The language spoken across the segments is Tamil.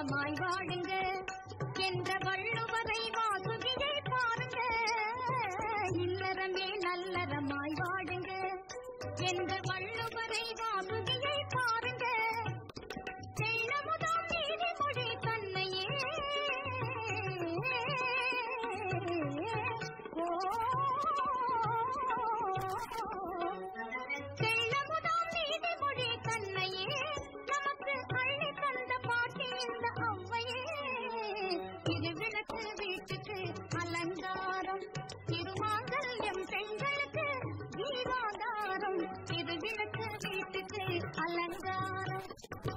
இல்லறமாய் வாழுங்க என்ற வள்ளுவரை வாசுகியை பாருங்க இல்லறமே நல்லறமாய் வாழுங்க என்ற வள்ளுவரை வாசுகியை பாருங்க செல்லமுதாம் நீதிமொழி தன்னையே செல்லமுதாம் நீதிமொழி தன்னையே நமக்கு அள்ளி தந்த பாட்டி இந்த அவ்வையே இது விளக்கு வீட்டுக்கு அலங்காரம் திருமாங்கல்யம் பெண்களுக்கு ஜீவாதாரம் இது விளக்கு வீட்டுக்கு அலங்காரம்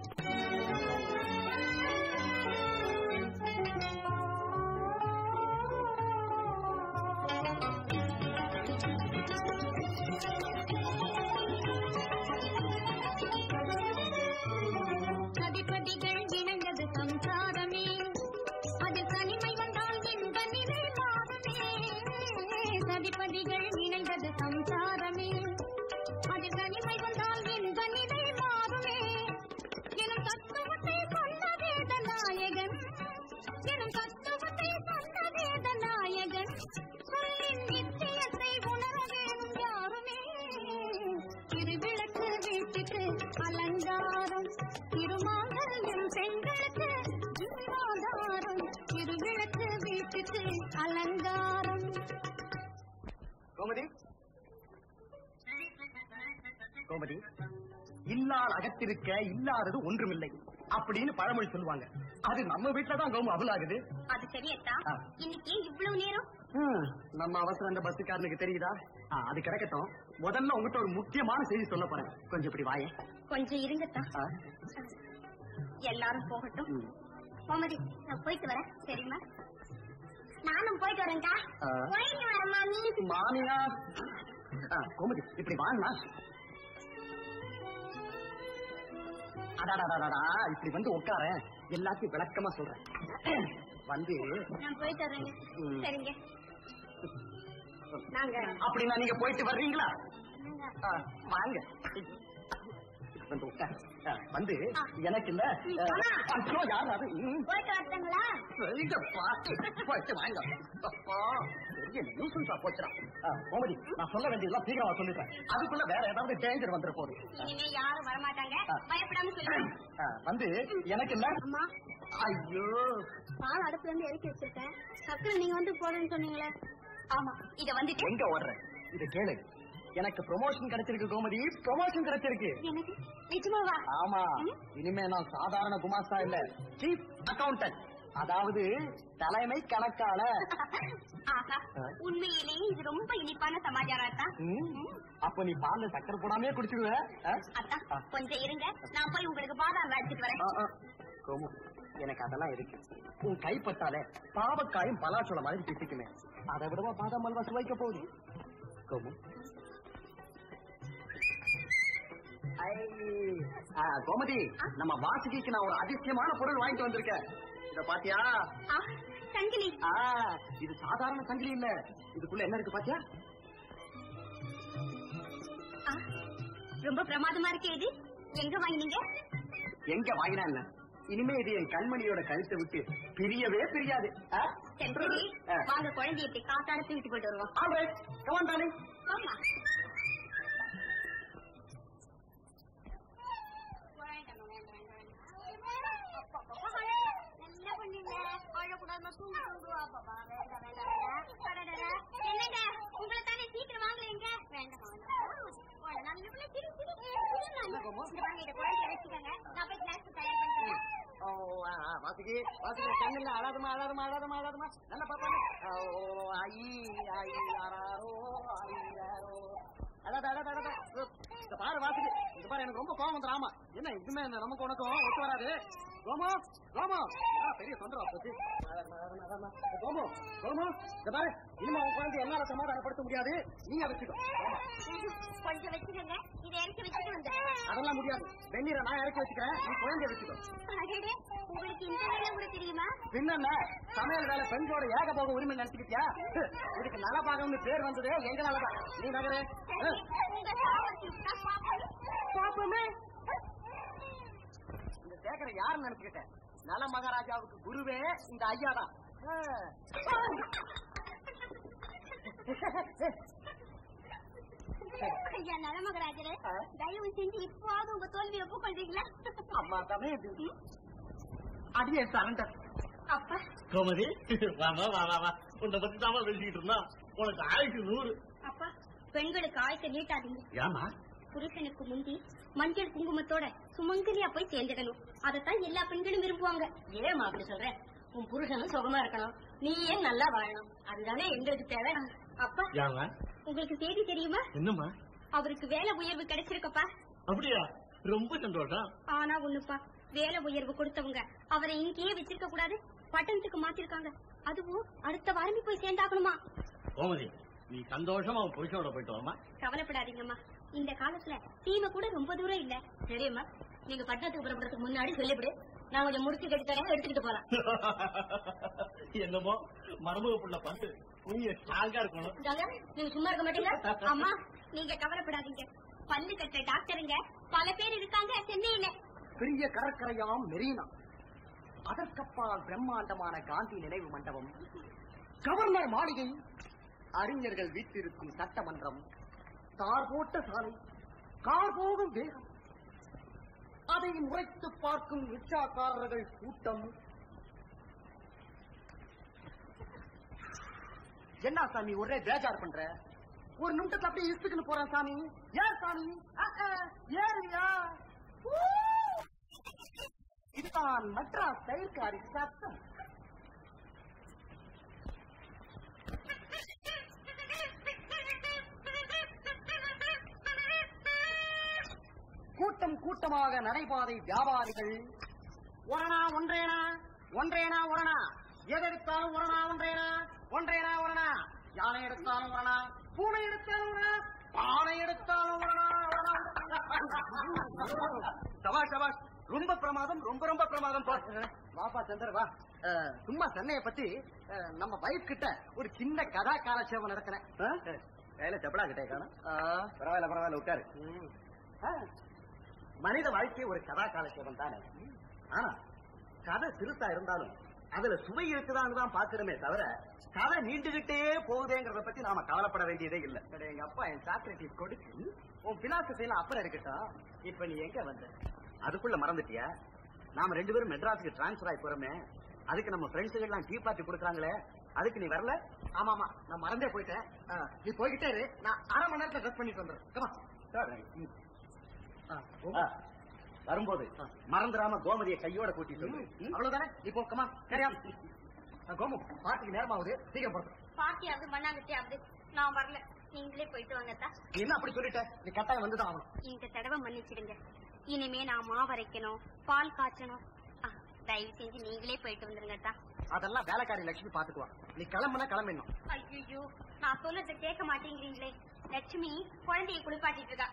நதிப்பதிகள் இணைந்தது சம்சாரமே அதில் தனிமை வந்தால் இன்ப நிலை மாறுமே நதிப்பதிகள் இணைந்தது சம்சாரமே அதில் தனிமை வந்தால் இன்ப நிலை மாறுமே எனும் தத்துவத்தை சொன்ன வேத நாயகன் எனும் தத்துவத்தை சொன்ன வேத நாயகன் சொல்லின் நித்தியத்தை உணர வேணும் யாருமே திருவிளக்கு வீட்டுக்கு அலங்காரம் திருமாங்கல்யம் பெண்களுக்கு ஜீவாதாரம் திருவிளக்கு வீட்டுக்கு அலங்காரம் கோமதி கோமதி இல்லால் அகத்திருக்க இல்லாதது ஒன்றுமில்லை அப்படின்னு பழமொழி சொல்லுவாங்க அது நம்ம வீட்டுல தான் கோமு அபலாகுது அது சரியத்தா ஆ. இன்னைக்கு இவ்வளவு நேரம் ஹம், நம்ம அவசரம் அந்த பஸ்ஸுக்காரனுக்கு தெரியுதா ஆ, அது கிடக்கட்டும் முதல்ல உங்ககிட்ட ஒரு முக்கியமான செய்தி சொல்ல போறேன் கொஞ்சம் இப்படி வாயே கொஞ்சம் இருங்கத்தா ஆ, எல்லாரும் போகட்டும் ம். கோமதி நான் போயிட்டு வரேன் சரிம்மா நானும் போயிட்டு வரேன்க்கா ஆ. போயிட்டு வரேன் மாமி மாமியா ஆ, கோமதி இப்படி வாங்கண்ணா அடாடாடாடா இப்படி வந்து உட்கார எல்லாத்தையும் விளக்கமா சொல்றேன் வந்து நான் போயிட்டு வரேங்க ம். சரிங்க நாங்க அப்படின்னா நீங்க போயிட்டு வர்றீங்களா ஆ, வாங்க வந்து உட்கார். ஆ, வந்து ஆ. எனக்கு இல்ல ம், ஆ, அண்ணா. ஐயோ, யார் அது ம், போயிட்டு வரட்டுங்களா சரிங்க, பாத்து. போயிட்டு வாங்க அப்பா, பெரிய nuisance ஆ போச்சுடா. ஆ, கோமதி நான் சொல்ல வேண்டியதெல்லாம் சீக்கிரமா சொல்லிட்டேன் அதுக்குள்ள வேற ஏதாவது டேஞ்சர் வந்துட போகுது இனிமே யாரும் வரமாட்டாங்க ஆ. பயப்படாம சொல்லுங்க ஆ, வந்து எனக்கு இல்ல அம்மா ஐயோ பால் அடுப்புல இருந்து இறக்கி வச்சிருக்கேன் சக்கரை நீங்க வந்து போடுன்னு சொன்னீங்களே ஆமா இத வந்துட்டு எங்க ஓடுற இத கேளு எனக்கு ப்ரொமோஷன் கிடைச்சிருக்கு கோமதி ப்ரொமோஷன் கிடைச்சிருக்கு எனக்கு நிஜமாவா ஆமா ம்? இனிமே நான் சாதாரண குமாஸ்தா இல்ல சீஃப் அக்கவுண்டன்ட் அதாவது தலைமை கணக்காளர் ஆஹா ஆ. உண்மையிலேயே இது ரொம்ப இனிப்பான சமாச்சாரம் தான் ம்? அப்ப நீ பால்ல சக்கரை போடாமே குடிச்சிடுவ ஆ? அத்தா ஆ. கொஞ்சம் இருங்க நான் போய் உங்களுக்கு பாதாம் அடிச்சிட்டு வரேன் ஆ, ஆ. கோமு எனக்கு அதெல்லாம் இருக்கு உன் கைப்பட்டாலே பாவக்காயும் பலாச்சோளம் மாதிரி பிசிக்குமே அதை விடவா பாதாம் அல்வா சுவைக்க போகுது கோமு ஐ, ஆ, கோமதி நம்ம வாசுகிக்கு நான் ஒரு அதிசயமான பொருள் வாங்கிட்டு வந்திருக்கேன் இத பாத்தியா ஆ, சங்கிலி ஆ, இது சாதாரண சங்கிலி இல்ல இதுக்குள்ள என்ன இருக்கு பாத்தியா ஆ, ரொம்ப பிரமாதமா இருக்கு இது எங்க வாங்கினீங்க எங்க வாங்கினா என்ன இனிமே இது என் கண்மணியோட கழுத்தை விட்டு பிரியவே பிரியாது ஆ? சரி சரி ஆ. வாங்க குழந்தைய இப்படி காத்தாட தூக்கிட்டு போயிட்டு வருவோம் All right. Come on, darling. ஆமா என்ன பண்ணீங்க அழக்கூடாது தூங்கு தூங்கு அப்பா வேண்டாம் வேண்டாம் வேண்டாம் என்னங்க உங்களை தானே சீக்கிரம் வாங்கலைங்க வேண்டாம் வேண்டாம் நான் இவ்வளவு சிரி சிரி இங்க பாருங்க இதை குழந்தைய வச்சுக்கோங்க நான் போய் ஸ்நாக்ஸ் தயார் பண்ணிக்கிறேன் ஓ, ஆ, ஆ, வாசுகி வாசுகி கண்ணில்ல அழாதமா அழாதமா அழாதமா அழாதமா நல்ல பாப்பா ஓ ஐ ஐ ஆராரோ ஐயாரோ அழாத அழாத அழாத இந்த பாரு வாசுகி இந்த பாரு எனக்கு ரொம்ப கோவம் வந்துடும் ஆமா என்ன இதுமே இந்த நமக்கு உனக்கும் ஒத்து வராது கோமோ கோமோ ஆ, பெரிய தொந்தரவு போச்சு அழாதமா, அழாதமா, அழாதமா. கோமோ கோமோ இந்த பாரு இனிமே உன் குழந்தை என்னால சமாதானப்படுத்த முடியாது நீ வச்சுக்கோ கொஞ்சம் வச்சுக்கோங்க இதை இறக்கி வச்சுட்டு வந்துடுறேன் அதெல்லாம் முடியாது வெந்நீரை நான் இறக்கி வச்சுக்கிறேன் நீ குழந்தைய வச்சுக்கோ அடடே, உங்களுக்கு இந்த வேலை கூட தெரியுமா பின்ன சமையல் வேலை பெண்களோட ஏக போக உரிமை நினைச்சுக்கிட்டியா இதுக்கு நலபாகம்னு பேர் வந்தது எங்களாலதான் நீ நகரு சரி, உங்க சாபத்துக்கு நான் பாப்பேன். பாப்போமே இந்த சேகரை யாரு நினைச்சுக்கிட்ட நல மகாராஜாவுக்கு குருவே இந்த ஐயா தான் ஐயா நலமகராஜரே தயவு செஞ்சு இப்போது உங்க தோல்வியை ஒப்புக்கொள்றீங்களா அம்மா தானே இது அடியே சரண்டர் அப்பா கோமதி வாமா வா வா வா உன்னை பத்தி தான் பேசிக்கிட்டு இருந்தா உனக்கு ஆயுசு நூறு அப்பா பெண்களுக்கு ஆயத்தை நீட்டாதீங்க ஏமா புருஷனுக்கு முந்தி மஞ்சள் குங்குமத்தோட சுமங்கலியா போய் சேர்ந்துடணும் அதைத்தான் எல்லா பெண்களும் விரும்புவாங்க ஏமா அப்படி சொல்ற உன் புருஷனும் சுகமா இருக்கணும் நீயே நல்லா வாழணும் அதுதானே எங்களுக்கு தேவை அப்பா ஏமா உங்களுக்கு செய்தி தெரியுமா என்னம்மா அவருக்கு வேலை உயர்வு கிடைச்சிருக்கப்பா அப்படியா ரொம்ப சந்தோஷம் ஆனா ஒண்ணுப்பா வேலை உயர்வு கொடுத்தவங்க அவரை இங்கேயே வச்சிருக்க கூடாது பட்டணத்துக்கு மாத்திருக்காங்க அதுவும் அடுத்த வாரமே போய் சேர்ந்தாகணுமா கோமதி நீ சந்தோஷமா உன் புருஷனோட போயிட்டு வாமா கவலைப்படாதீங்கம்மா இந்த காலத்துல சீமை கூட ரொம்ப தூரம் இல்ல சரிம்மா நீங்க பட்டணத்துக்கு புறப்படுறதுக்கு முன்னாடி சொல்லிவிடு நான் கொஞ்சம் முடிச்சு கட்டி தரேன் எடுத்துக்கிட்டு போலாம் என்னமோ மரபு புள்ள பட்டு நீங்க ஸ்ட்ராங்கா இருக்கணும் இந்தாங்க, நீங்க சும்மா இருக்க மாட்டீங்களா அம்மா நீங்க கவலைப்படாதீங்க பல்லு கட்ட டாக்டருங்க பல பேர் இருக்காங்க சென்னையில பெரிய கடற்கரையாம் மெரீனா அதற்கப்பால் பிரம்மாண்டமான காந்தி நினைவு மண்டபம் கவர்னர் மாளிகை அறிஞர்கள் வீட்டிருக்கும் சட்டமன்றம் தார் போட்ட சாலை கார் போகும் வேகம் அதை முறைத்து பார்க்கும் ரிக்ஷாக்காரர்கள் கூட்டம் என்ன சாமி ஒரே பேஜார் பண்ற ஒரு நிமிஷத்துல அப்படியே இசுக்குன்னு போறேன் சாமி ஏன் சாமி அஹ், அஹ், ஏறுவியா ஊ! இதுதான் மெட்ராஸ் செயற்காரி சத்தம் கூட்டம் கூட்டமாக நடைபாதை வியாபாரிகள் ஒரணா ஒன்றேனா ஒன்றேனா ஒரணா எது எடுத்தாலும் ஒரணா ஒன்றேனா ஒன்றேனா ஒரணா யானை எடுத்தாலும் ஒரணா பூனை எடுத்தாலும் ஒரணா பானை எடுத்தாலும் ஒரணா ஒரணா சபாஷ் சபாஷ் ரொம்ப பிரமாதம் ரொம்ப ரொம்ப பிரமாதம் பா. வாப்பா சந்தர் வா அஹ், சும்மா சென்னையை பத்தி அஹ், நம்ம வைஃப் கிட்ட ஒரு சின்ன கதா காலட்சேபம் நடத்தினேன் வேலை செப்பலா கிட்டே காணும் பரவாயில்ல பரவாயில்ல உட்காரு ஆ, மனித வாழ்க்கை ஒரு கதா காலட்சேபம் தானே ஆனா கதை சிறுசா இருந்தாலும் அதுல சுவை இருக்குதான்னு தான் பாக்குறமே தவிர கதை நீண்டுகிட்டே போகுதேங்கிறத பத்தி நாம கவலைப்பட வேண்டியதே இல்ல எங்க அப்பா என் சாக்ரட்டிஸ் கொடுத்து உன் பிலாசபி எல்லாம் அப்புறம் இருக்கட்டும் இப்ப நீ எங்க வந்த அதுக்குள்ள மறந்துட்டியா நாம ரெண்டு பேரும் மெட்ராஸுக்கு டிரான்ஸ்பர் ஆகி போறோமே அதுக்கு நம்ம ஃப்ரெண்ட்ஸுகள் எல்லாம் டீ பார்ட்டி கொடுக்குறாங்களே அதுக்கு நீ வரல ஆமா ஆமா நான் மறந்தே போயிட்டேன் ஆ, நீ போய்கிட்டே இரு நான் அரை மணி நேரத்துல ட்ரெஸ் பண்ணிட்டு வந்துடுறேன் கமா ஆ, வரும்போது மறந்துடாம கோமதியை கையோட கூட்டி சொல்லு அவ்வளவுதானே இப்போ கமா சரியா ஆ, கோமு பாட்டுக்கு நேரமாகுது சீக்கிரம் போறது பாட்டியாவது மண்ணாங்கட்டியாவது நான் வரல நீங்களே போயிட்டு வாங்கத்தா நீ என்ன அப்படி சொல்லிட்ட நீ கட்டாயம் வந்துதான் ஆகணும் இந்த தடவை மன்னிச்சிடுங்க இனிமே நான் மாவரைக்கணும் பால் காய்ச்சணும் ஆ, தயவு செஞ்சு நீங்களே போயிட்டு வந்துருங்கத்தா அதெல்லாம் வேலைக்காரி லட்சுமி பாத்துக்குவா நீ கிளம்புனா கிளம்பிடணும் ஐயோ நான் சொன்னதை கேட்க மாட்டேங்கிறீங்களே லட்சுமி குழந்தையை குளிப்பாட்டிட்டு இருக்கா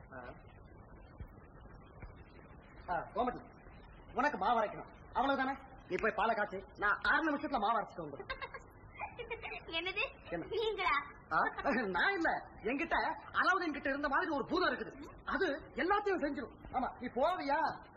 ஆ, கோமதி உனக்கு மாவு அரைக்கணும் அவ்வளவுதானே நீ போய் பாலை காய்ச்சி நான் ஆறு நிமிஷத்துல மாவு அரைச்சிட்டு வந்துடுறேன் என்னது என்ன? நீங்களா ஆ, நான் இல்ல என்கிட்ட அலாவுதீன் கிட்ட இருந்த மாதிரி ஒரு பூதம் இருக்குது அது எல்லாத்தையும் செஞ்சிடும் ஆமா நீ போவியா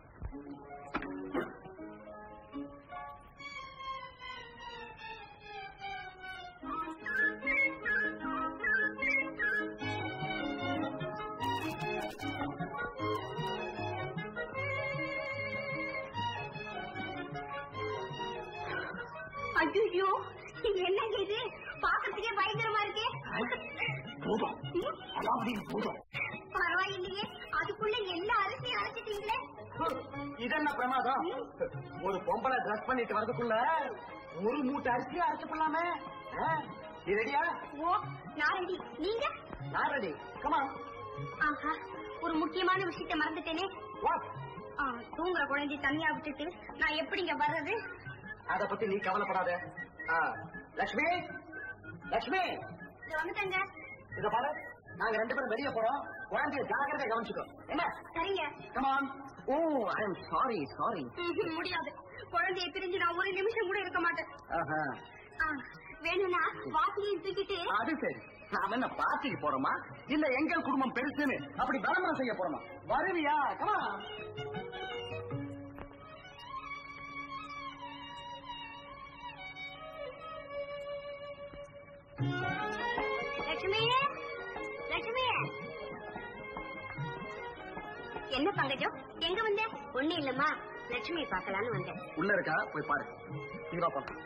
ஐயோ என்னங்க இது பாக்குறதுக்கே பயங்கரமா இருக்கு பூதம் அலாவுதீன் பூதம் பரவாயில்லையே அதுக்குள்ள எல்லா அரிசியும் அரைச்சிட்டீங்களே இதென்ன பிரமாதம் ஒரு பொம்பளை ட்ரெஸ் பண்ணிட்டு வரதுக்குள்ள ஒரு மூட்டை அரிசி அரைச்சு பண்ணலாமே ஆ, நீ ரெடியா ஓ நான் ரெடி நீங்க நான் ரெடி கமா ஆஹா ஒரு முக்கியமான விஷயத்தை மறந்துட்டேனே வாட் ஆ, தூங்குற குழந்தை தனியா விட்டுட்டு நான் எப்படிங்க வர்றது அத பத்தி நீ கவலைப்படாத ஆ, லக்ஷ்மி லக்ஷ்மி இது வந்துட்டேங்க இத பாரு நாங்க ரெண்டு பேரும் வெளிய போறோம் குழந்தைய ஜாக்கிரதையா கவனிச்சுக்கோ என்ன சரிங்க come on oh I am sorry sorry ம்ஹும், முடியாது குழந்தையை பிரிஞ்சு நான் ஒரு நிமிஷம் கூட இருக்க மாட்டேன் ஆ, வேணும்னா வாசியை தூக்கிட்டு அது சரி நாம என்ன பார்ட்டிக்கு போறோமா இல்ல எங்கள் குடும்பம் பெருசுன்னு அப்படி விளம்பரம் செய்ய போறோமா வருவியா கமா என்ன பங்கஜம் எங்க வந்த ஒண்ணு இல்லம்மா லட்சுமியை பார்க்கலான்னு வந்தேன் உள்ள இருக்கா போய் பாரு நீ வா போலாம்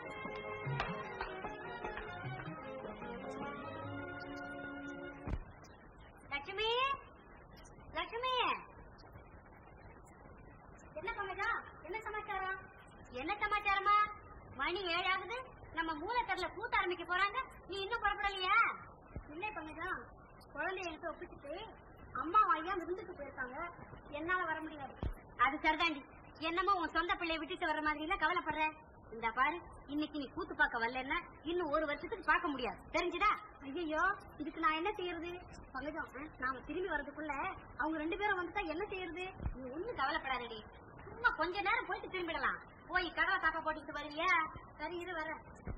லட்சுமி லட்சுமி என்ன பங்கஜம் என்ன சமாச்சாரம் என்ன சமாச்சாரமா மணி ஏழாவது நம்ம மூலக்கரில் கூட்ட ஆரம்பிக்க போறாங்க நீ இன்னும் புறப்படலையா இல்லை பங்கஜம் குழந்தைய எடுத்து ஒப்பிச்சுட்டு அம்மா ஐயா விருந்துக்கு போயிருக்காங்க என்னால வர முடியாது அது சரிதாண்டி என்னமோ உன் சொந்த பிள்ளைய விட்டுட்டு வர மாதிரி எல்லாம் கவலைப்படுற இந்த பாரு இன்னைக்கு நீ கூத்து பார்க்க வரலன்னா இன்னும் ஒரு வருஷத்துக்கு பார்க்க முடியாது தெரிஞ்சுதா ஐயோ இதுக்கு நான் என்ன செய்யறது பங்கஜம் ஆ, நாம திரும்பி வர்றதுக்குள்ள அவங்க ரெண்டு பேரும் வந்துட்டா என்ன செய்யறது நீ ஒண்ணும் கவலைப்படாதடி சும்மா கொஞ்ச நேரம் போயிட்டு திரும்பிடலாம் போய் கடலை தாப்பா போட்டுக்கிட்டு வருவியா சரி இரு வர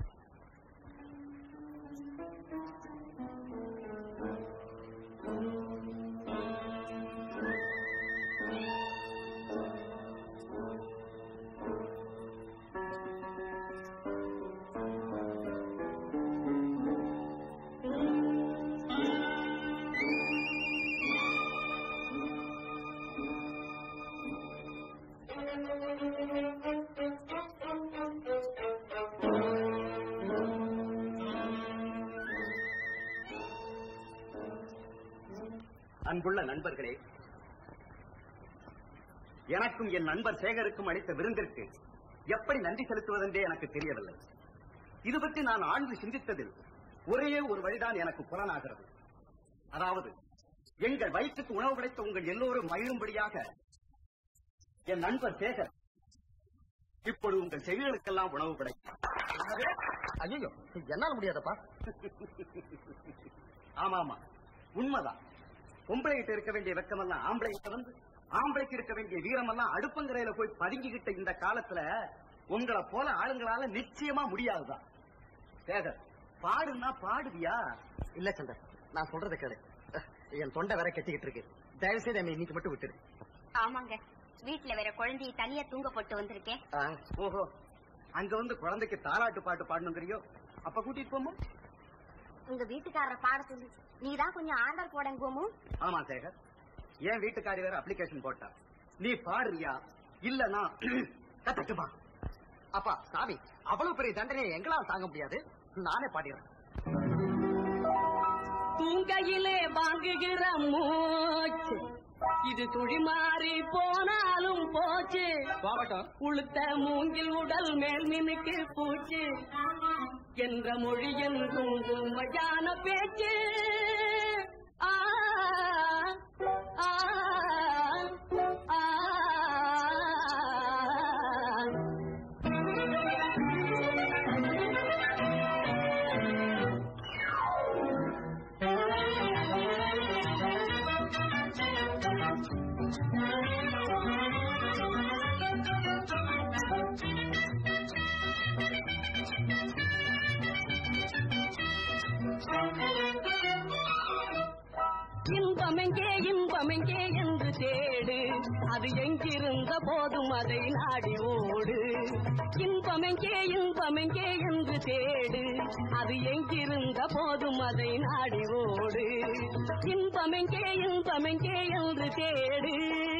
அன்புள்ள நண்பர்களே எனக்கும் என் நண்பர் சேகருக்கும் அளித்த விருந்திற்கு எப்படி நன்றி செலுத்துவதென்றே எனக்கு தெரியவில்லை இது பற்றி நான் ஆழ்ந்து சிந்தித்ததில் ஒரே ஒரு வழிதான் எனக்கு புலனாகிறது அதாவது எங்கள் வயிற்றுக்கு உணவு கிடைத்த உங்கள் எல்லோரும் மகிழும்படியாக என் நண்பர் சேகர் இப்பொழுது உங்கள் செவிகளுக்கெல்லாம் உணவு கிடைக்கும் ஐயோ என்னால முடியாதப்பா ஆமா ஆமா உண்மைதான் பொம்பளைகிட்ட இருக்க வேண்டிய வெக்கமெல்லாம் ஆம்பளைகிட்ட வந்து ஆம்பளைக்கு இருக்க வேண்டிய வீரமெல்லாம் அடுப்பங்கரையில போய் பதுங்கிக்கிட்ட இந்த காலத்துல உங்களை போல ஆளுங்களால நிச்சயமா முடியாதுதான் சேகர் பாடுன்னா பாடுவியா இல்ல சந்தர் நான் சொல்றதை கேளு என் தொண்டை வேற கட்டிக்கிட்டு இருக்கு தயவு செய்து என்னை இன்னைக்கு மட்டும் விட்டுரு ஆமாங்க வீட்டுல வேற குழந்தைய தனியா தூங்க போட்டு வந்திருக்கேன் ஆ, ஓஹோ அங்க வந்து குழந்தைக்கு தாலாட்டு பாட்டு பாடணுங்கிறியோ அப்ப கூட்டிட்டு போமோ உங்க வீட்டுக்காரரை பாட சொல்லி நீதான் கொஞ்சம் ஆர்டர் போடங்க கோமு ஆமா சேகர் என் வீட்டுக்காரி வேற அப்ளிகேஷன் போட்டா நீ பாடுறியா இல்லனா கத்துட்டுமா அப்பா சாமி அவ்வளவு பெரிய தண்டனையை எங்களால் தாங்க முடியாது நானே பாடிடுறேன் தூங்கையிலே வாங்குகிற மூச்சு இது துளி மாறி போனாலும் போச்சு பாவட்டும் உளுத்த மூங்கில் உடல் மேல் மினுக்கு பூச்சு என்ற மொழி என்றும் உண்மையான பேச்சு ஆ, ஆ, ஆ, இன்பமெங்கே இன்பமெங்கே என்று தேடு அது எங்கிருந்த போதும் அதை நாடி ஓடு இன்பமெங்கே இன்பமெங்கே என்று தேடு அது எங்கிருந்த போதும் அதை நாடி ஓடு இன்பமெங்கே இன்பமெங்கே என்று தேடு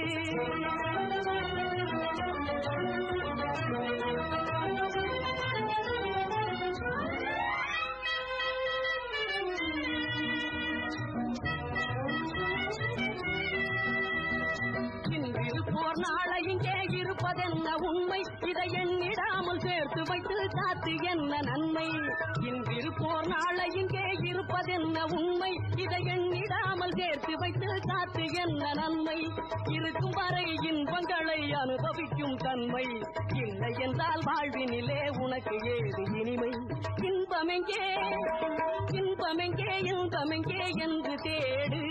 இன்றிருப்போர் நாளை இங்கே இருப்பதென்ன உண்மை இதை எண்ணிடாமல் சேர்த்து வைத்து காத்து என்ன நன்மை இன்றிருப்போர் நாளை இங்கே இருப்பதென்ன உண்மை இதை எண்ணிடாமல் சேர்த்து வைத்து காத்து என்ன நன்மை இருக்கும் வரை இன்பங்களை அனுபவிக்கும் தன்மை இல்லை என்றால் வாழ்வினிலே உனக்கு ஏது இனிமை இன்பமெங்கே இன்பமெங்கே இன்பமெங்கே என்று தேடு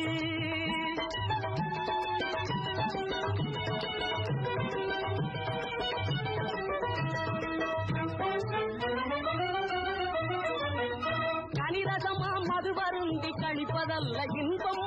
கனிரசமா மது வருந்தி கழிப்பதல்ல இன்பம்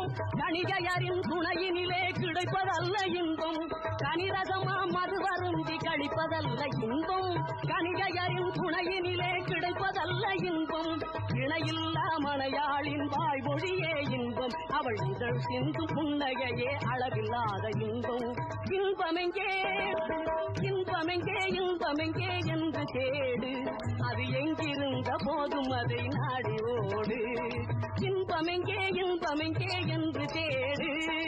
கணிகையரின் துணையினிலே கிடைப்பதல்ல இன்பம் கனிரசமா மது வருந்தி கழிப்ப தருவதல்ல இன்பம் கணிகையரின் துணையினிலே கிடைப்பதல்ல இன்பம் இணையில்லா மனையாளின் வாய்மொழியே இன்பம் அவள் இதழ் சிந்தும் புன்னகையே அளவில்லாத இன்பம் இன்பமெங்கே இன்பமெங்கே இன்பமெங்கே என்று தேடு அது எங்கிருந்த போதும் அதை நாடி ஓடு இன்பமெங்கே இன்பமெங்கே என்று தேடு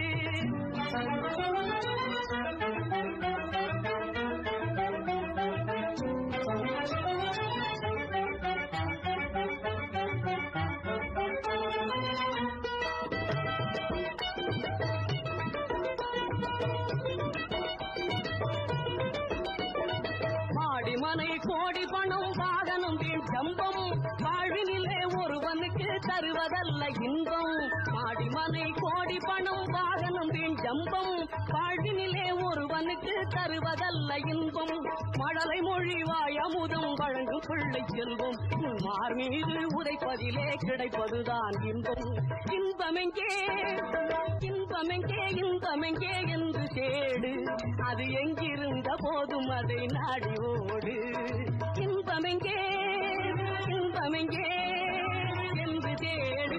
மாடிமனை கோடி பணம் வாகனம் வீண் சம்பம் வாழ்வினிலே ஒருவனுக்கு தருவதல்ல இன்பம் மாடிமனை கோடி பணம் வாகனம் வீண் ஜம்பம் வாழ்வினிலே ஒருவனுக்கு தருவதல்ல இன்பம் மழலை மொழி வாய் அமுதம் வழங்கும் பிள்ளை செல்வம் மார் மீது உதைப்பதிலே கிடைப்பதுதான் இன்பம் இன்பமெங்கே இன்பமெங்கே இன்பமெங்கே என்று தேடு அது எங்கிருந்த போதும் அதை நாடி ஓடு இன்பமெங்கே இன்பமெங்கே என்று தேடு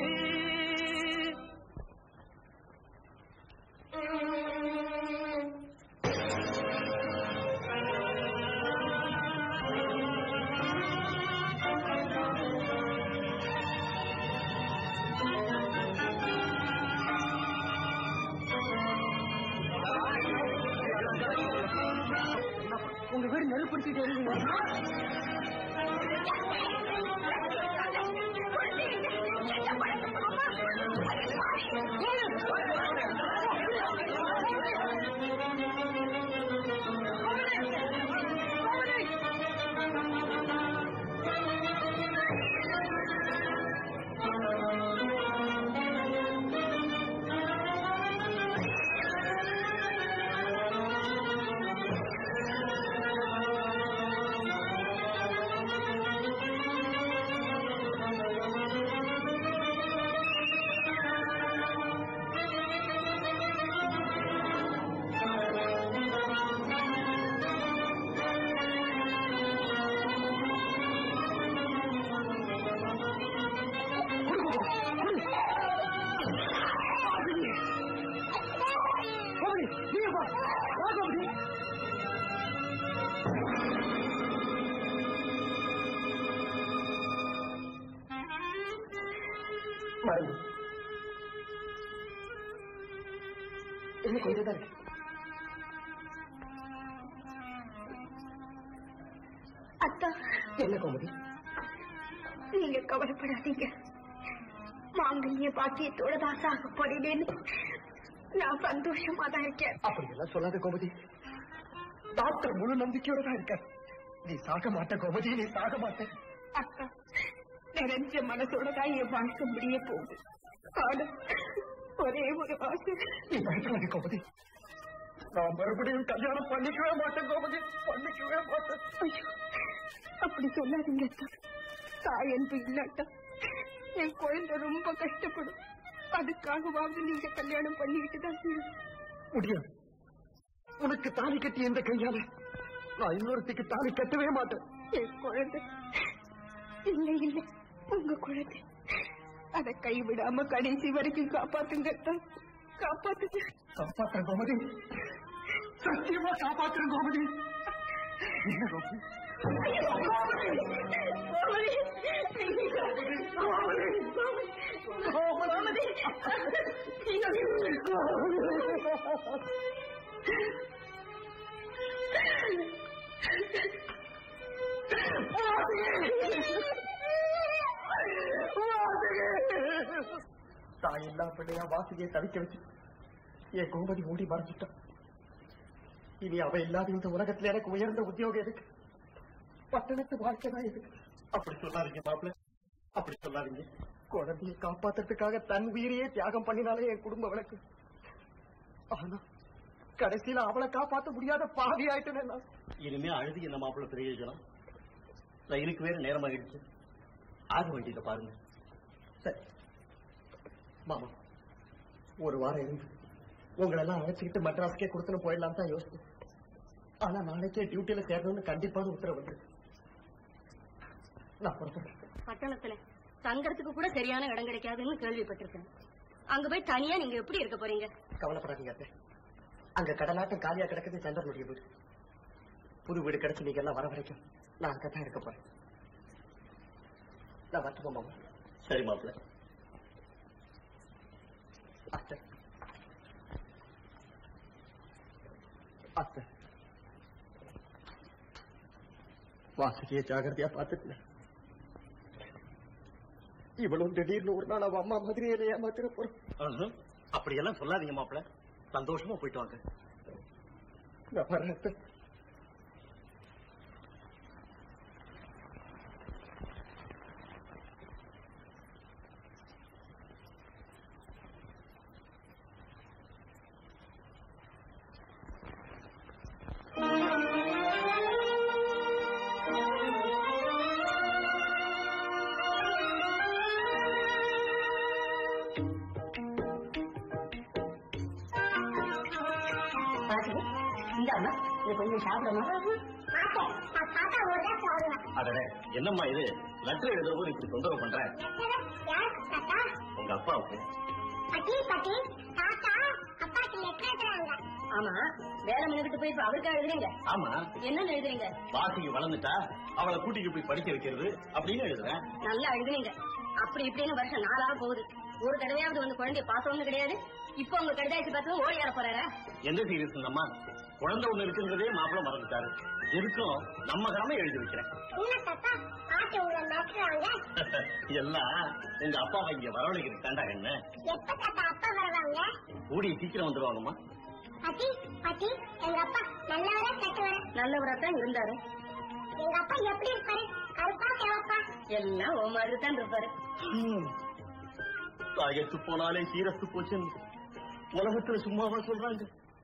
உங்க வீடு நெருப்பிடிச்சிட்டு எரியுங்க மருந்து இன்னும் கொஞ்சம் தான் இருக்கு அத்தா என்ன கோமதி நீங்க கவலைப்படாதீங்க மாங்கல்ய பாக்கியத்தோட தான் சாக போறேன்னு நான் சந்தோஷமா தான் இருக்கேன் அப்படி எல்லாம் சொல்லாத கோமதி டாக்டர் முழு நம்பிக்கையோட தான் இருக்க நீ சாக மாட்ட கோமதி நீ சாக மாட்ட அக்கா நிறைஞ்ச மனசோட தான் என் வாழ்க்கை முடிய போகுது ஆனா ஒரே ஒரு ஆசை நீ பயப்படாத கோமதி நான் மறுபடியும் கல்யாணம் பண்ணிக்கவே மாட்டேன் கோமதி பண்ணிக்கவே மாட்டேன் ஐயோ அப்படி சொல்லாதீங்க அத்தா தாய் அன்பு இல்லாட்டா என் குழந்தை ரொம்ப கஷ்டப்படும் அதுக்காகவாவது நீங்க கல்யாணம் பண்ணிக்கிட்டு தான் செய்யணும். முடியாது உனக்கு தாலி கட்டி எந்த கையால நான் இன்னொருத்திக்கு தாலி கட்டவே மாட்டேன் என் குழந்தை இல்ல இல்ல உங்க குழந்தை அதை கைவிடாம கடைசி வரைக்கும் காப்பாத்துங்க அத்தா. காப்பாத்துங்க காப்பாத்துறேன் கோமதி சத்தியமா காப்பாத்துறேன் கோமதி என்ன கோமதி தாய் இல்லா பிள்ளையா வாசியை தவிக்க வச்சு என் கோமதி ஓடி மறைஞ்சிட்டான் இனி அவ இல்லாத இந்த உலகத்துல எனக்கு உயர்ந்த உத்தியோகம் எதுக்கு பட்டணத்து வாழ்க்கை தான் எதுக்கு அப்படி சொல்லாதீங்க மாப்பிள்ள அப்படி சொல்லாதீங்க குழந்தையை காப்பாத்துறதுக்காக தன் உயிரையே தியாகம் பண்ணினாலே என் குடும்ப விளக்கு ஆனா கடைசியில அவளை காப்பாத்த முடியாத பாவி ஆயிட்டேன் நான் இனிமே அழுது என்ன மாப்பிள்ள பிரயோஜனம் ரயிலுக்கு வேற நேரம் ஆயிடுச்சு ஆக வேண்டியதை பாருங்க சரி மாமா ஒரு வாரம் இருந்து உங்களெல்லாம் அழைச்சிக்கிட்டு மெட்ராஸ்க்கே கொடுத்துன்னு போயிடலாம் தான் யோசிச்சு ஆனா நாளைக்கே டியூட்டியில சேரணும்னு கண்டிப்பான உத்தரவு வந்து நான் புறப்படுறேன் பட்டணத்துல தங்கறதுக்கு கூட சரியான இடம் கிடைக்காதுன்னு கேள்விப்பட்டிருக்கேன் அங்க போய் தனியா நீங்க எப்படி இருக்க போறீங்க கவலைப்படாதீங்க அத்தை அங்க கடலாட்டம் காலியா கிடக்குது சந்திரனுடைய வீடு புது வீடு கிடைச்சு நீங்க எல்லாம் வர வரைக்கும் நான் அங்கதான் இருக்க போறேன் நான் வரட்டுமா மாமா சரி மாப்பிள்ள அத்தை அத்தை வாசுகிய ஜாகிரதையா பார்த்துட்டு இவ்வளவு திடீர்னு ஒரு நாள் அவ அம்மா மாதிரி என்னை ஏமாத்திர போறோம் அப்படியெல்லாம் சொல்லாதீங்க மாப்பிள்ள சந்தோஷமா போயிட்டு வாங்க நான் வரேன் அத்தை. பாத்து இந்த அம்மா இது கொஞ்சம் சாப்பிடணும் மாட்டேன் நான் தாத்தா ஒரு தான் சாப்பிடுவேன் அடடே என்னம்மா இது லெட்டர் எழுதுறவும் இப்படி தொந்தரவு பண்ற யாருக்கு தாத்தா உங்க அப்பாவுக்கு பட்டி பட்டி தாத்தா அப்பாக்கு லெட்டர் எழுதுறாங்க ஆமா வேலை மின்னுக்கிட்டு போய் இப்ப அவருக்கா எழுதுறீங்க ஆமா என்னன்னு எழுதுறீங்க வாசிக்கு வளர்ந்துட்டா அவளை கூட்டிட்டு போய் படிக்க வைக்கிறது அப்படின்னு எழுதுறேன் நல்லா எழுதுனீங்க அப்படி இப்படின்னு வருஷம் நாளா போகுது ஒரு தடவையாவது வந்து குழந்தைய பார்த்தோம்னு கிடையாது இப்ப உங்க கடிதாச்சு பார்த்து ஓடி ஏற போறாரா எந்த சீரியஸ் அம்மா குழந்தை ஒண்ணு இருக்குங்கிறதே மாப்பிள்ள மறந்துட்டாரு இருக்கும் நம்ம கடமை எழுதி வைக்கிறேன் என்ன தாத்தா பாட்டு உங்களை மிரட்டுறாங்க எல்லாம் உங்க அப்பாவை இங்க வரவழைக்கிறது தாண்டா என்ன எப்ப தாத்தா அப்பா வருவாங்க கூடிய சீக்கிரம் வந்துருவாங்கம்மா பட்டி பட்டி எங்க அப்பா நல்லவரா கட்டுவாரு நல்லவரா தான் இருந்தாரு எங்க அப்பா எப்படி இருப்பாரு கருப்பா கிளப்பா எல்லாம் ஓ மாதிரி தான் இருப்பாரு தாயத்து போனாலே சீரத்து போச்சுன்னு உலகத்துல சும்மாவா சொல்றாங்க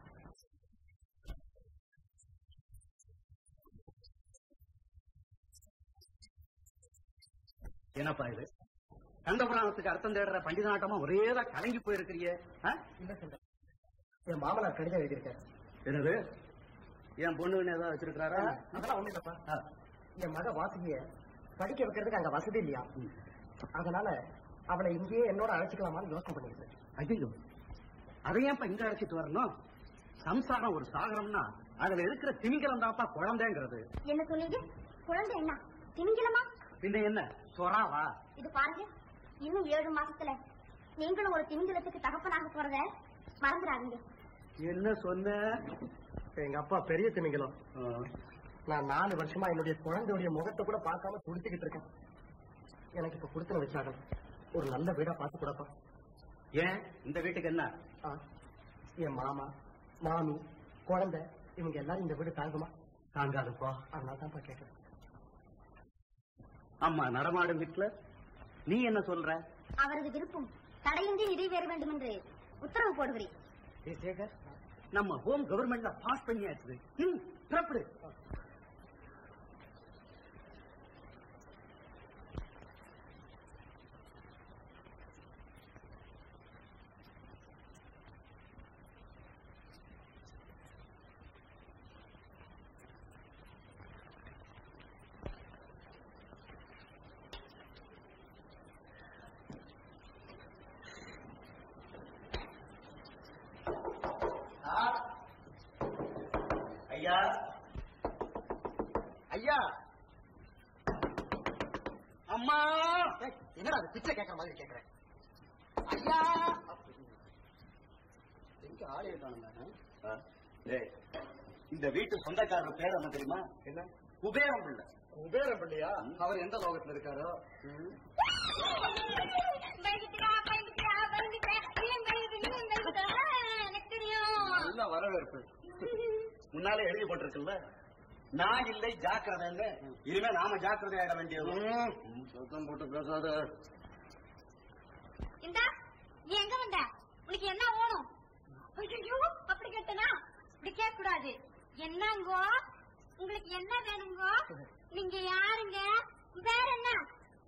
என்னப்பா இது கண்டபுராணத்துக்கு அர்த்தம் தேடுற பண்டிதாட்டமா ஒரேதா கலங்கி போயிருக்கிறிய இல்ல சொல்றேன் என் மாமனார் கடிதம் எழுதியிருக்காரு என்னது என் பொண்ணுன்னு ஏதாவது வச்சிருக்காரா அதெல்லாம் ஒண்ணு இல்லப்பா என் மக வாசுகிய படிக்க வைக்கிறதுக்கு அங்க வசதி இல்லையா அதனால அவளை இங்கேயே என்னோட அழைச்சிக்கலாமான்னு யோசனை பண்ணிருக்கேன் ஐயோ அதை ஏன்ப்பா இங்க அழைச்சிட்டு வரணும் சம்சாரம் ஒரு சாகரம்னா அதுல இருக்கிற திமிங்கலம் தான்ப்பா குழந்தைங்கிறது என்ன சொன்னீங்க குழந்தை என்ன திமிங்கலமா பின்ன என்ன சொராவா இது பாருங்க இன்னும் ஏழு மாசத்துல நீங்களும் ஒரு திமிங்கலத்துக்கு தகப்பனாக போறத மறந்துடாதீங்க என்ன சொன்ன எங்க அப்பா பெரிய திமிங்கலம் நான் நாலு வருஷமா என்னுடைய குழந்தையுடைய முகத்தை கூட பார்க்காம துடிச்சுக்கிட்டு இருக்கேன் எனக்கு இப்ப கொடுத்து வச்சாங்க ஒரு நல்ல வீடா பார்த்து கொடுப்பா ஏன் இந்த வீட்டுக்கு என்ன ஆ, என் மாமா மாமி குழந்தை இவங்க எல்லாரும் இந்த வீடு தாங்குமா தாங்காதுப்பா அதனால தான்ப்பா கேட்கறேன் அம்மா நடமாடும் வீட்டுல நீ என்ன சொல்ற அவரது விருப்பம் தடையின்றி நிறைவேற வேண்டும் என்று உத்தரவு போடுகிறேன் ஏய் சேகர் நம்ம ஹோம் கவர்மெண்ட்ல பாஸ் பண்ணியாச்சு ம், புறப்படு ஐயா ஐயா அம்மா ஏய், என்னடா அது பிச்சை கேட்கற மாதிரி கேட்கறேன் ஐயா எங்க ஆளே காணுங்க இந்த வீட்டு சொந்தக்காரர் பேர் என்ன தெரியுமா என்ன குபேரம் பிள்ளை குபேரம் பிள்ளையா அவர் எந்த லோகத்துல இருக்காரோ பயந்துக்கிறா பயந்துக்கிறா பயந்துக்கிறா ஏன் பயந்து ஏன் பயந்துக்கிறா எனக்கு தெரியும் நல்ல வரவேற்பு முன்னாலே எழுதி போட்டிருக்குல்ல நான் இல்லை ஜாக்கிரதைன்னு இனிமே நாம ஜாக்கிரதை ஆயிட வேண்டியது சத்தம் போட்டு பேசாத இந்தா நீ எங்க வந்த உனக்கு என்ன வேணும் ஐயோ அப்படி கேட்டனா இப்படி கேட்க கூடாது என்னங்கோ உங்களுக்கு என்ன வேணுங்கோ நீங்க யாருங்க வேற என்ன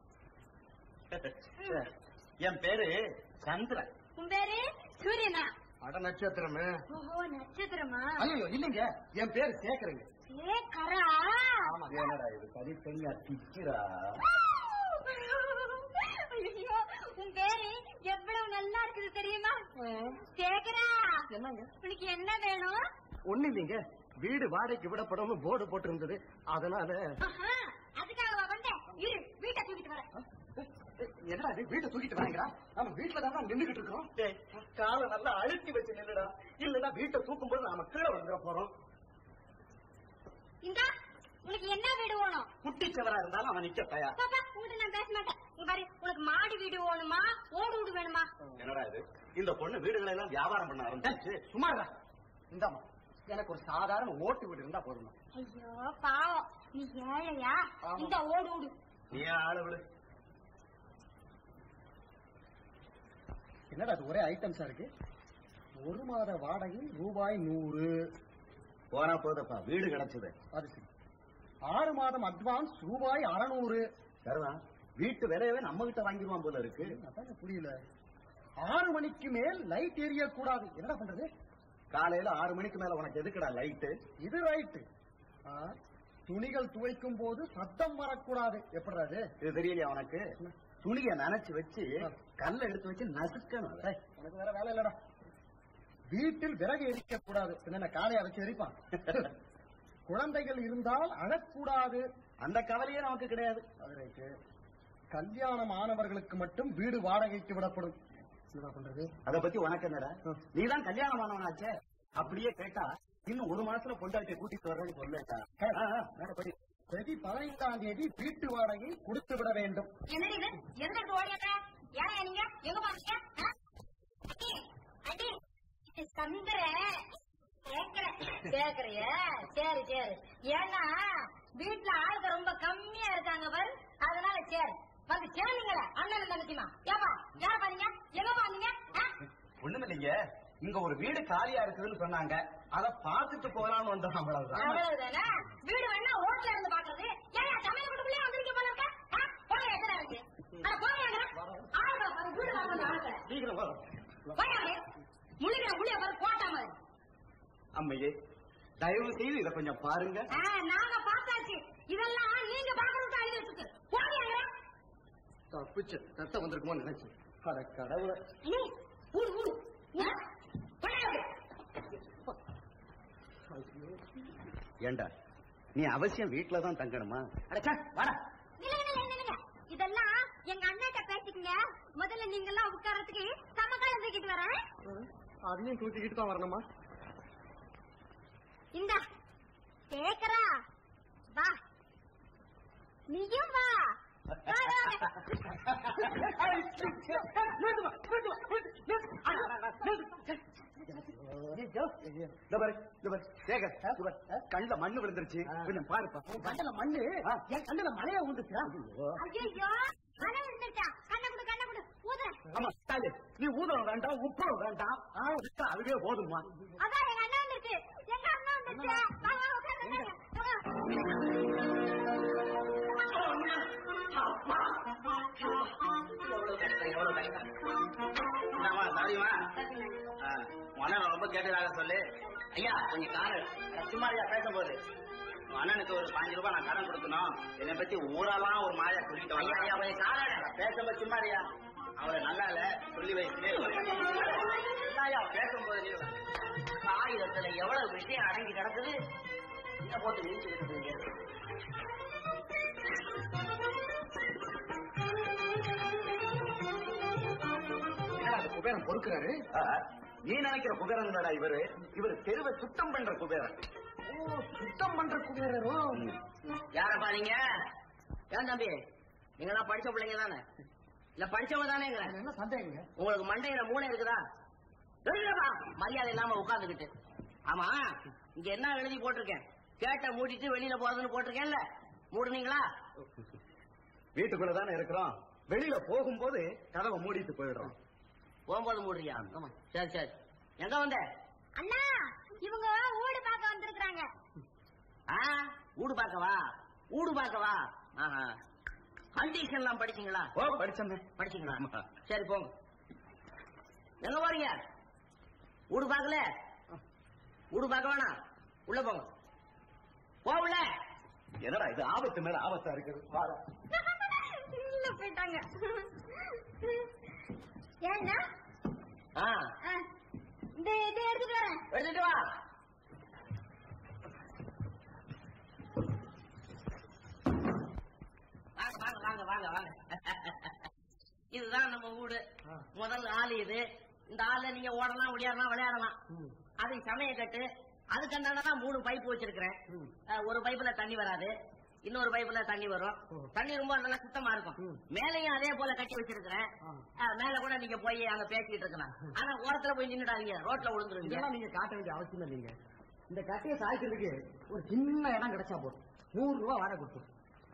என் பேரு சந்திரன் உன் பேரு சூரியனா அட நட்சத்திரமே ஓஹோ நட்சத்திரமா ஐயோ இல்லைங்க என் பேரு சேகருங்க சேகரா ஆமாங்க என்னடா இது தனித்தனியா திக்கிறா ஐயோ உன் பேரு எவ்வளவு நல்லா இருக்குது தெரியுமா சேகரா என்னங்க உனக்கு என்ன வேணும் ஒண்ணு இல்லைங்க வீடு வாடகைக்கு விடப்படும் போர்டு போட்டு இருந்தது அதனால ஆஹா, அதுக்காகவா வந்தேன் இரு வீட்டை தூக்கிட்டு வரேன் என்னடா இது வீட்டை தூக்கிட்டு வாங்கடா நம்ம வீட்டுல தான் நின்னுகிட்டு இருக்கோம் டேய், காலை நல்லா அழுத்தி வச்சு நின்னுடா இல்லன்னா வீட்டை தூக்கும் போது நாம கீழே வந்துட போறோம் இந்தா உனக்கு என்ன வீடு வேணும் குட்டிச்சவரா இருந்தாலும் அவன் நிக்க தயார் பாப்பா உங்ககிட்ட நான் பேச மாட்டேன் இங்க பாரு உனக்கு மாடி வீடு வேணுமா ஓடு வீடு வேணுமா என்னடா இது இந்த பொண்ணு வீடுகளை எல்லாம் வியாபாரம் பண்ண ஆரம்பிச்சு சும்மாடா இந்தாமா எனக்கு ஒரு சாதாரண ஓட்டு வீடு இருந்தா போதுமா ஐயோ பாவம் நீ ஏழையா ஆமா. இந்த ஓடு வீடு நீ ஆளு விடு என்னடா அது ஒரே ஐட்டம்ஸா இருக்கு ஒரு மாத வாடகை ரூபாய் நூறு போனா போதப்பா வீடு கிடைச்சது அது சரி ஆறு மாதம் அட்வான்ஸ் ரூபாய் அறநூறு சரிதான் வீட்டு விலையவே நம்ம கிட்ட வாங்கிடுவான் போல இருக்கு அதாங்க புரியல ஆறு மணிக்கு மேல் லைட் எரிய கூடாது என்னடா பண்றது காலையில ஆறு மணிக்கு மேல உனக்கு எதுக்குடா லைட்டு இது ரைட்டு துணிகள் துவைக்கும் போது சத்தம் வரக்கூடாது எப்படிடா அது இது தெரியலையா உனக்கு துணிய நனைச்சு வச்சு கல்ல எடுத்து வச்சு நசுக்கணும் அதை. டேய், உனக்கு வேற வேலை இல்லடா வீட்டில் விறகு எரிக்க கூடாது என்ன காலையை வச்சு எரிப்பான் குழந்தைகள் இருந்தால் அழக்கூடாது அந்த கவலையே நமக்கு கிடையாது அது ரைட்டு கல்யாணம் ஆனவர்களுக்கு மட்டும் வீடு வாடகைக்கு விடப்படும் என்னடா பண்றது அத பத்தி உனக்கு என்னடா நீதான் கல்யாணம் ஆனவனாச்சே அப்படியே கேட்டா இன்னும் ஒரு மாசத்துல பொண்டாட்டியை கூட்டிட்டு வர்றேன்னு சொல்லேட்டா படி தேதி பதினைந்தாம் தேதி வீட்டு வாடகை கொடுத்து விட வேண்டும் என்னடி இது எந்த இடத்துல ஓடியாட்ட யாரா நீங்க எங்க பாருங்க அடி அடி இது சந்திர கேக்குறேன் கேக்குறிய சரி சரி ஏன்னா வீட்டுல ஆளுங்க ரொம்ப கம்மியா இருக்காங்க பாரு அதனால சரி வந்து சேர்ந்தீங்களே அண்ணன் தங்கச்சிமா ஏப்பா யார பாருங்க எங்க பாருங்க ஒண்ணுமில்லைங்க இங்க ஒரு வீடு காலியா இருக்குதுன்னு சொன்னாங்க அத பாத்துட்டு போலான்னு வந்தோம் அவ்வளவுதான் அவ்வளவுதானே வீடு வேணா ரோட்ல இருந்து பாக்குறது ஏன் தமிழ் வீட்டுக்குள்ளே வந்திருக்க போல இருக்க ஆ? போங்க எத்தனை இருக்கு அட போங்க ஆளுங்க பாரு வீடு வாங்க ஆளுங்க சீக்கிரம் வா. போயாங்க முழுகிற முழிய பாரு போட்டா மாதிரி அம்மையே தயவு செய்து இத கொஞ்சம் பாருங்க ஆ, நாங்க பார்த்தாச்சு இதெல்லாம் நீங்க பாக்குறதுக்கு அழுதி வச்சுக்கு போங்க தப்பிச்சு ரத்தம் வந்திருக்குமோ நினைச்சு அட கடவுளை ஊடு ஊடு ஆ? போயாங்க ஏண்டா நீ அவசியம் வீட்டுல தான் தங்கணுமா அடச்சா வாடா நில்லுங்க, நில்லுங்க, நில்லுங்க. இதெல்லாம் எங்க அண்ணாட்ட பேசிக்கங்க முதல்ல நீங்க எல்லாம் உட்கார்றதுக்கு சமக்காலம் தூக்கிட்டு வரேன் அதையும் தூக்கிக்கிட்டு தான் வரணுமா இந்த கேக்குறா வா நீயும் வா வா, வா, வா. இந்த பாரு, இந்த பாரு. சேகர், இந்த பாரு. கண்ணுல மண்ணு விழுந்துருச்சு கொஞ்சம் பாருப்பா கண்ணுல மண்ணு என் கண்ணுல மழையா வந்துச்சா ஐயோ கண்ணை விழுந்துட்டா கண்ணை கொடு கண்ணை கொடு ஊதுறேன் ஆமா ஸ்டாலி, நீ ஊதம் வேண்டாம் உப்பளம் வேண்டாம் ஆ, விட்டா அதுவே போதுமா அதான் எங்க அண்ணன் வந்துருச்சு எங்க அண்ணன் வந்துருச்சு வா, வா, உட்காருங்க, உட்காருங்க. வா. அண்ணன் ரொம்ப கேட்டதாக சொல்லு ஐயா கொஞ்சம் காரு சும்மா ஐயா பேசும்போது உன் அண்ணனுக்கு ஒரு பாஞ்சு ரூபாய் நான் கடன் கொடுக்கணும் என்னை பத்தி ஊரெல்லாம் ஒரு மாயா சொல்லிட்டு ஐயா ஐயா கொஞ்சம் கார பேசும்போது சும்மா ஐயா அவரை நல்லா இல்ல சொல்லி வைத்து ஐயா பேசும்போது நீ காகிதத்துல எவ்வளவு விஷயம் அடங்கி கிடக்குது இதை போட்டு நீச்சுக்கிட்டு இருக்கீங்க என்னடா அந்த குபேரன் பொறுக்கிறாரு ஆ, நீ நினைக்கிற குபேரன் தாடா இவரு இவரு தெருவை சுத்தம் பண்ற குபேரன் ஓ சுத்தம் பண்ற குபேரரோ யாரப்பா நீங்க ஏன் தம்பி நீங்க எல்லாம் படிச்ச பிள்ளைங்க தானே இல்ல படிச்சவங்க தானேங்க அது என்ன சந்தேகங்க உங்களுக்கு மண்டையில மூளை இருக்குதா இல்லப்பா, மரியாதை இல்லாம உட்கார்ந்துகிட்டு ஆமா இங்க என்ன எழுதி போட்டிருக்கேன் கேட்ட மூடிட்டு வெளியில போறதுன்னு போட்டிருக்கேன்ல மூடுனீங்களா வீட்டுக்குள்ள தானே இருக்கிறோம் வெளியில போகும்போது கதவை மூடிட்டு போயிடுறோம் போகும்போது மூடுறியா ஆமா சரி சரி எங்க வந்த அண்ணா இவங்க ஊடு பார்க்க வந்திருக்காங்க ஆ ஊடு பார்க்கவா ஊடு பார்க்கவா ஆஹா கண்டிஷன் எல்லாம் படிச்சீங்களா ஓ படிச்சேன் படிச்சீங்களா சரி போங்க எங்க போறீங்க வீடு பார்க்கல வீடு பார்க்க வேணாம் உள்ள போங்க போ உள்ள என்னடா இது ஆபத்து மேல ஆபத்தா இருக்குது வாடா. உள்ள போயிட்டாங்க ஏன்னா ஆ ஆ, இந்த இதை எடுத்துட்டு வரேன் எடுத்துட்டு வா வாங்க வாங்க வாங்க வாங்க வாங்க இதுதான் நம்ம வீடு முதல் ஆளு இது இந்த ஆள்ல நீங்க ஓடலாம் ஓடியாடலாம் விளையாடலாம் அது சமய கட்டு அதுக்கு தான் மூணு பைப் வச்சிருக்கிறேன் அஹ், ஒரு பைப்புல தண்ணி வராது இன்னொரு பைப்புல தண்ணி வரும் தண்ணி ரொம்ப நல்லா சுத்தமா இருக்கும் மேலையும் அதே போல கட்டி வச்சிருக்கிறேன் அஹ், மேல கூட நீங்க போய் அங்க பேசிக்கிட்டு இருக்கலாம் ஆனா ஓரத்துல போய் நின்னுடாதீங்க ரோட்ல விழுந்துருவீங்க இதெல்லாம் நீங்க காட்ட வேண்டிய அவசியம் இல்லைங்க இந்த கட்டையை சாய்க்கிறதுக்கு ஒரு சின்ன இடம் கிடைச்சா போதும் நூறு ரூபாய் வாடகை கொடுத்துரும்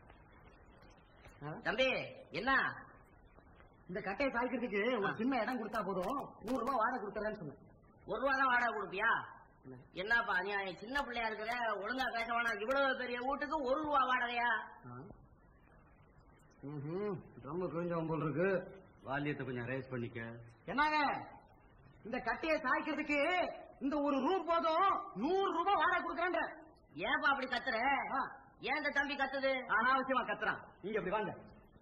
தம்பி என்ன இந்த கட்டையை சாய்க்கிறதுக்கு ஒரு சின்ன இடம் கொடுத்தா போதும் நூறு ரூபாய் வாடகை கொடுத்துறேன்னு சொன்னேன் ஒரு ரூபா தான் வாடகை கொடுப்பியா என்னப்பா நீ சின்ன பிள்ளையா இருக்கிற ஒழுங்கா பேச வேணாம் இவ்வளவு பெரிய வீட்டுக்கு ஒரு ரூபா வாடகையா ரொம்ப கொஞ்சம் போல் இருக்கு வால்யத்தை கொஞ்சம் ரேஸ் பண்ணிக்க என்னங்க இந்த கட்டையை சாய்க்கிறதுக்கு இந்த ஒரு ரூம் போதும் நூறு ரூபாய் வாடகை கொடுக்குறேன்ற ஏன்பா அப்படி கத்துற ஏன் இந்த தம்பி கத்துது அனாவசியமா கத்துறான் நீங்க அப்படி வாங்க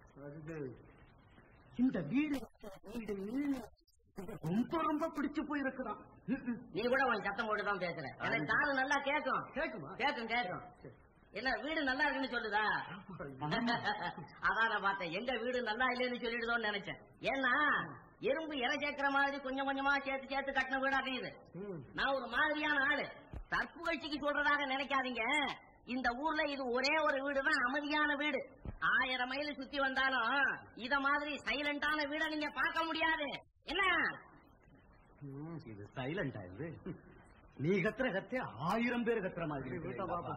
இந்த வீடு வீடு ரொம்ப ரொம்ப பிடிச்சு போயிருக்குறான் நீ கூட உன் சத்தம் போட்டு தான் பேசுற எனக்கு காது நல்லா கேட்கும் கேக்குமா கேட்கும் கேட்கும் என்ன வீடு நல்லா இருக்குன்னு சொல்லுதா அதான் நான் பார்த்தேன் எங்க வீடு நல்லா இல்லைன்னு சொல்லிடுதோன்னு நினைச்சேன் ஏன்னா எறும்பு இறை சேர்க்கிற மாதிரி கொஞ்சம் கொஞ்சமா சேர்த்து சேர்த்து கட்டின வீடாக இது நான் ஒரு மாதிரியான ஆளு தற்புகழ்ச்சிக்கு சொல்றதாக நினைக்காதீங்க இந்த ஊர்ல இது ஒரே ஒரு வீடு தான் அமைதியான வீடு ஆயிரம் மைல் சுத்தி வந்தாலும் இத மாதிரி சைலண்டான வீட நீங்க பார்க்க முடியாது என்ன இது சைலண்டா இது நீ கத்துற கத்தே ஆயிரம் பேர் கத்துற மாதிரி இருக்குது. வீட்டை பாப்பா.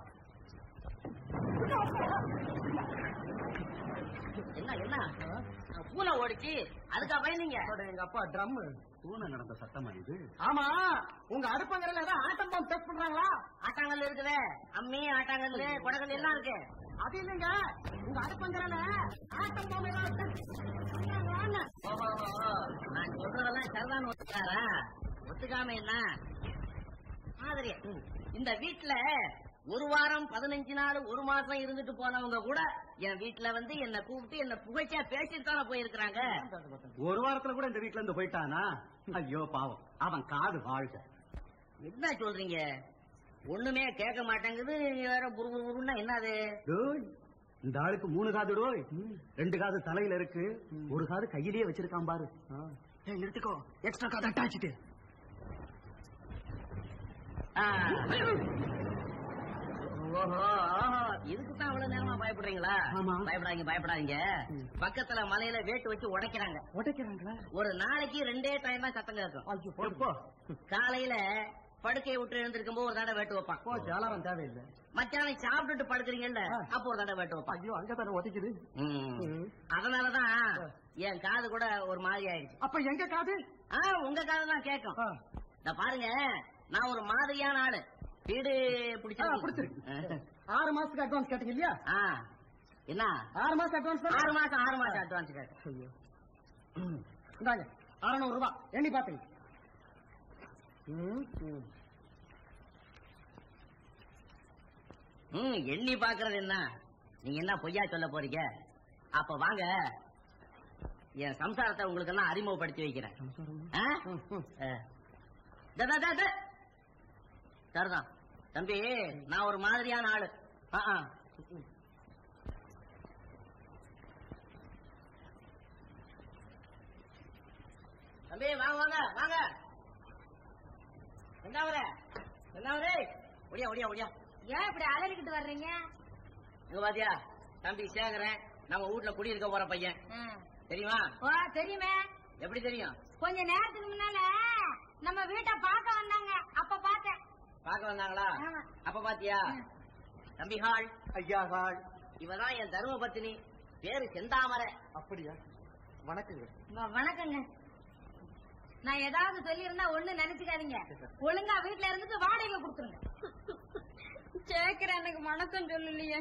என்ன என்ன பூனை ஓடிச்சு அதுக்கா பயந்தீங்க எங்க அப்பா ட்ரம் பூனை நடந்த சத்தமா இது ஆமா உங்க அடுப்பங்கரையில ஏதாவது ஆட்டம் பாம்பு டெஸ்ட் பண்றாங்களா ஆட்டாங்கல் இருக்குது அம்மி ஆட்டாங்கல் கொடகல் எல்லாம் இருக்கு அது இல்லைங்க உங்க அடுப்பங்கரையில ஆட்டம் பாம்பு ஏதாவது test பண்றாங்களான்னு. ஓஹோ நான் சொல்றதெல்லாம் சரிதான் ஒத்துக்காரா ஒத்துக்காம என்ன மாதிரி இந்த வீட்டுல ஒரு வாரம் பதினஞ்சு நாள் ஒரு மாசம் இருந்துட்டு போனவங்க கூட என் வீட்டுல வந்து என்ன கூப்பிட்டு என்ன புகழ்ச்சியா பேசிட்டு தானே போயிருக்கிறாங்க ஒரு வாரத்துல கூட இந்த வீட்டுல இருந்து போயிட்டானா ஐயோ பாவம் அவன் காது வாழ்க என்ன சொல்றீங்க ஒண்ணுமே கேட்க மாட்டேங்குது நீ வேற புரு புரு புருன்னா என்னது டேய், இந்த ஆளுக்கு மூணு காது டோய் ரெண்டு காது தலையில இருக்கு ஒரு காது கையிலேயே வச்சிருக்கான் பாரு ஏய், நிறுத்திக்கோ எக்ஸ்ட்ரா கார்டு அட்டாச்சிட்டு ஆ. ஓஹோ ஓஹோ இதுக்கு தான் அவ்வளவு நேரமா பயப்படுறீங்களா ஆமா. பயப்படாதீங்க பயப்படாதீங்க பக்கத்துல மலையில வேட்டு வச்சு உடைக்கிறாங்க உடைக்கிறாங்களா ஒரு நாளைக்கு ரெண்டே டைம் தான் சத்தம் கேட்கும் ஐயோ போப்போ காலையில படுக்கையை விட்டு எழுந்திருக்கும் போது ஒரு தடவை வேட்டு வைப்பான் போ ஜாலாரம் தேவையில்லை மத்தியானம் சாப்பிட்டுட்டு படுக்கிறீங்கல்ல ஆ. அப்போ ஒரு தடவை வேட்டு வைப்பான் ஐயோ அங்கதானே உதைக்குது ம். அதனாலதான் என் காது கூட ஒரு மாதிரி ஆயிடுச்சு அப்ப எங்க காது ஆ உங்க காது தான் கேட்கும் ஆ. இந்த பாருங்க நான் ஒரு மாதிரியான ஆளு வீடு ஆ, பிடிச்சிருக்கு பிடிச்சிருக்கு. ஆறு மாசத்துக்கு அட்வான்ஸ் கேட்டீங்க இல்லையா ஆ என்ன ஆறு மாசம் அட்வான்ஸ் ஆறு மாசம் ஆறு மாசம் அட்வான்ஸ் கேட்டேன் இந்தாங்க அறுநூறு ரூபாய் எண்ணி பாத்துங்க ம், ம். ம் எண்ணி பாக்குறது என்ன நீங்க என்ன பொய்யா சொல்ல போறீங்க அப்ப வாங்க என் சம்சாரத்தை உங்களுக்கு எல்லாம் அறிமுகப்படுத்தி வைக்கிறேன் ஆ? ம், ம். ஆ. டே, டே, டே, டே. சரிதான் தம்பி நான் ஒரு மாதிரியான ஆளு ஆ, ஆ. தம்பி வாங்க வாங்க வாங்க என்ன வர என்ன வர ஒடியா ஒடியா ஒடியா ஏன் இப்படி அலறிக்கிட்டு வர்றீங்க இங்க பாத்தியா தம்பி சேகரன் நம்ம வீட்ல குடியிருக்க போற பையன் ஆ. தெரியுமா ஓ தெரியுமே எப்படி தெரியும் கொஞ்ச நேரத்துக்கு முன்னால நம்ம வீட்டை பார்க்க வந்தாங்க அப்ப பார்த்தேன் பார்க்க வந்தாங்களா ஆமா. அப்ப பாத்தியா தம்பி ஹால் ஐயா கால் இவதான் என் தர்ம பத்தினி பேரு செந்தாமரை அப்படியா வணக்கங்க வ- வணக்கங்க நான் ஏதாவது சொல்லியிருந்தா ஒண்ணு நினைச்சுக்காதீங்க ஒழுங்கா வீட்ல இருந்துட்டு வாடகை கொடுத்துருங்க கேக்குறேன் எனக்கு வணக்கம் சொல்லலையே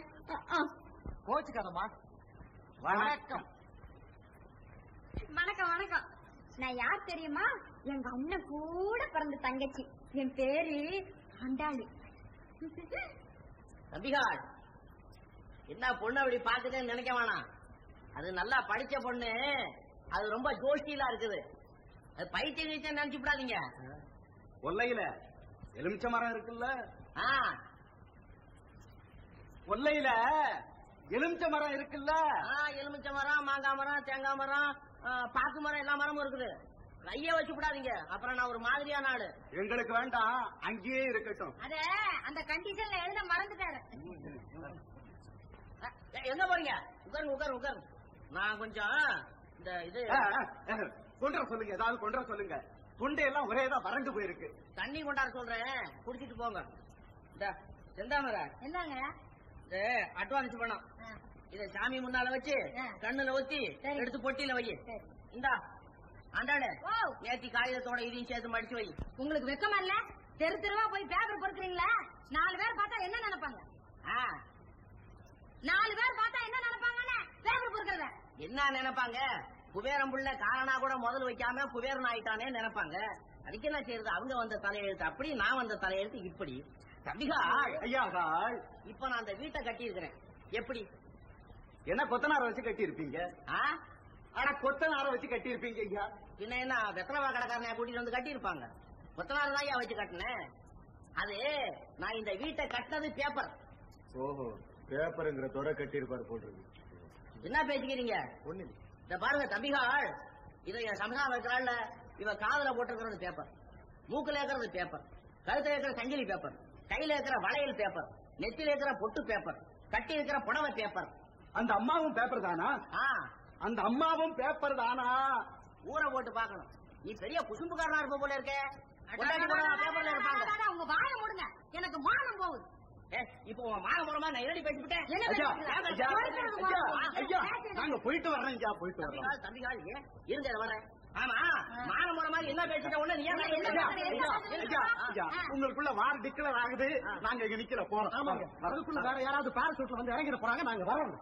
கோச்சுக்காதம்மா வணக்கம் வணக்கம் வணக்கம் நான் யார் தெரியுமா எங்க அண்ணன் கூட பிறந்த தங்கச்சி என் பேரு ஆண்டாளு தம்பிகாள் என்ன பொண்ணு அப்படி பாக்குதுன்னு நினைக்க வேணாம் அது நல்லா படிச்ச பொண்ணு அது ரொம்ப ஜோஷியலா இருக்குது அது பைத்தியம் கீச்சம் நினைச்சு விடாதீங்க கொல்லையில எலுமிச்ச மரம் இருக்குல்ல ஆ கொல்லையில எலுமிச்ச மரம் இருக்குல்ல ஆ, எலுமிச்சை மரம் மாங்காய் மரம் தேங்காய் மரம் ஆ, பாக்கு மரம் எல்லா மரமும் இருக்குது கைய வச்சு விடாதீங்க அப்புறம் நான் ஒரு மாதிரியான ஆளு எங்களுக்கு வேண்டாம் அங்கேயே இருக்கட்டும் அத அந்த கண்டிஷன்ல எழுத மறந்துட்டாரு அ, எங்க போறீங்க உட்காருங்க உட்காருங்க உட்காருங்க நான் கொஞ்சம் இந்த இது ஆ, ஆ, கொண்டுற சொல்லுங்க ஏதாவது கொண்டுற சொல்லுங்க தொண்டையெல்லாம் ஒரே தான் வறண்டு போயிருக்கு தண்ணி கொண்டாட சொல்றேன் குடிச்சிட்டு போங்க இந்த செந்தாமரை என்னங்க இது அட்வான்ஸ் பணம் இத சாமி முன்னால வச்சு ஆ. கண்ணுல ஊத்தி சரி. எடுத்து பொட்டியில வை சரி. இந்தா ஆண்டாளு ஓ நேத்தி காகிதத்தோட இதையும் சேர்த்து மடிச்சு வை உங்களுக்கு வெக்கமா இல்ல தெரு தெருவா போய் பேப்பர் பொறுக்குறீங்களா நாலு பேர் பார்த்தா என்ன நினைப்பாங்க ஆ, நாலு பேர் பார்த்தா என்ன நினைப்பாங்கன்னு பேப்பர் பொறுக்கிறத என்ன நினைப்பாங்க குபேரம் புள்ள காரணா கூட முதல் வைக்காம குபேரன் ஆயிட்டானே நினைப்பாங்க அதுக்கு என்ன செய்யறது அவங்க வந்த தலையெழுத்து அப்படி நான் வந்த தலையெழுத்து இப்படி தம்பிகாள் ஐயா கால் இப்ப நான் அந்த வீட்டை கட்டி இருக்கிறேன் எப்படி என்ன கொத்தனார வச்சு கட்டி இருப்பீங்க ஆ ஆனா கொத்தனார வச்சு கட்டி இருப்பீங்க ஐயா பின்ன என்ன வெத்தலவா கடைக்காரனையா கூட்டிட்டு வந்து கட்டியிருப்பாங்க கொத்தனார் தான் வச்சு கட்டினேன் அது நான் இந்த வீட்டை கட்டினது பேப்பர் ஓஹோ பேப்பருங்கிற தொட கட்டி இருப்பாரு போட்டிருக்கு என்ன பேசிக்கிறீங்க ஒண்ணு இந்த பாருங்க தம்பிகாள் இதை என் சமசாரம் வைக்கிறாள்ல இவ காதுல போட்டிருக்கிறது பேப்பர் மூக்குல இருக்கிறது பேப்பர் கழுத்துல இருக்கிற சங்கிலி பேப்பர் கையில இருக்கிற வளையல் பேப்பர் நெத்தில இருக்கிற பொட்டு பேப்பர் கட்டி இருக்கிற புடவை பேப்பர் அந்த அம்மாவும் பேப்பர் தானா ஆ அந்த அம்மாவும் பேப்பர் தானா ஊரை போட்டு பார்க்கணும் நீ பெரிய குசும்புக்காரனா இருப்ப போல இருக்க பொண்டாட்டி கூட பேப்பர்ல இருப்பாங்க உங்க வாயை மூடுங்க எனக்கு மானம் போகுது ஏ, இப்போ உன் மான மூலமா நான் என்னடி பேசிவிட்டேன் என்ன ஐயா, பேசுறீங்க? ஐயா, ஐயா, ஐயா, நாங்க போயிட்டு வர்றோம் ஐயா போயிட்டு வர்றோம் தம்பிகால் தம்பிகால் ஏன் இருங்க இதை வரேன் ஆமா மான மூலமா என்ன பேசிட்ட உடனே நீ ஏன் என்ன ஐயா, பேசுறீங்க? ஐயா, ஐயா, ஐயா, உங்களுக்குள்ள வார் டிக்ளர் ஆகுது நாங்க இங்க நிக்கிற போறோம் ஆமாங்க அதுக்குள்ள வேற யாராவது பாராசூட்ல வந்து இறங்கிட போறாங்க நாங்க வரோம்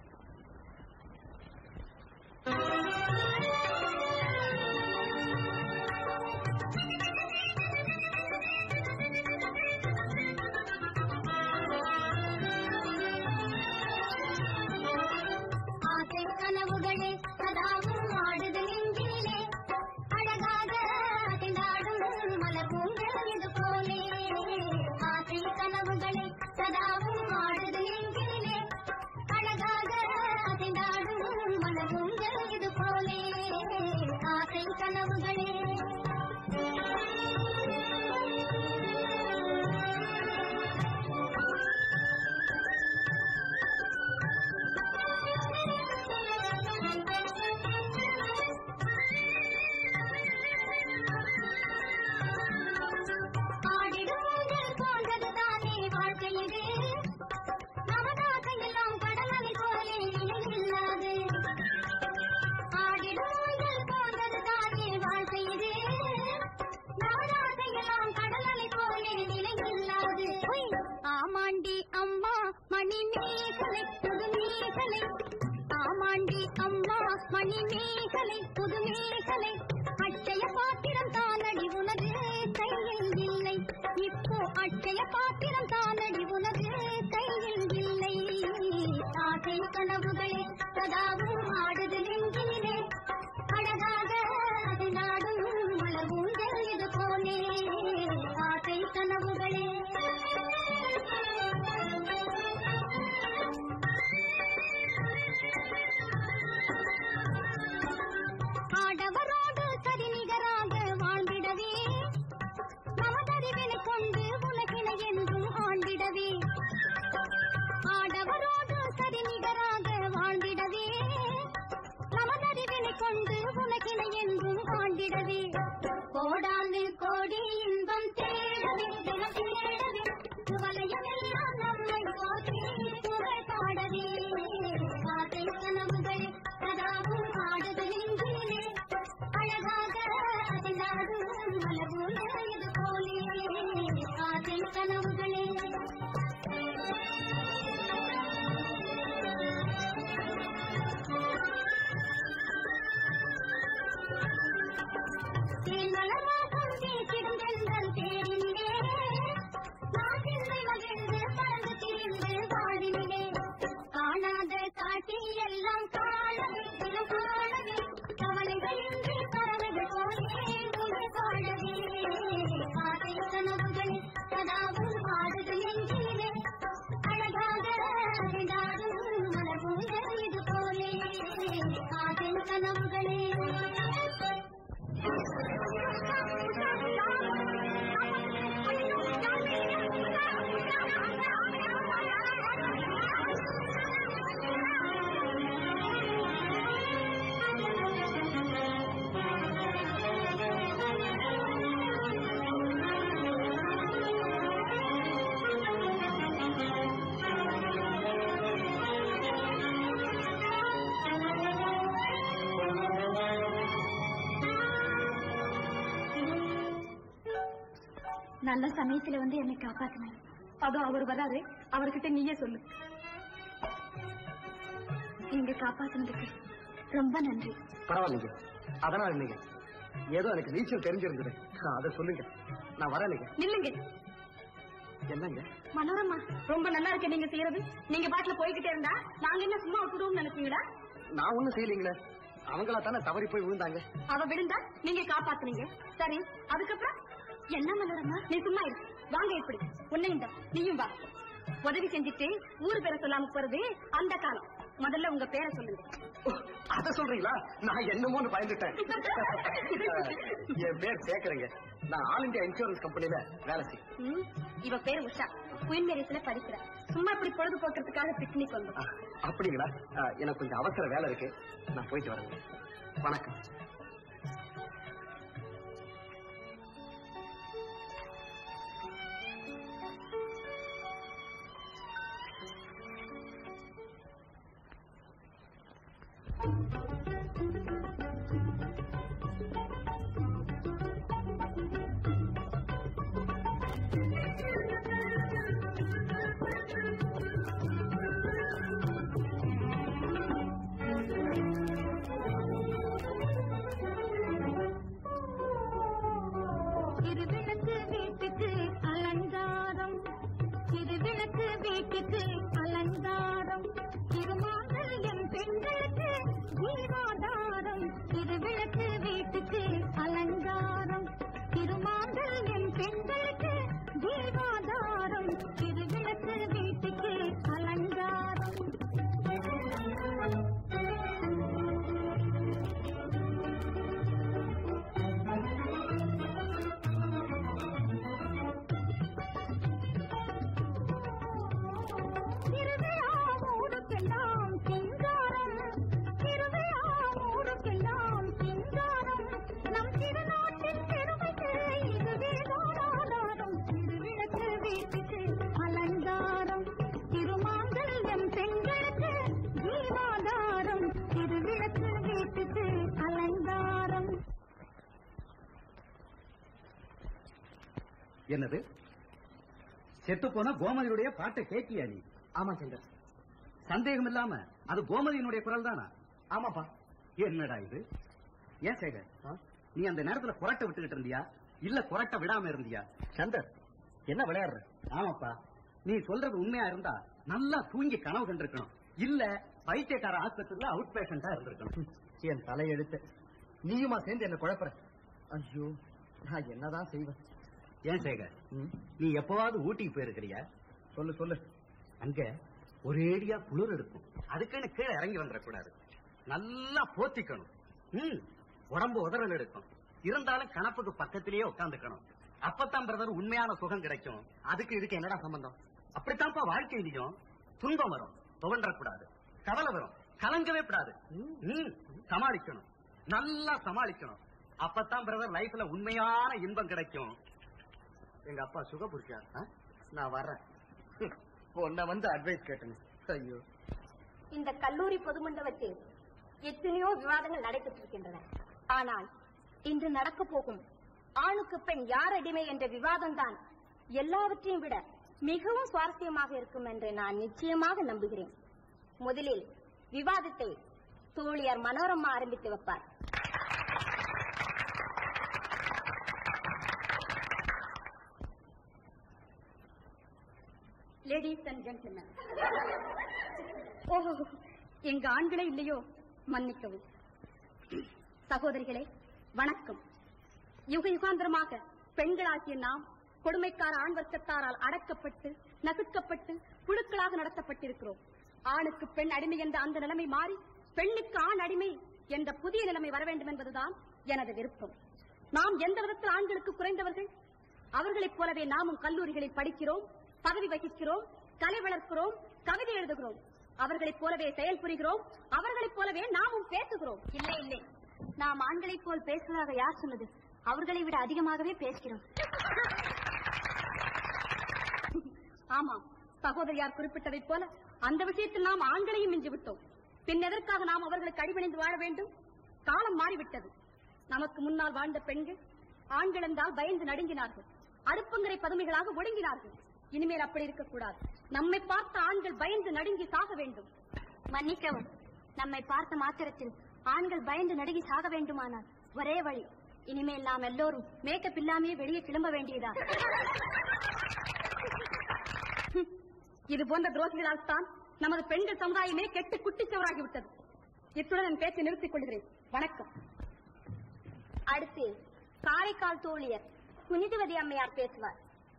ஆசை கனவுகளே சதாவும் ஆடுது நெஞ்சிலே அழகாக அசைந்தாடும் மலர் பூங்கல் இது போலே ஆசை கனவுகளே சதாவும் ஆடுது நெஞ்சிலே அழகாக அசைந்தாடும் மலர் பூங்கல் இது போலே ஆசை கனவுகளே ஆடிடுங்கள் போன்றது தானே வாழ்க்கையிலே நமதாசையெல்லாம் கடலலை போலே நிலையில்லாது ஆடிடுங்கள் போன்றது தானே வாழ்க்கையிலே நமதாசையெல்லாம் கடலலை போலே நிலையில்லாது ஆமாண்டி அம்மா மணி மேகலை புது மேகலை ஆமாண்டி அம்மா மணி மேகலை புது மேகலை அட்சய பாத்திரம் தானடி உனது கையில் இல்லை இப்போ அட்சய பாத்திரம் தானடி உனது கையில் இல்லை ஆசை கனவுகளே சதாவும் ஆடுது நெஞ்சிலே அழகாக அது நாடும் மலர்வூஞ்சல் இது போலே ஆசை கனவுகளே ஆடவரோடு சரிநிகராக வாழ்ந்திடவே நமதறிவினை கொண்டு உலகினை என்றும் ஆண்டிடவே ஆடவரோடு சரிநிகராக வாழ்ந்திடவே நமதறிவினை கொண்டு உலகினை என்றும் ஆண்டிடவே கோடானு கோடி இன்பம் தேடவே தினம் தேடவே வலயமெல்லாம் நம்மை போற்றி புகழ் பாடவே ஆசை கனவுகளே சதாவும் ஆடுது நெஞ்சிலே அழகாக அதினாடும் மலர்போல இது போலே ஆசை கனவுகளே நல்ல சமயத்துல வந்து என்னை காப்பாத்தினார் அதோ அவர் வராரு அவர்கிட்ட நீயே சொல்லு நீங்க காப்பாத்தினதுக்கு ரொம்ப நன்றி பரவாயில்லைங்க அதனால இல்லைங்க ஏதோ எனக்கு நீச்சல் தெரிஞ்சிருந்தது அதை சொல்லுங்க நான் வரலைங்க நில்லுங்க என்னங்க மனோரமா ரொம்ப நல்லா இருக்கு நீங்க செய்யறது நீங்க பாட்டுல போய்கிட்டே இருந்தா நாங்க என்ன சும்மா விட்டுடுவோம்னு நினைச்சீங்களா நான் ஒண்ணும் செய்யலீங்களே அவங்களா தானே தவறி போய் விழுந்தாங்க அவ விழுந்தா நீங்க காப்பாத்துனீங்க சரி அதுக்கப்புறம் என்ன மனோரமா நீ சும்மா இரு வாங்க இப்படி உன்னையும் தான் நீயும் வா உதவி செஞ்சுட்டு ஊர் பேரை சொல்லாம போறது அந்த காலம் முதல்ல உங்க பேரை சொல்லுங்க அத சொல்றீங்களா நான் என்னமோன்னு பயந்துட்டேன் என் பேர் சேக்கறேங்க நான் ஆல் இந்தியா இன்சூரன்ஸ் கம்பெனில வேலை செய்யறேன் ம், இவ பேர் உஷா குயின் மேரிஸ்ல படிக்கிற சும்மா இப்படி பொழுது போக்குறதுக்காக பிக்னிக் வந்தோம் ஆ, அப்படிங்களா ஆ, எனக்கு கொஞ்சம் அவசர வேலை இருக்கு நான் போயிட்டு வரேங்க வணக்கம் திருவிளக்கு வீட்டுக்கு அலங்காரம் திருவிளக்கு வீட்டுக்கு அலங்காரம் திருமாங்கல்யம் பெண்களுக்கு ஜீவாதாரம் திருவிளக்கு வீட்டுக்கு அலங்காரம் திருமாங்கல்யம் பெண்களுக்கு ஜீவாதாரம் திருவிளக்கு வீட்டுக்கு அலங்காரம் திருவிழா ஊருக்கெல்லாம் சிங்காரம் திருவிழா ஊருக்கெல்லாம் சிங்காரம் நம் திருநாட்டின் பெருமைக்கு இதுவே ஆதாரம் திருவிளக்கு வீட்டுக்கு அலங்காரம் திருமாங்கல்யம் பெண்களுக்கு ஜீவாதாரம் திருவிளக்கு வீட்டுக்கு அலங்காரம் என்னது செத்து போன கோமதியுடைய பாட்டை கேட்டியா நீ ஆமா சங்கர் சந்தேகம் இல்லாம அது கோமதியினுடைய குரல் தானா ஆமாப்பா என்னடா இது ஏன் சேகர் நீ அந்த நேரத்துல குரட்டை விட்டுக்கிட்டு இருந்தியா இல்ல குரட்டை விடாம இருந்தியா சந்தர் என்ன விளையாடுற ஆமாப்பா நீ சொல்றது உண்மையா இருந்தா நல்லா தூங்கி கனவு கண்டிருக்கணும் இல்ல பைத்தியக்கார ஆஸ்பத்திரியில அவுட் பேஷண்டா இருந்திருக்கணும் என் தலையெழுத்து நீயுமா சேர்ந்து என்ன குழப்பற ஐயோ நான் என்னதான் செய்வேன் ஏன் சேகர் ம், நீ எப்பவாவது ஊட்டிக்கு போயிருக்கிறியா சொல்லு சொல்லு அங்க ஒரேடியா குளிர் இருக்கும் அதுக்குன்னு கீழே இறங்கி வந்துடக்கூடாது நல்லா போத்திக்கணும் ம் உடம்பு உதறல் எடுக்கும் இருந்தாலும் கணப்புக்கு பக்கத்திலேயே உட்காந்துக்கணும் அப்பதான் பிரதர் உண்மையான சுகம் கிடைக்கும் அதுக்கு இதுக்கு என்னடா சம்பந்தம் அப்படித்தான்ப்பா வாழ்க்கையிலையும் துன்பம் வரும் துவண்டக்கூடாது கவலை வரும் கலங்கவே கூடாது ம், சமாளிக்கணும் நல்லா சமாளிக்கணும் அப்பதான் பிரதர் லைஃப்ல உண்மையான இன்பம் கிடைக்கும் எங்க அப்பா சுகபுரிச்சார் நான் வர்றேன் உன்னை வந்து அட்வைஸ் கேட்டேன் ஐயோ இந்த கல்லூரி பொது மண்டபத்தில் எத்தனையோ விவாதங்கள் நடைபெற்றிருக்கின்றன ஆனால் இன்று நடக்க போகும் ஆணுக்கு பெண் யார் அடிமை என்ற விவாதம் தான் எல்லாவற்றையும் விட மிகவும் சுவாரஸ்யமாக இருக்கும் என்று நான் நிச்சயமாக நம்புகிறேன் முதலில் விவாதத்தை தோழியார் மனோரமா ஆரம்பித்து வைப்பார் லேடிஸ் அண்ட் ஜென்டில்மேன் ஓஹோ எங்க ஆண்களே இல்லையோ மன்னிக்கவும் சகோதரிகளே வணக்கம் யுக யுகாந்திரமாக பெண்களாகிய நாம் கொடுமைக்கார ஆண் வர்க்கத்தாரால் அடக்கப்பட்டு நசுக்கப்பட்டு புழுக்களாக நடத்தப்பட்டிருக்கிறோம் ஆணுக்கு பெண் அடிமை என்ற அந்த நிலைமை மாறி பெண்ணுக்கு ஆண் அடிமை என்ற புதிய நிலைமை வர வேண்டும் என்பதுதான் எனது விருப்பம் நாம் எந்த விதத்தில் ஆண்களுக்கு குறைந்தவர்கள் அவர்களைப் போலவே நாமும் கல்லூரிகளில் படிக்கிறோம் பதவி வகிக்கிறோம் கலை வளர்க்கிறோம் கவிதை எழுதுகிறோம் அவர்களைப் போலவே செயல் புரிகிறோம் அவர்களைப் போலவே நாமும் பேசுகிறோம் இல்லை இல்லை நாம் ஆண்களைப் போல் பேசுவதாக யார் சொன்னது அவர்களை விட அதிகமாகவே பேசுகிறோம் ஆமாம் சகோதரியார் குறிப்பிட்டதைப் போல அந்த விஷயத்தில் நாம் ஆண்களையும் மிஞ்சி விட்டோம் பின் எதற்காக நாம் அவர்களுக்கு அடிபணிந்து வாழ வேண்டும் காலம் மாறிவிட்டது நமக்கு முன்னால் வாழ்ந்த பெண்கள் ஆண்கள் என்றால் பயந்து நடுங்கினார்கள் அடுப்பங்கரை பதுமைகளாக ஒடுங்கினார்கள் இனிமேல் அப்படி இருக்கக்கூடாது நம்மை பார்த்த ஆண்கள் பயந்து நடுங்கி சாக வேண்டும் மன்னிக்கவும் நம்மை பார்த்த மாத்திரத்தில் ஆண்கள் பயந்து நடுங்கி சாக வேண்டுமானால் ஒரே வழி இனிமேல் நாம் எல்லோரும் மேக்கப் இல்லாமையே வெளியே கிளம்ப வேண்டியதா இது போன்ற துரோகிகளால் தான் நமது பெண்கள் சமுதாயமே கெட்டு குட்டிச்சவராகிவிட்டது இத்துடன் என் பேச்சை நிறுத்திக் கொள்கிறேன் வணக்கம் அடுத்து காரைக்கால் தோழியர் புனிதவதி அம்மையார் பேசுவார்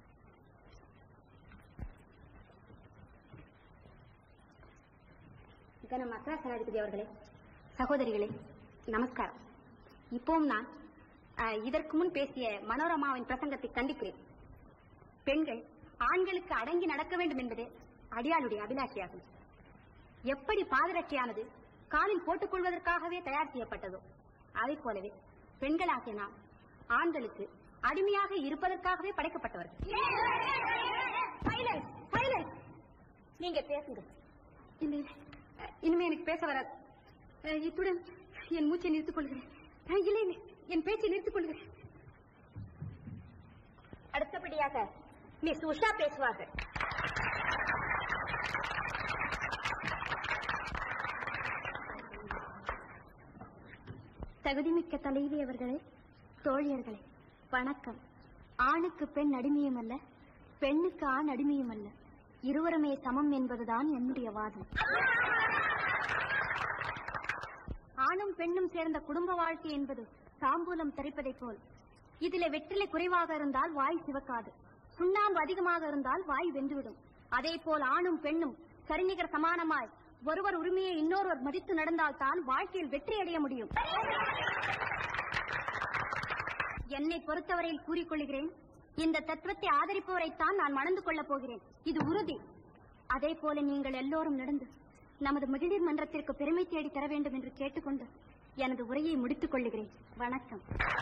கன மக்கா சனாதிபதி அவர்களே சகோதரிகளே நமஸ்காரம் இப்போவும் நான் அஹ், இதற்கு முன் பேசிய மனோரமாவின் பிரசங்கத்தை கண்டிக்கிறேன் பெண்கள் ஆண்களுக்கு அடங்கி நடக்க வேண்டும் என்பதே அடியாளுடைய அபிலாஷையாகும் எப்படி பாதரட்சியானது காலில் போட்டுக் கொள்வதற்காகவே தயார் செய்யப்பட்டதோ அதை போலவே பெண்களாகிய நாம் ஆண்களுக்கு அடிமையாக இருப்பதற்காகவே படைக்கப்பட்டவர்கள் Silence, silence. நீங்க பேசுங்க இல்லை அஹ், இனிமே எனக்கு பேச வராது அஹ், இத்துடன் என் மூச்சை நிறுத்திக் கொள்கிறேன் அஹ், இல்லை இல்லை என் பேச்சை நிறுத்திக் கொள்கிறேன் அடுத்தபடியாக மிஸ் உஷா பேசுவார்கள் தகுதிமிக்க தலைவி அவர்களே தோழியர்களே வணக்கம் ஆணுக்கு பெண் அடிமையும் அல்ல பெண்ணுக்கு ஆண் அடிமையும் அல்ல இருவருமே சமம் என்பதுதான் என்னுடைய வாதம் ஆணும் பெண்ணும் சேர்ந்த குடும்ப வாழ்க்கை என்பது தாம்பூலம் தரிப்பதைப் போல் இதிலே வெற்றிலை குறைவாக இருந்தால் வாய் சிவக்காது சுண்ணாம்பு அதிகமாக இருந்தால் வாய் வென்றுவிடும் அதே போல் ஆணும் பெண்ணும் சரிநிகர் சமானமாய் ஒருவர் உரிமையை இன்னொருவர் மதித்து நடந்தால் தான் வாழ்க்கையில் வெற்றி அடைய முடியும் என்னை பொறுத்தவரையில் கூறிக்கொள்கிறேன் இந்த தத்துவத்தை ஆதரிப்பவரைத்தான் நான் மணந்து கொள்ளப் போகிறேன் இது உறுதி அதே போல நீங்கள் எல்லோரும் நடந்து நமது மகளிர் மன்றத்திற்கு பெருமை தேடி தர வேண்டும் என்று கேட்டுக்கொண்டு எனது உரையை முடித்துக் கொள்ளுகிறேன் வணக்கம்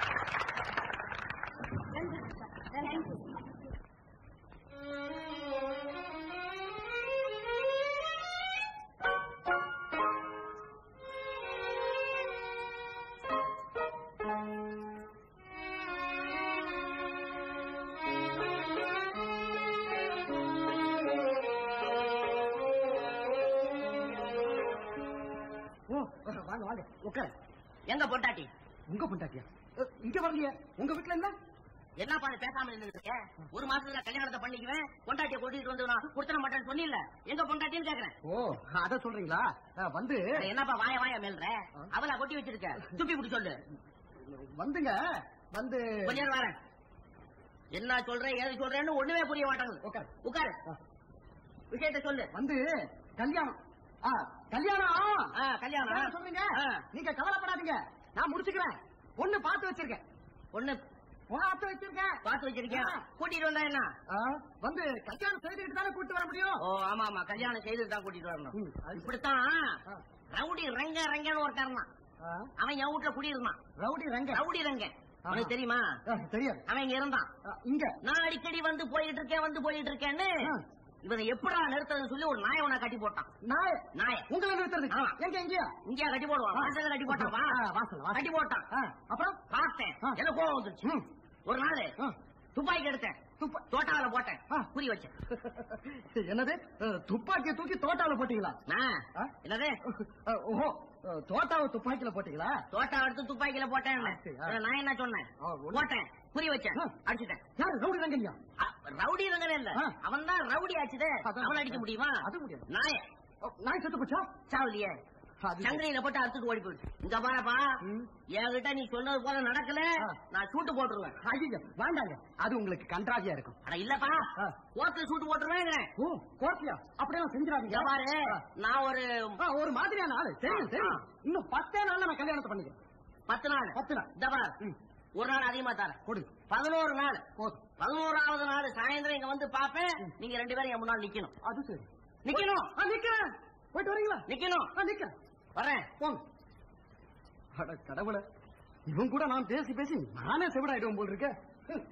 ஓ வாங்க வாங்க உட்காரு எங்க பொண்டாட்டி உங்க பொண்டாட்டியா அ, இங்க வரலையே உங்க வீட்டுல என்ன என்னப்பா நீ பேசாம இருந்துருக்க ஒரு மாசத்துல கல்யாணத்தை பண்ணிக்குவேன் பொண்டாட்டிய கூட்டிட்டு வந்து நான் கொடுத்துட மாட்டேன்னு சொன்னில்ல எங்க பொண்டாட்டின்னு கேக்குறேன் ஓ அத சொல்றீங்களா அ, வந்து அட, என்னப்பா வாய வாய மேல்ற அவளா கொட்டி வச்சிருக்க துப்பி குடி சொல்லு வந்துங்க வந்து கொஞ்ச நேரம் வரேன் என்ன சொல்றேன் ஏது சொல்றேன்னு ஒண்ணுமே புரிய மாட்டாங்க உட்காரு உட்காரு ஆ. விஷயத்த சொல்லு வந்து கல்யாணம் ஆ, கல்யாணம் ஆ, கல்யாணம் அதான் சொல்றீங்க ஆ. நீங்க கவலைப்படாதீங்க நான் முடிச்சுக்கிறேன் பொண்ணு பார்த்து வச்சிருக்கேன் ஒண்ணு பார்த்து வச்சிருக்கேன் பார்த்து வச்சிருக்கேன் ஆ. கூட்டிட்டு வந்தா என்ன ஆ, வந்து கல்யாணம் செய்துக்கிட்டு தானே கூட்டு வர முடியும் ஓ ஆமா ஆமா கல்யாணம் செய்து தான் கூட்டிட்டு வரணும் ம், அது- இப்படித்தான் ஆ. ரவுடி ரங்க ரங்கன்னு ஒருத்தன் இருந்தான் ஆ, அவன் என் வீட்டுல குடியிருந்தான் ரவுடி ரங்க ரவுடி ரங்க ஆஹா. உனக்கு தெரியுமா ஆ, தெரியாது அவன் இங்க இருந்தான் ஆ, இங்க நான் அடிக்கடி வந்து போயிட்டு இருக்கேன் வந்து போயிட்டு இருக்கேன்னு ஆ. இவனை எப்படா நிறுத்ததுன்னு சொல்லி ஒரு நாயை உன கட்டி போட்டான் நாய் நாய உங்களை நிறுத்துறதுக்கு ஆமா. எங்க எங்கயா இங்கேயா கட்டி போடுவான் ஆ. வாசல்ல கட்டி போட்டான் வா. ஆ, வாசல்ல, வாசல்ல. கட்டி போட்டான் ஆ, அப்புறம் பார்த்தேன் ஆ. எனக்கு கோவம் வந்துருச்சு ம். ஒரு நாள் ஆ. துப்பாக்கி எடுத்தேன் துப்பா- தோட்டாவில போட்டேன் ஆ. குறி வச்சேன் என்னது அஹ், துப்பாக்கியை தூக்கி தோட்டால போட்டீங்களா நான் ஆ? என்னது அஹ், ஓஹோ அஹ், தோட்டாவை துப்பாக்கியில போட்டீங்களா தோட்டா எடுத்து துப்பாக்கியில போட்டேன் ஆ, சரி, ஆ. நான் என்ன சொன்னேன் ஆ, ஒண்ணு. போட்டேன் குறி வச்சேன் ஆ. அடிச்சுட்டேன் யாரு ரவுடி ரங்கனியா அ, ரவுடி ரங்கனே இல்ல ஆ. அவன் தான் ரவுடி ஆச்சுதே அதான். அவன் அடிக்க முடியுமா அது முடியாது. நாய ஓ, நாய் செத்து போச்சா சாவலியே அது சங்கரியில போட்டு அறுத்துட்டு ஓடி போயிடுச்சு இங்க பாருப்பா ம். என்கிட்ட நீ சொன்னது போல நடக்கல ஆ. நான் சூட்டு போட்டுருவேன் ஐயோ வேண்டாங்க அது உங்களுக்கு கன்றாவியா இருக்கும் அட இல்லப்பா ஆ. ஓத்துல சூட்டு போட்டுருவேன் ஓ கோர்ட்டியா அப்படியெல்லாம் செஞ்சிடாதீங்க இங்க பாரு ஆ. நான் ஒரு ஆ, ஒரு மாதிரியான ஆளு தெரியும் ஆ. தெரியும் இன்னும் பத்தே நாள்ல நான் கல்யாணத்தை பண்ணிக்கிறேன் பத்து நாள் பத்து நாள் இந்த பாரு ம். ஒரு நாள் அதிகமா தரேன் கொடு பதினோரு நாள் போதும் பதினோராவது நாள் சாயந்தரம் இங்க வந்து பாப்பேன் நீங்க ரெண்டு பேரும் என் முன்னாள் நிக்கணும் அது சரி நிக்கணும் ஆ, நிக்கிறேன் போயிட்டு வரீங்களா நிக்கணும் ஆ, நிக்கிறேன் வரேன் போங்க அட கடவுளே இவன் கூட நான் பேசி பேசி நானே செவிடாயிடுவோம் போல் இருக்க ஹம்.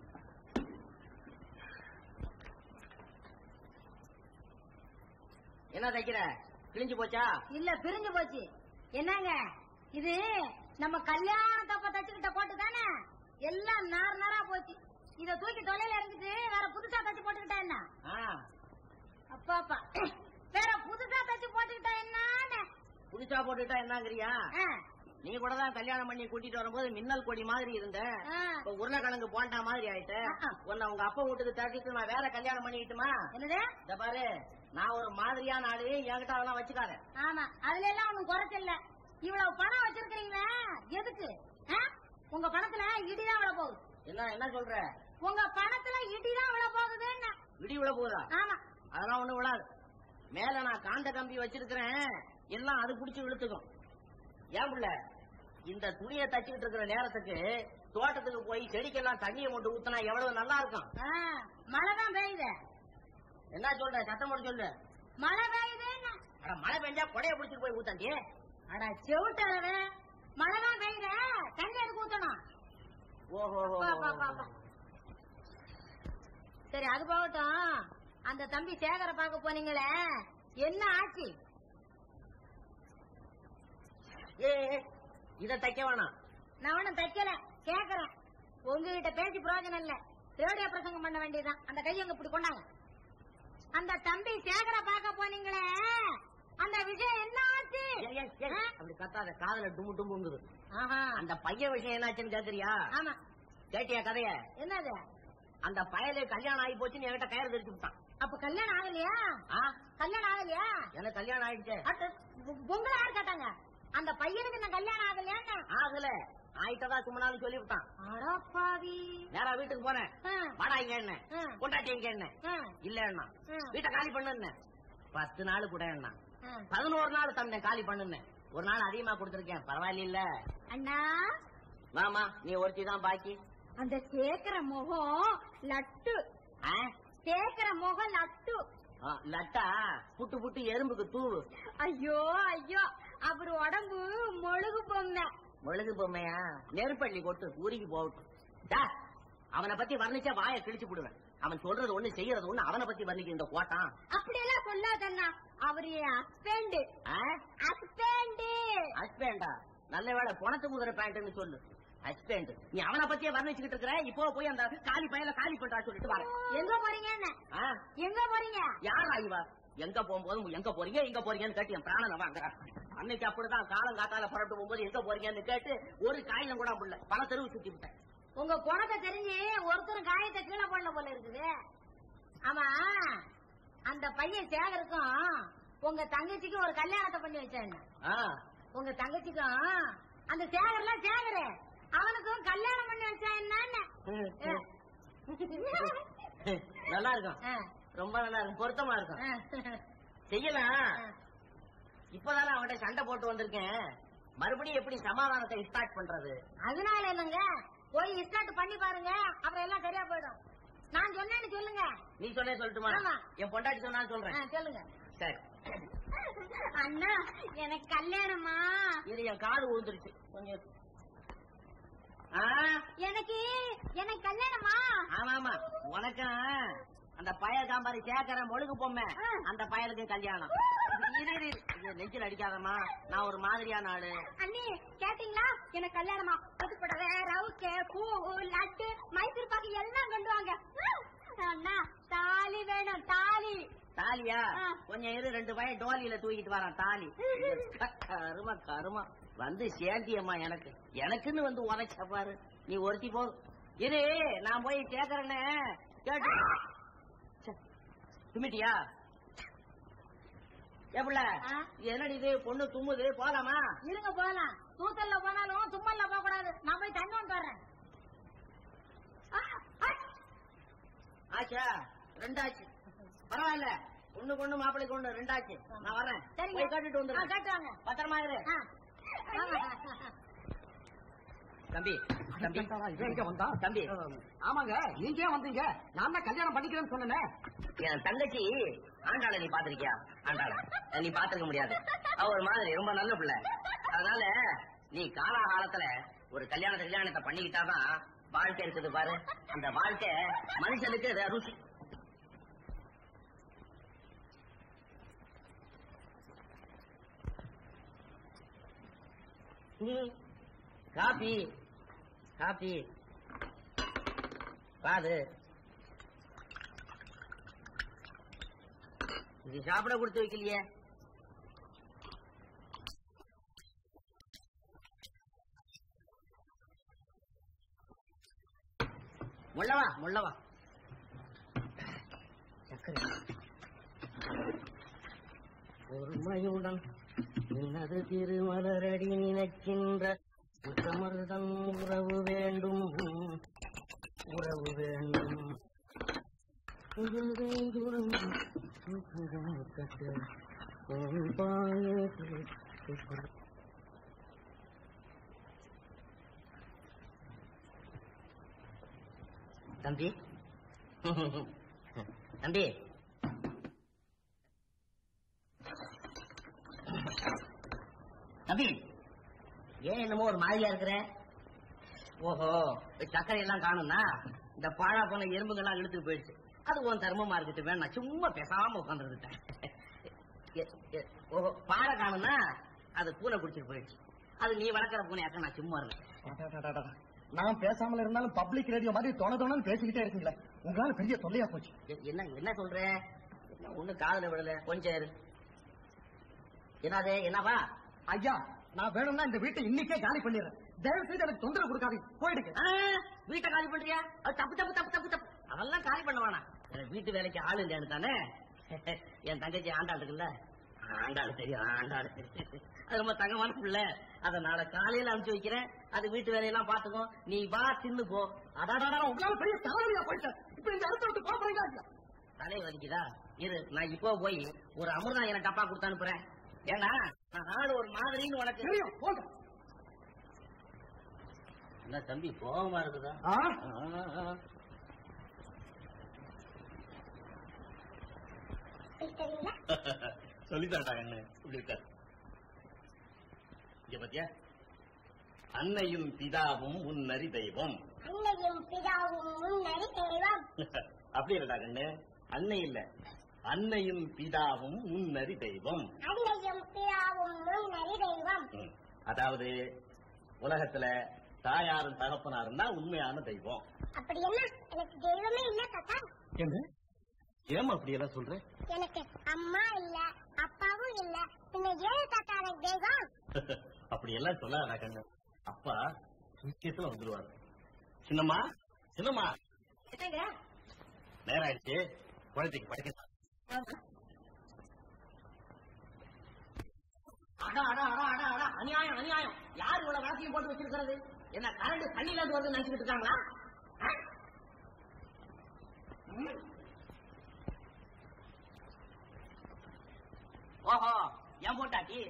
என்ன தைக்கிற கிழிஞ்சு போச்சா இல்ல பிரிஞ்சு போச்சு என்னங்க இது நம்ம கல்யாணத்தப்ப தச்சுக்கிட்ட போட்டு தானே எல்லாம் நார் நாரா போச்சு இத தூக்கி தொலைல இருந்துட்டு வேற புதுசா தச்சு போட்டுக்கிட்டா என்ன ஆ, அப்பா அப்பா வேற புதுசா தச்சு போட்டுக்கிட்டா என்னன்னு புதுசா போட்டுட்டா என்னங்கிறியா ஆ, நீ கூட தான் கல்யாணம் பண்ணி கூட்டிட்டு வரும்போது மின்னல் கொடி மாதிரி இருந்த ஆ. இப்ப உருளைக்கிழங்கு போண்டா மாதிரி ஆயிட்ட ஆ. உன்னை உங்க அப்பா வீட்டுக்கு தட்டிட்டு நான் வேற கல்யாணம் பண்ணிக்கிட்டுமா என்னது இந்த பாரு நான் ஒரு மாதிரியான ஆளு என்கிட்ட அதெல்லாம் வச்சுக்காத ஆமா அதுல எல்லாம் ஒண்ணும் குறைச்சல இவ்வளவு பணம் வச்சிருக்கீங்களே எதுக்கு ஆ? உங்க பணத்துல இடிதான் விழ போகுது என்ன என்ன சொல்ற உங்க பணத்துல இடிதான் விழ போகுதுன்னு விடி விழ போதா ஆமா அதெல்லாம் ஒண்ணும் விழாது மேல நான் காந்த கம்பி வச்சிருக்கிறேன் எல்லாம் அது புடிச்சு இழுத்துக்கும் ஏன் புள்ள இந்த துணியை தச்சுக்கிட்டு இருக்கிற நேரத்துக்கு தோட்டத்துக்கு போய் செடிக்கெல்லாம் தண்ணியை கொண்டு ஊத்தினா எவ்வளவு நல்லா இருக்கும் ஆ, மழை தான் பெய்யுது என்ன சொல்ற சத்தம் போட்டு சொல்லு மழை பெய்யுதுன்னு அட மழை பெஞ்சா கொடைய பிடிச்சிட்டு போய் ஊத்தாண்டி அட செவிட்டளவு மழை தான் பெய்யுது தண்ணி எதுக்கு ஊத்தணும் ஓஹோ பா, பா, பா, பா. சரி அது போகட்டும் அந்த தம்பி சேகர பார்க்க போனீங்களே என்ன ஆச்சு ஏ இத தைக்க வேணாம் நான் ஒண்ணும் தைக்கல கேக்குறேன் உங்ககிட்ட பேசி பிரயோஜனம் இல்ல ரேடியோ பிரசங்கம் பண்ண வேண்டியதுதான் அந்த கையை அங்க இப்படி கொண்டாங்க அந்த தம்பி சேகர பார்க்க போனீங்களே அந்த விஷயம் என்ன ஆச்சு ஏய், ஏய், ஏய், ஆ? அப்படி கத்தாத காதுல டும்மு டும்முங்குது ஆஹா. அந்த பையன் விஷயம் என்னாச்சுன்னு கேக்குறியா ஆமா கேட்டியா கதைய என்னது அந்த பயலே கல்யாணம் ஆகி போச்சுன்னு என்கிட்ட கயிறு தெரிச்சு விட்டான் அப்ப கல்யாணம் ஆகலையா ஆ கல்யாணம் ஆகலையா எனக்கு கல்யாணம் ஆயிடுச்சு அட, உ- உங்களை யார் கேட்டாங்க அந்த பையனுக்கு இந்த கல்யாணம் ஆகலையான்னு ஆகல ஆயிட்டதா சும்மனாலும் சொல்லி விட்டான் அடப்பாவி நேரா வீட்டுக்கு போனேன் ஆ, வாடா இங்க என்ன ஆ, கொண்டாட்டி இங்க என்ன ஆ, இல்ல என்ன ஆ, வீட்டை காலி பண்ணு பத்து நாள் கூட என்ன ஆ. பதினோரு நாள் தந்தேன் காலி பண்ணுன்னு ஒரு நாள் அதிகமா கொடுத்துருக்கேன் பரவாயில்ல அண்ணா வாமா நீ ஒருத்தி தான் பாக்கி அந்த சேக்கர முகம் லட்டு ஆ? சேக்கர முகம் லட்டு ஆ, லட்டா புட்டு புட்டு எறும்புக்கு தூவு ஐயோ ஐயோ அவர் உடம்பு மொழுகு பொம்மை முழுகு பொம்மையா நெருப்பள்ளி கொட்டு ஊருக்கு போகட்டும் டா, அவனை பத்தி வர்ணிச்சா வாயை கிழிச்சு விடுவேன் அவன் சொல்றது ஒண்ணு செய்யறது ஒண்ணு அவனை பத்தி வர்ணிக்க இந்த கோட்டான் அப்படியெல்லாம் சொல்லாதண்ணா அவர் என் ஹஸ்பண்ட் ஹஸ்பண்ட் ஹஸ்பேண்டா நல்ல வேளை புணத்து குதிரை பேண்ட்னு சொல்லு ஹஸ்பேண்ட் நீ அவனை பத்தியே வர்ணிச்சுக்கிட்டு இருக்கிற இப்போ போய் அந்த காலி பையல காலி பண்றா சொல்லிட்டு வர எங்க போறீங்க ஆ, எங்க போறீங்க யாரா இவ எங்க போகும்போது எங்க போறீங்க எங்க போறீங்கன்னு கேட்டு என் பிராணனை வாங்குறான் அன்னைக்கு அப்படிதான் காலம் காத்தால புறப்பட்டு போகும்போது எங்க போறீங்கன்னு கேட்டு ஒரு காயிலும் கூட முடியல பல தெருவு சுத்தி விட்டேன் உங்க குணத்தை தெரிஞ்சு ஒருத்தரும் காயத்தை கீழே போடல போல இருக்குது ஆமா அந்த பையன் சேகருக்கும் உங்க தங்கச்சிக்கு ஒரு கல்யாணத்தை பண்ணி வச்சேன் ஆ, உங்க தங்கச்சிக்கும் அந்த சேகர்லாம் சேகரு அவனுக்கும் கல்யாணம் பண்ணி வச்சா என்னன்னு ம், ம். நல்லா இருக்கும் ஆ, ரொம்ப நல்லா இருக்கும் பொருத்தமா இருக்கும் ஆ, செய்யலாம் ஆ. இப்பதானே அவன்கிட்ட சண்டை போட்டு வந்திருக்கேன் மறுபடியும் எப்படி சமாதானத்தை ஸ்டார்ட் பண்றது அதனால என்னங்க போய் ஸ்டார்ட் பண்ணி பாருங்க அப்புறம் எல்லாம் சரியா போயிடும் நான் சொன்னேன்னு சொல்லுங்க நீ சொன்னே சொல்லட்டுமா ஆமா. என் பொண்டாட்டி சொன்னாலும் ஆ, சொல்றேன் சொல்லுங்க சரி அண்ணா எனக்கு கல்யாணமா இது என் காது விழுந்துருச்சு கொஞ்சம் ஆ எனக்கு எனக்கு கல்யாணமா ஆமா ஆமா உனக்கும் அந்த பய காம்பாரி கேக்குற மொழுகு பொம்மை ஆ. அந்த பயலுக்கு கல்யாணம் இரு, இரு, இரு. இது நெஞ்சில் அடிக்காதம்மா நான் ஒரு மாதிரியான ஆளு அண்ணி கேட்டீங்களா எனக்கு கல்யாணமா புதுப்படவை ரவுக்கு பூ லட்டு மைசூர் பாக்கு எல்லாம் கொண்டு வாங்க அண்ணா தாலி வேணும் தாலி தாலியா ஆ. கொஞ்சம் இரு ரெண்டு பையன் டோலியில தூக்கிட்டு வரான் தாலி கருமா கருமா வந்து சேர்த்தியம்மா எனக்கு எனக்குன்னு வந்து உரைச்ச பாரு நீ ஒருத்தி போ இரு நான் போய் கேக்குறேன்னு கேட்டு ச்சே, தும்மிட்டியா எப்பல ஆ? என்னடி இது பொண்ணு தும்முது போலாமா இருங்க போலாம் தூத்தல்ல போனாலும் தும்மல்ல போக கூடாது நான் போய் தண்ணி கொண்டு வரேன் ஆ, ஆ. ஆச்சா ரெண்டாச்சு பரவாயில்ல ஒண்ணு கொண்டு மாப்பிள்ளைக்கு ஒண்ணு ரெண்டாச்சு நான் வரேன் சரிங்க போய் கேட்டுட்டு ஆ, வந்துடுறேன் கேட்டு வாங்க பத்திரமா இரு ஆ. ஆமா. தம்பி தம்பி எங்க வந்தா தம்பி ஆமாங்க நீங்க ஏன் வந்தீங்க நான் தான் கல்யாணம் பண்ணிக்கிறேன்னு சொன்னேன் என் தங்கச்சி ஆண்டாள நீ பாத்திருக்கியா ஆண்டாள நீ பாத்துக்க முடியாது அவ ஒரு மாதிரி ரொம்ப நல்ல பிள்ளை அதனால நீ காலாகாலத்துல ஒரு கல்யாணத்தை கல்யாணத்தை பண்ணிக்கிட்டாதான் வாழ்க்கை இருக்குது பாரு அந்த வாழ்க்கை மனுஷனுக்கு அது ருசி ம், காபி காபி பாது இது சாப்பிட கொடுத்து வைக்கலையே முள்ளவா முள்ளவா சக்கரை பொறுமையுடன் நினது திருமலரடி நினைக்கின்ற உத்தமர்தன் உறவு வேண்டும் உறவு வேண்டும் உயிர்வேந்துடன் கட்டு உன் பாயத்தில் தம்பி தம்பி தம்பி ஏன் என்னமோ ஒரு மாதிரியா இருக்கிற ஓஹோ சர்க்கரை எல்லாம் காணும்னா இந்த பாழா போன எறும்புகள்லாம் இழுத்துட்டு போயிடுச்சு அது உன் தர்மமா இருக்கட்டும் வேணும் நான் சும்மா பேசாம உட்காந்துருந்துட்டேன் ஓஹோ பாறை காணும்னா அது பூனை குடிச்சிட்டு போயிடுச்சு அது நீ வளர்க்குற பூனையாக்க நான் சும்மா இருந்தேன் நான் பேசாமல இருந்தாலும் பப்ளிக் ரேடியோ மாதிரி தொண தொணன்னு பேசிக்கிட்டே இருக்கீங்களே உங்களால பெரிய தொல்லையா போச்சு எ- என்ன என்ன சொல்ற என்ன ஒண்ணு காதுல விடல கொஞ்சம் இரு. என்னது என்னவா ஐயா நான் வேணும்னா இந்த வீட்டை இன்னைக்கே காலி பண்ணிடுறேன் தயவு செய்து எனக்கு தொந்தரவு கொடுக்காதீங்க போயிடுங்க ஆ, வீட்டை காலி பண்றியா அது தப்பு தப்பு தப்பு தப்பு தப்பு அதெல்லாம் காலி பண்ண வேணாம் எனக்கு வீட்டு வேலைக்கு ஆள் இல்லையானு தானே என் தங்கச்சி ஆண்டாள் இருக்குல்ல ஆண்டாள் தெரியும் ஆண்டாள் அது ரொம்ப தங்கமான பிள்ளை அதை நாளை காலையில அனுப்பிச்சு வைக்கிறேன் அது வீட்டு வேலையெல்லாம் பாத்துக்கோ நீ வா தின்னு போ அடாடாடா உங்களால பெரிய தலைவலியா போயிட்டேன் இப்ப இந்த இடத்த விட்டு போறீங்களா இல்லையா? தலை வலிக்குதா இரு நான் இப்போ போய் ஒரு அமிர்தம் எனக்கு டப்பா கொடுத்து அனுப்புறேன் ஏன்னா நான் ஆள் ஒரு மாதிரின்னு உனக்கு தெரியும் போங்க என்ன தம்பி கோபமா இருக்குதா ஆ? ஆ, ஆ. தெரியுங்களா சொல்லித்தாண்டா கண்ணு இப்படி இருக்காரு இங்க பாத்தியா அன்னையும் பிதாவும் உன்னறி தெய்வம் அன்னையும் பிதாவும் முன்னறி தெய்வம் அப்படி இல்லடா கண்ணு அன்னை இல்ல அன்னையும் பிதாவும் உன்னறி தெய்வம் அன்னையும் பிதாவும் முன்னறி தெய்வம் ம். அதாவது உலகத்துல தாயாரும் தகப்பனாரும் தான் உண்மையான தெய்வம் அப்படி என்ன எனக்கு தெய்வமே இல்ல தாத்தா என்ன ஏமா அப்படி எல்லாம் சொல்ற எனக்கு அம்மா இல்ல அப்பாவும் இல்ல பின்ன ஏழு தாத்தா எனக்கு தெய்வம் அப்படி எல்லாம் சொல்லாதடா கண்ணு அப்பா நிச்சயத்துல வந்துருவாரு சின்னம்மா சின்னம்மா என்னங்க நேரம் ஆயிடுச்சு குழந்தைக்கு படிக்க அடா அடா அடா அடா அடா அநியாயம் அநியாயம் யார் இவ்வளவு விளக்கையும் போட்டு வச்சிருக்கிறது என்ன கரண்ட் தண்ணியில இருந்து வருது நினைச்சுக்கிட்டு இருக்காங்களா ஆ? ம்? ஓஹோ என் போட்டாட்டி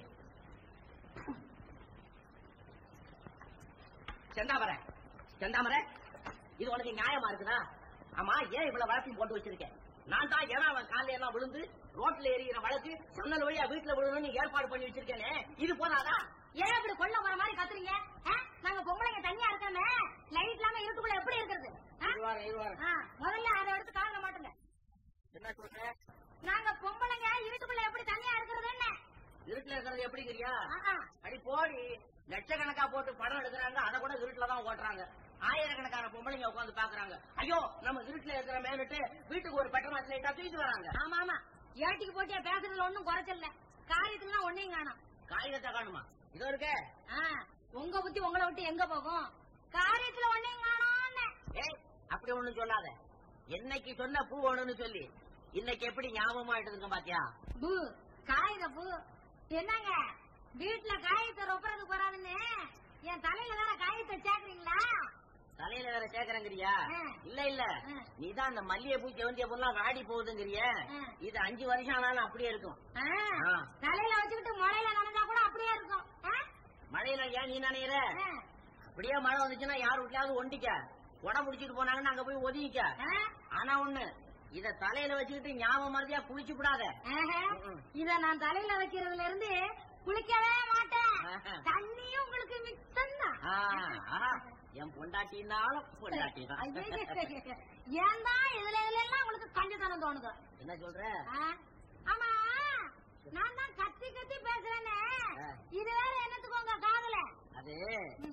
செந்தாமரை செந்தாமரை இது உனக்கு நியாயமா இருக்குதா ஆமா ஏன் இவ்வளவு வழக்கையும் போட்டு வச்சிருக்கேன் நான் தான் ஏன்னா அவன் காலையில எல்லாம் விழுந்து ரோட்ல எரிகிற வழக்கு சன்னல் வழியா வீட்டுல விழுணும்னு ஏற்பாடு பண்ணி வச்சிருக்கேனே இது போதாதா ஏன் இப்படி கொள்ள வர மாதிரி கத்துறீங்க ஆ? நாங்க பொம்பளைங்க தனியா இருக்கோமே லைட் இல்லாம இருட்டுக்குள்ள எப்படி இருக்கிறது ஆ? இருவாரு இருவாரு ஆ, முதல்ல அதை எடுத்து காங்க மாட்டுங்க என்ன சொல்ற நாங்க பொம்பளைங்க இருட்டுக்குள்ள எப்படி தனியா இருக்கிறது என்ன இருட்டுல இருக்கிறது எப்படிங்கிறியா ஆ, ஆ. அடி போடி லட்சக்கணக்கா போட்டு படம் எடுக்கிறாங்க அதை கூட இருட்டுல தான் ஓட்டுறாங்க ஆயிரக்கணக்கான பொம்பளைங்க உட்காந்து பாக்குறாங்க ஐயோ நம்ம இருட்டுல இருக்கிற மேலிட்டு வீட்டுக்கு ஒரு பெட்ரோல் லைட்டா தூக்கிட்டு வராங்க ஆமா ஆமா ஏட்டிக்கு போட்டியா பேசுறதுல ஒண்ணும் குறைச்சல காரியத்துல ஒன்னையும் காணும் காகிதத்தை காணுமா இதோ இருக்கே ஆ, உங்க புத்தி உங்களை விட்டு எங்க போகும் காரியத்துல ஒன்னையும் காணோம்னு ஏய் அப்படி ஒண்ணும் சொல்லாத என்னைக்கு சொன்ன பூ வேணும்னு சொல்லி இன்னைக்கு எப்படி ஞாபகமா எடுத்துருக்க பாத்தியா பூ காகித பூ என்னங்க வீட்டுல காயத்தை ரொப்பறதுக்கு வராதுன்னு என் தலையில வேற காயத்தை சேர்க்கறீங்களா தலையில வேற சேர்க்கறங்கிறியா ஆ. இல்ல இல்ல ஆ. நீதான் அந்த மல்லிகை பூ செவந்திய பூலாம் வாடி போகுதுங்கிறிய ஆ. இது அஞ்சு வருஷம் ஆனாலும் அப்படியே இருக்கும் ஆ, ஆ. தலையில வச்சுக்கிட்டு மழையில நனைஞ்சா கூட அப்படியே இருக்கும் ஆ? மழையில ஏன் நீ நினைக்கிற ஆ, அப்படியே மழை வந்துச்சுன்னா யார் வீட்லயாவது ஒண்டிக்க உடம்பு முடிச்சிட்டு போனாங்கன்னா அங்க போய் ஒதுங்கிக்க ஆ, ஆனா ஒண்ணு இத தலையில வச்சுக்கிட்டு ஞாபகம் மறதியா குளிச்சு கூடாத ஆஹா. ம்ம். இத நான் தலையில வைக்கிறதுல இருந்து குளிக்கவே மாட்டேன் ஆஹா. தண்ணியும் உங்களுக்கு மிச்சம் தான் ஆ, ஆஹா. என் பொண்டாட்டினாலும் பொண்டாட்டி தான் ஏன் தான் இதுல இதுல எல்லாம் உங்களுக்கு கஞ்சத்தனம் தோணுது என்ன சொல்ற ஆ? ஆமா நான் தான் கத்தி கத்தி பேசுறேனே ஆ. இது வேற என்னத்துக்கு உங்க காதுல அது ஒரு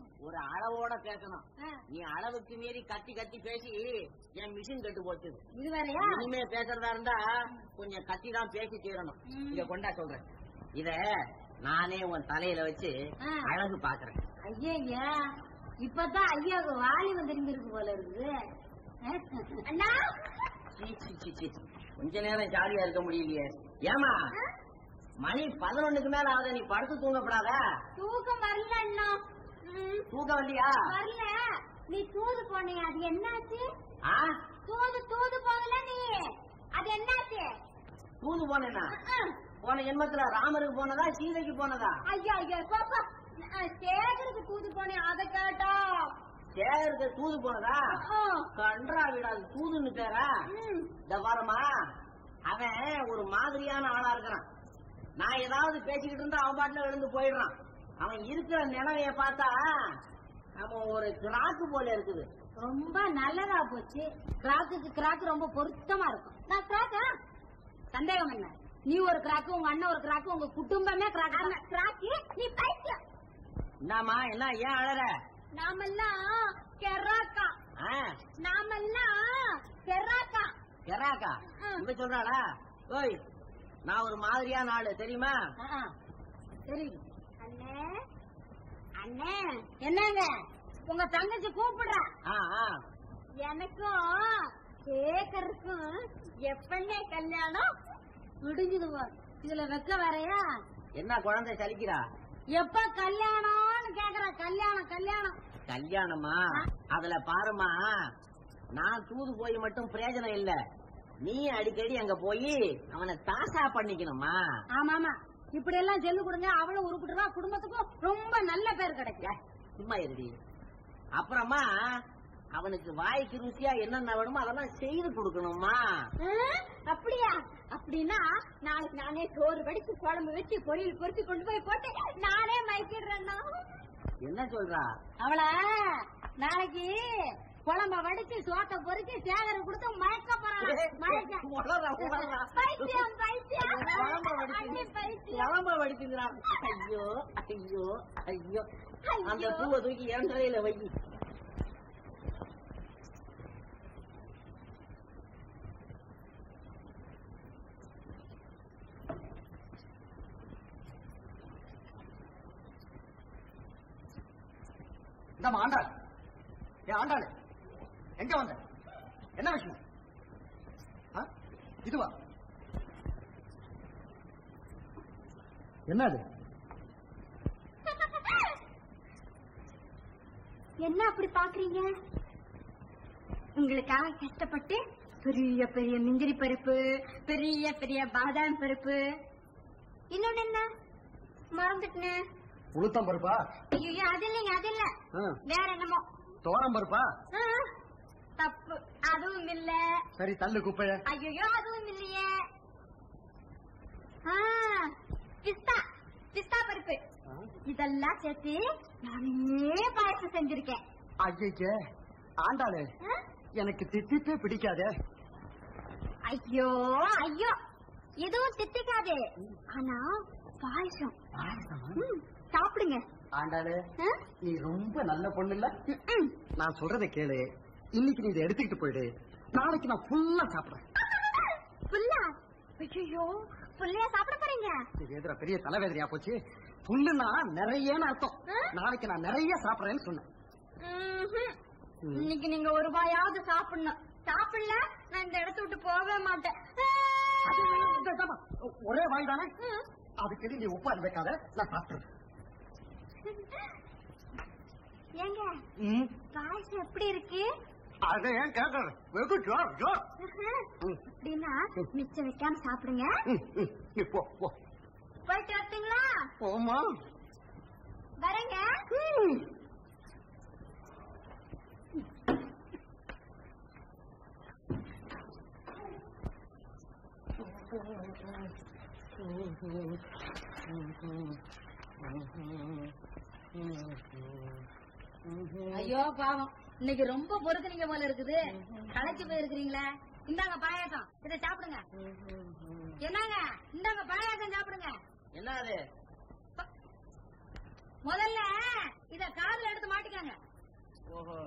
அளவோட பேசணும் ஆ, நீ அளவுக்கு மீறி கத்தி கத்தி பேசி என் மிஷின் கெட்டு போச்சு இது வேறையா இனிமே பேசுறதா இருந்தா கொஞ்சம் கத்தி தான் பேசி தீரணும் இத கொண்டா சொல்றேன் இத நானே உன் தலையில வச்சு ஆ. அழகு பாக்குறேன் ஐயா இப்பதான் ஐயாவுக்கு வாலி வந்துருந்துருக்கு போல இருக்குது அண்ணா சீ, சீ, சீ, சீ. கொஞ்ச நேரம் ஜாலியா இருக்க முடியலையே ஏமா மணி பதினொன்னுக்கு மேல ஆகுது நீ படுத்து தூங்கப்படாதா தூக்கம் வரல அண்ணா ம், தூக்கம் இல்லையா வரல நீ தூது போனிய அது என்னாச்சு ஆ தூது தூது போகல நீ அது என்னாச்சு தூது போனேன்னா அஹ், போன ஜென்மத்துல ராமருக்கு போனதா சீதைக்கு போனதா ஐயா ஐயா பாப்பா நான் சேகருக்கு தூது போனேன் அதை கேட்டா சேகருக்கு தூது போனதா அஹ், கன்றா விடாது தூதுன்னு பேரா ம், இந்த வாரமா அவன் ஒரு மாதிரியான ஆளா இருக்கிறான் நான் ஏதாவது பேசிக்கிட்டு இருந்தா அவன் பாட்டுல எழுந்து போயிடுறான் அவன் இருக்கிற நிலைமைய பார்த்தா அவன் ஒரு கிராக்கு போல இருக்குது ரொம்ப நல்லதா போச்சு கிராக்குக்கு கிராக்கு ரொம்ப பொருத்தமா இருக்கும் நான் கிராக்கா சந்தேகம் என்ன நீ ஒரு கிராக்கு உங்க அண்ணன் ஒரு கிராக்கு உங்க குடும்பமே கிராக்கு கிராக்கு நீ பைத்தியம் என்னம்மா என்ன ஏன் அழற நாமெல்லாம் கெராக்கா ஆ, நாமெல்லாம் கெராக்கா கெராக்கா ம். இவ சொல்றாளா ஓய் நான் ஒரு மாதிரியான ஆளு தெரியுமா சரி அண்ணே அண்ணே என்னங்க உங்க தங்கச்சி கூப்பிடுறா ஆ, ஆ. எனக்கும் சேகருக்கும் எப்பன்னே கல்யாணம் முடிஞ்சது போ. இதுல வெக்க வேறயா என்ன குழந்தை சலிக்கிறா எப்ப கல்யாணம்னு கேக்குற கல்யாணம் கல்யாணம் கல்யாணமா அதுல பாருமா நான் தூது போய் மட்டும் பிரயோஜனம் இல்ல நீ அடிக்கடி அங்க போய் அவனை தாசா பண்ணிக்கணுமா ஆமா ஆமா இப்படி எல்லாம் செல்லு கொடுங்க அவளும் உருப்பிட்டுருவா குடும்பத்துக்கும் ரொம்ப நல்ல பேர் கிடைக்கும் ஏய், சும்மா இருடி அப்புறமா அவனுக்கு வாய்க்கு ருசியா என்னென்ன வேணுமோ அதெல்லாம் செய்து கொடுக்கணுமா ஆ, அப்படியா அப்படின்னா நாளைக்கு நானே சோறு வடிச்சு குழம்பு வச்சு பொரியல் பொரிச்சு கொண்டு போய் போட்டு நானே மயக்கிடுறேன்னா என்ன சொல்றா அவள நாளைக்கு குழம்ப வடிச்சு சோத்தை பொரிச்சு சேகர கொடுத்து மயக்க போறான் மயக்க உளறா, உளறா. பைத்தியம் பைத்தியம் குழம்ப வடிச்சு- அண்ணே, பைத்தியம் குழம்ப வடிச்சுங்கிறான் ஐயோ ஐயோ ஐயோ அந்த ஐயோ. பூவை தூக்கி என் தலையில வை இந்தாம்மா ஆண்டாள் ஏ ஆண்டாள் எங்க வந்த என்ன விஷயம் ஆ? இதுவா என்னது என்ன அப்படி பாக்குறீங்க உங்களுக்காக கஷ்டப்பட்டு பெரிய பெரிய முந்திரி பருப்பு பெரிய பெரிய பாதாம் பருப்பு இன்னொன்னு என்ன மறந்துட்டேன் உளுத்தம் பருப்பா ஐயோ அது இல்லைங்க அது இல்ல ஆ. வேற என்னமோ தோரம் பருப்பா ஆ, தப்பு அதுவும் இல்ல சரி தள்ளு குப்பைய ஐயோ அதுவும் இல்லையே ஆ, பிஸ்தா பிஸ்தா பருப்பு இதெல்லாம் சேர்த்து நானே பாயசம் செஞ்சிருக்கேன் ஐயே ஆண்டாளு ஆ? எனக்கு தித்திப்பே பிடிக்காதே ஐயோ ஐயோ எதுவும் தித்திக்காது ஆனா பாயசம் ம், சாப்பிடுங்க ஆண்டாளு ஆ? நீ ரொம்ப நல்ல பொண்ணு இல்ல ம். நான் சொல்றதை கேளு இன்னைக்கு நீ இதை எடுத்துக்கிட்டு போயிடு நாளைக்கு நான் ஃபுல்லா சாப்பிடுறேன் புல்லா ஐயோ புள்ளையா சாப்பிட போறீங்க இது எதிர பெரிய தலைவேதனையா போச்சு புல்லுனா நிறையன்னு அர்த்தம் ஆ? நாளைக்கு நான் நிறைய சாப்பிடுறேன்னு சொன்னேன் ம்ஹும். இன்னைக்கு நீங்க ஒரு வாயாவது சாப்பிடணும் சாப்பிடல நான் இந்த இடத்த விட்டு போகவே மாட்டேன் இந்த இதாம்மா, ஒரே வாய் தானே ம். அதுக்கு நீ உப்பா வைக்காத நான் சாப்பிட்டுறேன் ஏங்க ம், பாயசம் எப்படி இருக்கு அதை ஏன் கேட்கற வெகு ஜோர் ஜோர் ம். அப்படின்னா மிச்சம் வைக்காம சாப்பிடுங்க ம், ம், நீ போ போ போயிட்டு வரட்டுங்களா போமா வரேங்க ஐயோ பாவம் இன்னைக்கு ரொம்ப பொறுக்குறீங்க போல இருக்குது களைச்சு போயிருக்கிறீங்களே இந்தாங்க பாயாசம் இதை சாப்பிடுங்க என்னங்க இந்தாங்க பாயாசம் சாப்பிடுங்க என்ன அது முதல்ல இத காதுல எடுத்து மாட்டிக்கோங்க ஓஹோ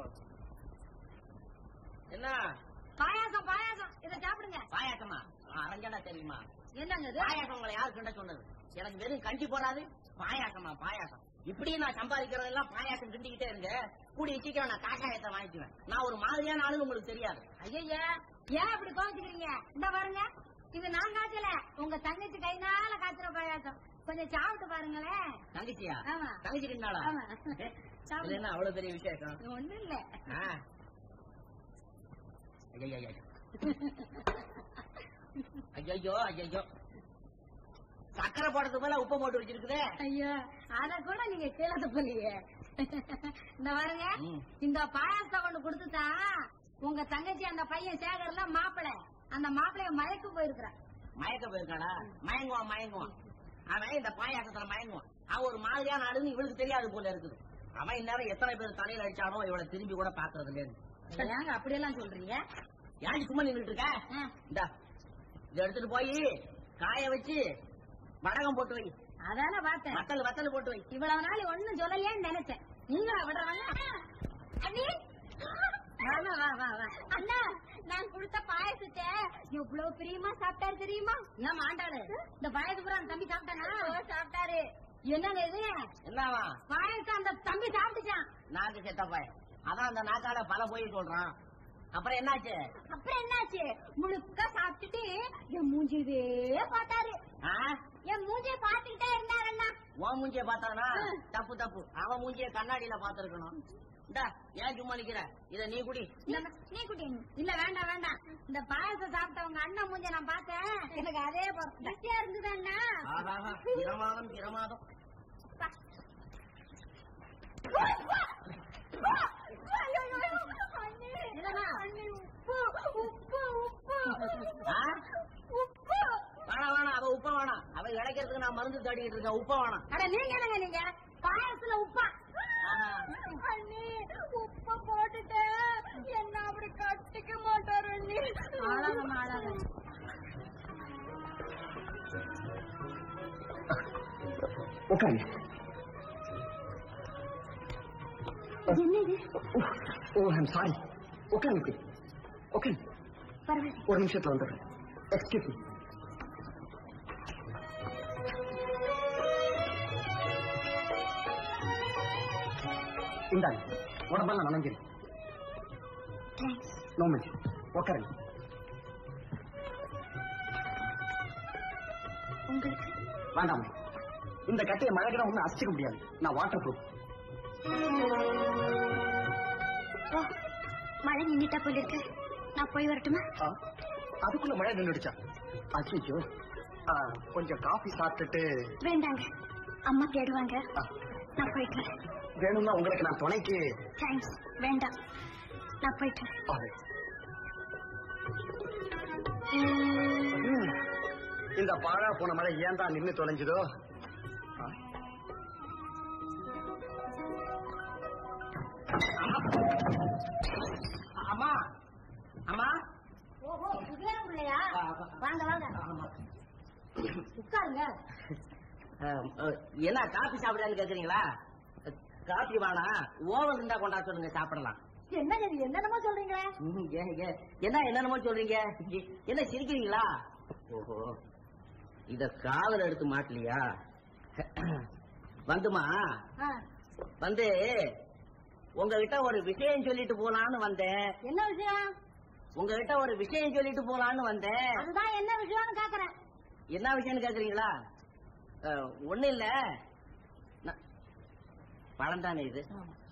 என்ன பாயாசம் பாயாசம் இத சாப்பிடுங்க பாயாசமா அரஞ்சடா தெரியுமா என்னங்க இது பாயாசம் உங்களை யாரு கண்ட சொன்னது எனக்கு வெறும் கஞ்சி போடாது பாயாசமா பாயாசம் இப்படி நான் சம்பாதிக்கிறதெல்லாம் பாயாசம் கிண்டிக்கிட்டே இருங்க கூடி சீக்கிரம் நான் காக்காயத்தை வாங்கிக்குவேன் நான் ஒரு மாதிரியான ஆளுன்னு உங்களுக்கு தெரியாது ஐயா ஏன் அப்படி கோவிச்சுக்கிறீங்க இந்த பாருங்க இது நான் காய்ச்சல உங்க தங்கச்சி கைனால காய்ச்சற பாயாசம் கொஞ்சம் சாப்பிட்டு பாருங்களேன் தங்கச்சியா ஆமா. தங்கச்சி கிண்டாளா ஆமா. இது என்ன அவ்வளவு பெரிய விசேஷம் ஒண்ணும் இல்ல ஆ. ஐயையையோ. ஐயையோ ஐயையோ சக்கரை போடுறதுக்கு மேல உப்பு போட்டு வச்சிருக்குதே ஐயா அத கூட நீங்க கேளாத போலியே இந்த பாருங்க ம். இந்த பாயாசத்தை கொண்டு கொடுத்துட்டா உங்க தங்கச்சி அந்த பையன் சேகர்ல மாப்பிளை அந்த மாப்பிளைய மயக்கு போயிருக்கிறான் மயக்க போயிருக்காளா மயங்குவான் மயங்குவான் அவன் இந்த பாயாசத்துல மயங்குவான் அவன் ஒரு மாதிரியான ஆளுன்னு இவளுக்கு தெரியாது போல இருக்குது அவன் இந்நேரம் எத்தனை பேர் தலையில அடிச்சானோ இவளை திரும்பி கூட பாக்குறது இல்லைன்னு ஏங்க அப்படியெல்லாம் சொல்றீங்க யாருக்கு சும்மா நின்றுட்டு இருக்க ஆ. இந்தா இதை எடுத்துட்டு போய் காய வச்சு வடகம் போட்டு வை அதான பார்த்தேன் வத்தல் வத்தல் போட்டு வை இவ்வளவு நாள் ஒண்ணும் சொல்லலையேன்னு நினைச்சேன் நீங்களா விடுறாங்க அண்ணி வா வா, வா வா வா அண்ணா நான் கொடுத்த பாயசத்தை எவ்வளவு பிரியமா சாப்பிட்டாரு தெரியுமா ஏன் ஆண்டாரு இந்த பாயசம் அந்த தம்பி சாப்பிட்டானா சாப்பிட்டாரு என்னங்க இது என்னவா பாயசம் அந்த தம்பி சாப்பிட்டுச்சான் நாக்கு செத்த பையன் அதான் அந்த நாக்கால பல போய் சொல்றான் அப்புறம் என்னாச்சு அப்புறம் என்னாச்சு முழுக்க சாப்பிட்டுட்டு என் மூஞ்சியவே பார்த்தாரு ஆ? என் மூஞ்சிய பார்த்துக்கிட்டே இருந்தாரு அண்ணா உன் மூஞ்சிய பார்த்தானா தப்பு தப்பு அவன் மூஞ்சிய கண்ணாடியில பாத்துருக்கணும் இந்தா ஏன் சும்மா நிக்கிற இத நீ குடி நீ- நீ குட்டி இல்ல வேண்டாம் வேண்டாம் இந்த பாயசம் சாப்பிட்ட உங்க அண்ணன் மூஞ்ச நான் பார்த்தேன் எனக்கு அதே போதும். ருசியா இருந்தது அண்ணா ஆஹாஹா பிரமாதம் பிரமாதம் என்னண்ணா? உப்பு உப்பு உப்பு ஆ? உப்பு வேணாம் வேணாம் அவ உப்ப வேணாம் அவ இழைக்கிறதுக்கு நான் மருந்து தேடிக்கிட்டு இருக்கேன் உப்ப வேணாம் அட நீங்க என்னங்க நீங்க பாயசத்துல உப்பா ஆஹா. அண்ணி உப்பு போட்டுட்டு என்ன அப்படி கட்டிக்க மாட்டாரு அண்ணி ஆளாதம்மா ஆளாத உட்காருங்க ஓ ஐம் சாரி உட்காருங்க ஓகே பரவாயில்ல ஒரு நிமிஷத்துல வந்துடுறேன் எக்ஸ்கியூஸ் மீ இந்தாங்க உடம்பெல்லாம் நனைஞ்சிருக்கு நோ மினிட் உட்காருங்க உங்களுக்கு வேண்டாம் இந்த கட்டையை மழைக்கிற ஒண்ணு அசிக்க முடியாது நான் வாட்டர் ப்ரூஃப் ஓ மழை நின்னுட்டா போல இருக்கு நான் போய் வரட்டுமா அதுக்குள்ள மழை நின்றுடுச்சா அச்சோ கொஞ்சம் காஃபி சாப்பிட்டுட்டு வேண்டாங்க அம்மா தேடுவாங்க ஆ, நான் போயிட்டு வரேன் வேணும்னா உங்களுக்கு நான் துணைக்கு தேங்க்ஸ் வேண்டாம் நான் போயிட்டு வரேன் ஆ, ம். இந்த பாழா போன மழை ஏன் தான் நின்னு தொலைஞ்சதோ ஆ. அம்மா அம்மா ஓஹோ புதியா பிள்ளையா ஆ, ஆ. வாங்க வாங்க ஆமா. உட்காருங்க அஹ், அஹ், என்ன காபி சாப்பிடுறான்னு கேக்குறீங்களா காபி வேணா ஓவன் இருந்தா கொண்டா சொல்லுங்க சாப்பிடலாம் என்னங்க இது என்னென்னமோ சொல்றீங்களே ம், ஏ- ஏ- என்ன என்னென்னமோ சொல்றீங்க இ- என்ன சிரிக்கிறீங்களா ஓஹோ இத காதல் எடுத்து மாட்டலையா வந்துமா ஆ, வந்து உங்ககிட்ட ஒரு விஷயம் சொல்லிட்டு போலான்னு வந்தேன் என்ன விஷயம் உங்ககிட்ட ஒரு விஷயம் சொல்லிட்டு போலான்னு வந்தேன் அதுதான் என்ன விஷயம்னு கேக்குறேன் என்ன விஷயம்னு கேக்குறீங்களா அஹ், ஒண்ணு இல்ல ந- பழம் தானே இது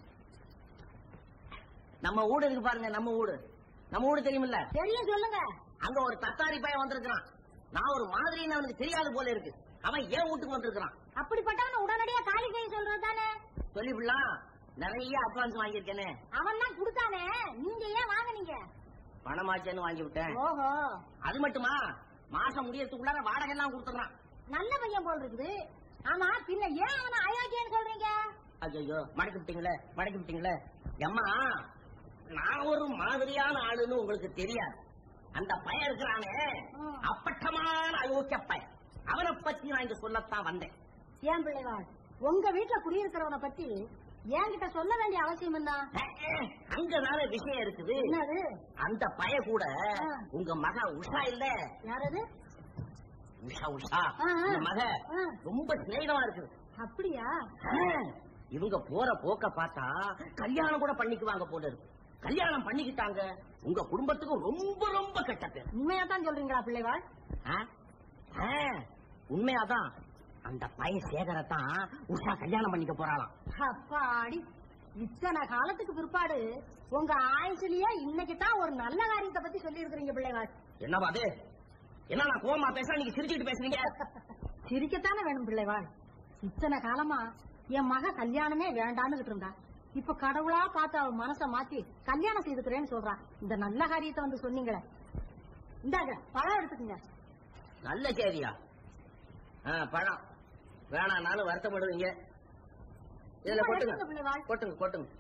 நம்ம வீடு இருக்கு பாருங்க நம்ம வீடு நம்ம வீடு தெரியுமில்ல தெரியும் சொல்லுங்க அங்க ஒரு தத்தாரி பையன் வந்திருக்கிறான் நான் ஒரு மாதிரின்னு அவனுக்கு தெரியாது போல இருக்கு அவன் ஏன் வீட்டுக்கு வந்திருக்கிறான் அப்படிப்பட்டவன உடனடியா காலி செய்ய சொல்றது தானே சொல்லிவிடலாம் நிறைய அட்வான்ஸ் வாங்கியிருக்கேனே அவன் தான் கொடுத்தானே நீங்க ஏன் வாங்குனீங்க பணமாச்சேன்னு வாங்கி விட்டேன் ஓஹோ அது மட்டுமா மாசம் முடியறதுக்குள்ளார வாடகை எல்லாம் கொடுத்துறான் நல்ல பையன் போல் இருக்குது ஆமா பின்ன ஏன் அவனை அயோக்கியன்னு சொல்றீங்க ஐயோ மடக்கி விட்டீங்களே மடக்கி விட்டீங்களே எம்மா நான் ஒரு மாதிரியான ஆளுன்னு உங்களுக்கு தெரியாது அந்த பையன் இருக்கிறானே ம். அப்பட்டமான அயோக்கிய பையன் அவனை பத்தி நான் இங்க சொல்லத்தான் வந்தேன் ஏன் பிள்ளைவா உங்க வீட்டுல குடியிருக்கிறவனை பத்தி என்கிட்ட சொல்ல வேண்டிய அவசியம் என்ன அங்கதான விஷயம் இருக்குது என்னது அந்த பய கூட ஆ. உங்க மக உஷா இல்ல யாரது உஷா உஷா ஆ, ஆ. இந்த மக ஆ. ரொம்ப சிநேகமா இருக்குது அப்படியா ஆ, இவங்க போற போக்க பார்த்தா கல்யாணம் கூட பண்ணிக்குவாங்க போல இருக்கு கல்யாணம் பண்ணிக்கிட்டாங்க உங்க குடும்பத்துக்கு ரொம்ப ரொம்ப கெட்ட பேர் உண்மையா தான் சொல்றீங்களா பிள்ளைவாள் ஆ? ஆ, உண்மையாதான் அந்த பையன் சேகரத்தான் உஷா கல்யாணம் பண்ணிக்க போறாளாம் அப்பாடி இத்தனை காலத்துக்கு பிற்பாடு உங்க ஆயுசுலயே இன்னைக்கு தான் ஒரு நல்ல காரியத்தை பத்தி சொல்லி இருக்கிறீங்க பிள்ளைவாள் என்னவா அது என்ன நான் கோவமா பேசுறேன் நீங்க சிரிச்சுட்டு பேசுறீங்க சிரிக்கத்தானே வேணும் பிள்ளைவாள் இத்தனை காலமா என் மக கல்யாணமே வேண்டான்னு இருந்தா இப்ப கடவுளா பார்த்து அவ மனச மாத்தி கல்யாணம் செய்துக்கிறேன்னு சொல்றா இந்த நல்ல காரியத்தை வந்து சொன்னீங்களே இந்தாங்க பழம் எடுத்துக்கங்க நல்ல சேதியா ஆ, பழம் வேணாம்னாலும் வருத்தப்படுவீங்க இதுல எடுத்துங்க கொட்டுங்க பிள்ளைவாள். கொட்டுங்க கொட்டுங்க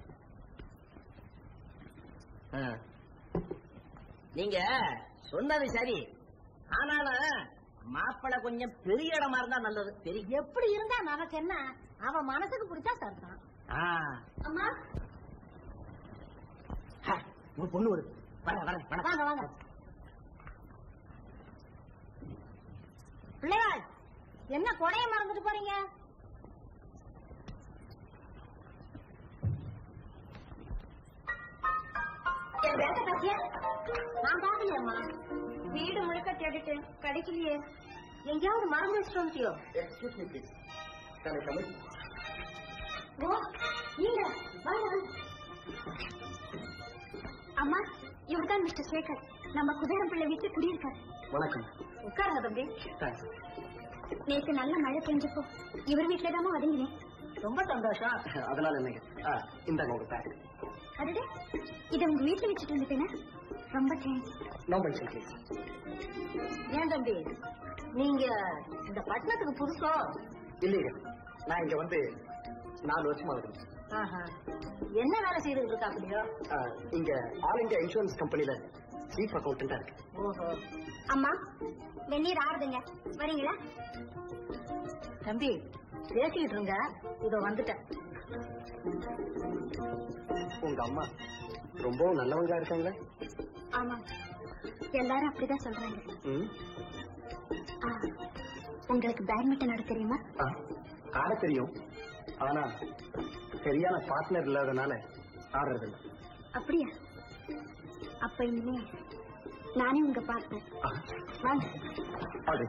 ஆ. நீங்க சொன்னது சரி ஆனாலும் மாப்பிள்ளை கொஞ்சம் பெரிய இடமா இருந்தா நல்லது பெரிய எப்படி இருந்தா நமக்கு என்ன அவ மனசுக்கு பிடிச்சா சரிதான் ஆ. அம்மா ஹ, ஒரு பொண்ணு வருது வர வர வணக்கம் வாங்க வாங்க பிள்ளைவாள் என்ன கொடைய மறந்துட்டு போறீங்க என் பேக்க பாத்தியா? நான் பாக்கலையம்மா வீடு முழுக்க தேடிட்டேன் கிடைக்கலையே எங்கேயாவது மறந்து வச்சுட்டு வந்துட்டியோ excuse me please can I come in oh நீங்க வாங்க வாங்க. அம்மா இவர்தான் மிஸ்டர் சேகர் நம்ம குதிரம் பிள்ளை வீட்டு குடியிருக்காரு வணக்கம் உட்காருங்க தம்பி தேங்க்ஸ் நேத்து நல்ல மழை பெஞ்சப்போ இவர் வீட்டுல தான் வதங்கினேன் ரொம்ப சந்தோஷம் அதனால என்னங்க ஆ, இந்தாங்க உங்க பேக் அதுடே இதை உங்க வீட்டுல வச்சுட்டு வந்துட்டேனா ரொம்ப தேங்க்ஸ் நோ மென்ஷன் ப்ளீஸ் ஏன் தம்பி நீங்க இந்த பட்டணத்துக்கு புதுசோ இல்லைங்க நான் இங்க வந்து நாலு வருஷமா இருக்கேன் ஆஹா. என்ன வேலை செய்துட்டு இருக்கா அப்படியோ ஆ, இங்க ஆல் இந்தியா இன்சூரன்ஸ் கம்பெனில சீஃப் அக்கௌண்டண்டா இருக்கு ஓஹோ அம்மா வெந்நீர் ஆறுதுங்க வரீங்களா தம்பி பேசிக்கிட்டு இருங்க இதோ வந்துட்டேன் உங்க அம்மா ரொம்பவும் நல்லவங்களா இருக்காங்களே ஆமா எல்லாரும் அப்படிதான் சொல்றாங்க ம் ஆ, உங்களுக்கு பேட்மிண்டன் ஆட தெரியுமா ஆ, ஆட தெரியும் ஆனா சரியான பார்ட்னர் இல்லாதனால ஆடுறது இல்ல அப்படியா அப்ப இனிமே நானே உங்க பார்த்தேன் ஆ, வாங்க ஆடு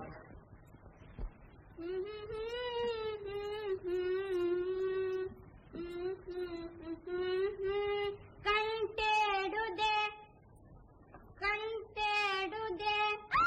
கண் தேடுதே கண் தேடுதே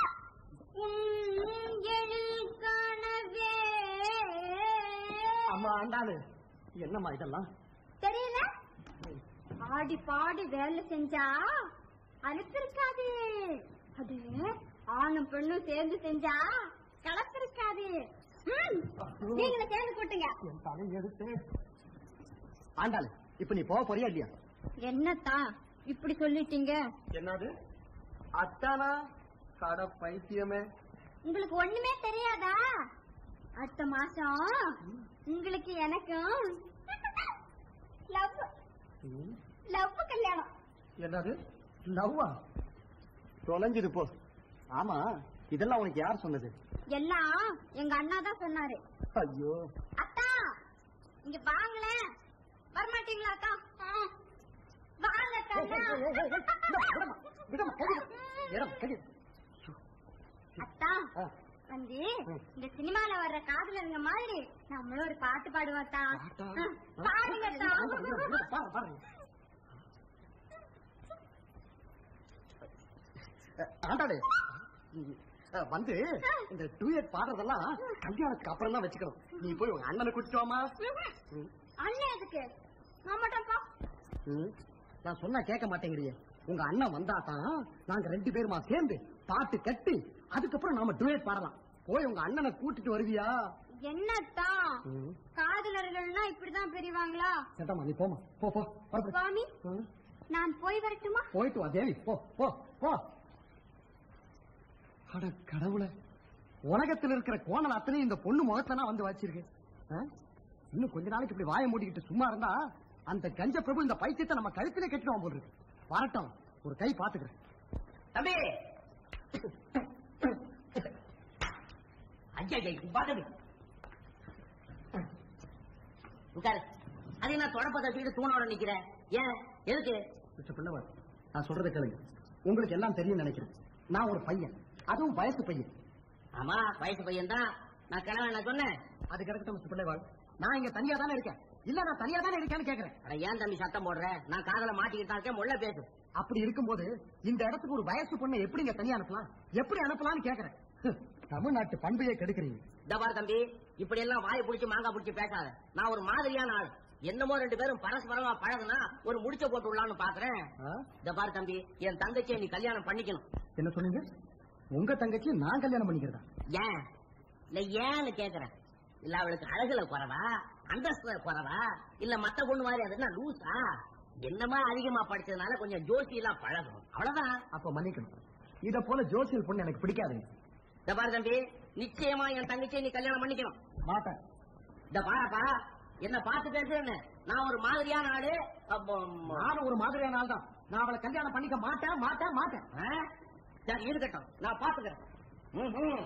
உன் எழில் காணவே அம்மா ஆண்டாளு என்னம்மா இதெல்லாம் தெரியல ஆடி பாடி வேலை செஞ்சா அழுத்திருக்காது அது ஆணும் பெண்ணும் சேர்ந்து செஞ்சா கலத்திருக்காது ம், நீங்களும் சேர்ந்து கூட்டுங்க என் தலை எடுத்து ஆண்டாளு இப்ப நீ போக போறியா இல்லையா என்னத்தான் இப்படி சொல்லிட்டீங்க என்னது அத்தானா கட பைத்தியமே உங்களுக்கு ஒண்ணுமே தெரியாதா அடுத்த மாசம் உங்களுக்கு எனக்கும் லவ் ம், லவ் கல்யாணம் என்னது லவ்வா தொலைஞ்சிரு போ ஆமா இதெல்லாம் உனக்கு யார் சொன்னது எல்லாம் எங்க அண்ணா தான் சொன்னாரு ஐயோ அத்தா இங்க வாங்களேன் வரமாட்டீங்களா அத்தா ஆ. வாங்க அத்தா. விடமா விடமா கடி இடம் கடி அத்தா ஆ. வந்து இந்த சினிமால வர்ற காதலருங்க மாதிரி நம்மளும் ஒரு பாட்டு பாடுவோம் அத்தா பாட்டா? ஆ, பாடுங்க அத்தா. பாரு, பாரு. அஹ், ஆண்டாளு ம், அஹ், வந்து இந்த டூயட் பாடுறதெல்லாம் கல்யாணத்துக்கு அப்புறம் தான் வச்சுக்கணும் நீ போய் உங்க அண்ணனை கூட்டிட்டு வாமா ம். அண்ணன் எதுக்கு நான் மட்டும்ப்பா ம். நான் சொன்னா கேட்க மாட்டேங்கிறியே உங்க அண்ணன் வந்தா தான் நாங்க ரெண்டு பேருமா சேர்ந்து பாட்டு கட்டி அதுக்கப்புறம் நாம டூயட் பாடலாம் போய் உங்க அண்ணனை கூட்டிட்டு வருவியா என்னத்தா ம். காதலர்கள்னா இப்படிதான் பெரியவாங்களா கேட்டாமா நீ போமா போ போ புறப்படு. சுவாமி ம். நான் போய் வரட்டுமா போயிட்டு வா தேவி போ போ போ அட கடவுளே உலகத்தில் இருக்கிற கோணல் அத்தனை இந்த பொண்ணு முகத்தனா வந்து வச்சிருக்கு ஆ? இன்னும் கொஞ்ச நாளைக்கு இப்படி வாயை மூடிக்கிட்டு சும்மா இருந்தா அந்த கஞ்ச பிரபு இந்த பைத்தியத்தை நம்ம கழுத்திலே கட்டிடுவான் போல் இருக்கு வரட்டும் ஒரு கை பாத்துக்கிறேன் தம்பி ஐயா பாத்தது உட்காரு அது என்ன தொடப்ப தட்டிட்டு தூணோட நிக்கிற ஏன் எதுக்கு மிஸ்டர் பிள்ளவர் நான் சொல்றதை கேளுங்க உங்களுக்கு எல்லாம் தெரியும் நினைக்கிறேன் நான் ஒரு பையன் அதுவும் வயசு பையன் ஆமா வயசு பையன் தான் நான் கிழமை நான் சொன்னேன் அது கிடக்கட்டும் மிஸ்டர் பிள்ளைவாள் நான் இங்க தனியா தானே இருக்கேன் இல்ல நான் தனியா தானே இருக்கேன்னு கேக்குறேன் அட ஏன் தம்பி சத்தம் போடுற நான் காதல மாட்டிக்கிட்டு தான் இருக்கேன் முள்ள பேசு அப்படி இருக்கும்போது இந்த இடத்துக்கு ஒரு வயசு பொண்ணை எப்படிங்க தனியா அனுப்பலாம் எப்படி அனுப்பலாம்னு கேக்குறேன் ஹ், தமிழ்நாட்டு பண்பையே கெடுக்கிறீங்க இந்த பாரு தம்பி இப்படி எல்லாம் வாயை புடிச்சு மாங்காய் புடிச்சு பேசாத நான் ஒரு மாதிரியான ஆள் என்னமோ ரெண்டு பேரும் பரஸ்பரமா பழகுனா ஒரு முடிச்ச போட்டு விடலாம்னு பாக்குறேன் ஆ? இந்த பாரு தம்பி என் தங்கச்சியை நீ கல்யாணம் பண்ணிக்கணும் என்ன சொன்னீங்க உங்க தங்கச்சி நான் கல்யாணம் பண்ணிக்கிறதா ஏன் இல்ல ஏன்னு கேக்குறேன் இல்ல அவளுக்கு அழகுல குறவா அந்தஸ்துல குறவா இல்ல மத்த பொண்ணு மாதிரி அது என்ன லூசா என்னமா அதிகமா படிச்சதுனால கொஞ்சம் ஜோசி எல்லாம் பழகும் அவ்வளவுதான் அப்ப மன்னிக்கணும் இத போல ஜோசியல் பொண்ணு எனக்கு பிடிக்காதுங்க இந்த பாரு தம்பி நிச்சயமா என் தங்கச்சியை நீ கல்யாணம் பண்ணிக்கணும் மாட்டேன் இந்த பாருப்பா என்ன பார்த்து பேசுறேன்னு நான் ஒரு மாதிரியான ஆளு அப்போ, நானும் ஒரு மாதிரியான ஆள் தான் நான் அவளை கல்யாணம் பண்ணிக்க மாட்டேன் மாட்டேன் மாட்டேன் ஆ? சரி இருக்கட்டும் நான் பாத்துக்கிறேன் ம்ஹும்.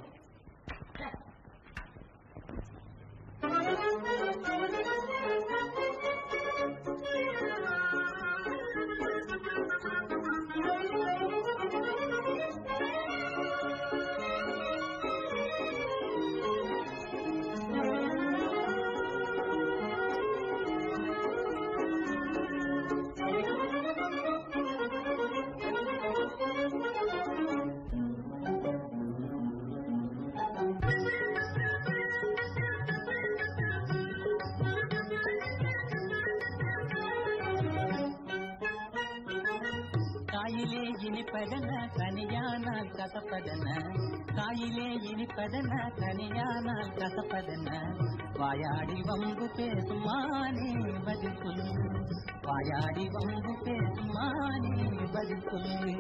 காயிலே இனிப்பதன கனியானால் கசப்பதன காயிலே இனிப்பதன கனியானால் கசப்பதன வாயாடி வம்பு பேசுமானே பதில் சொல்லு வாயாடி வம்பு பேசுமானே பதில் சொல்லு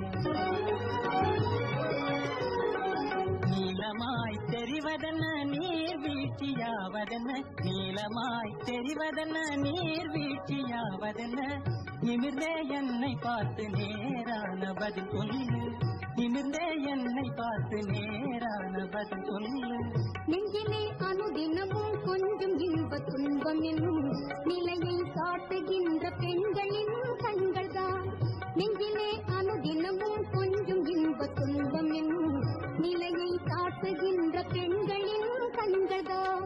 நீலமாய் தெரிவதென்ன நீர் வீழ்ச்சியாவதென்ன நீலமாய் தெரிவதென்ன நீர் வீழ்ச்சியாவதென்ன நிமிர்ந்தே என்னை பார்த்து நேரான பதில் சொல்லு நிமிர்ந்தே என்னை பார்த்து நேரான பதில் சொல்லு நெஞ்சிலே அனுதினமும் கொஞ்சம் இன்ப துன்பம் என்னும் நிலையை காட்டுகின்ற பெண்களின் கண்கள்தான் நெஞ்சிலே அனுதினமும் கொஞ்சம் இன்ப துன்பம் என்னும் நிலையை காட்டுகின்ற பெண்களின் கண்கள்தான்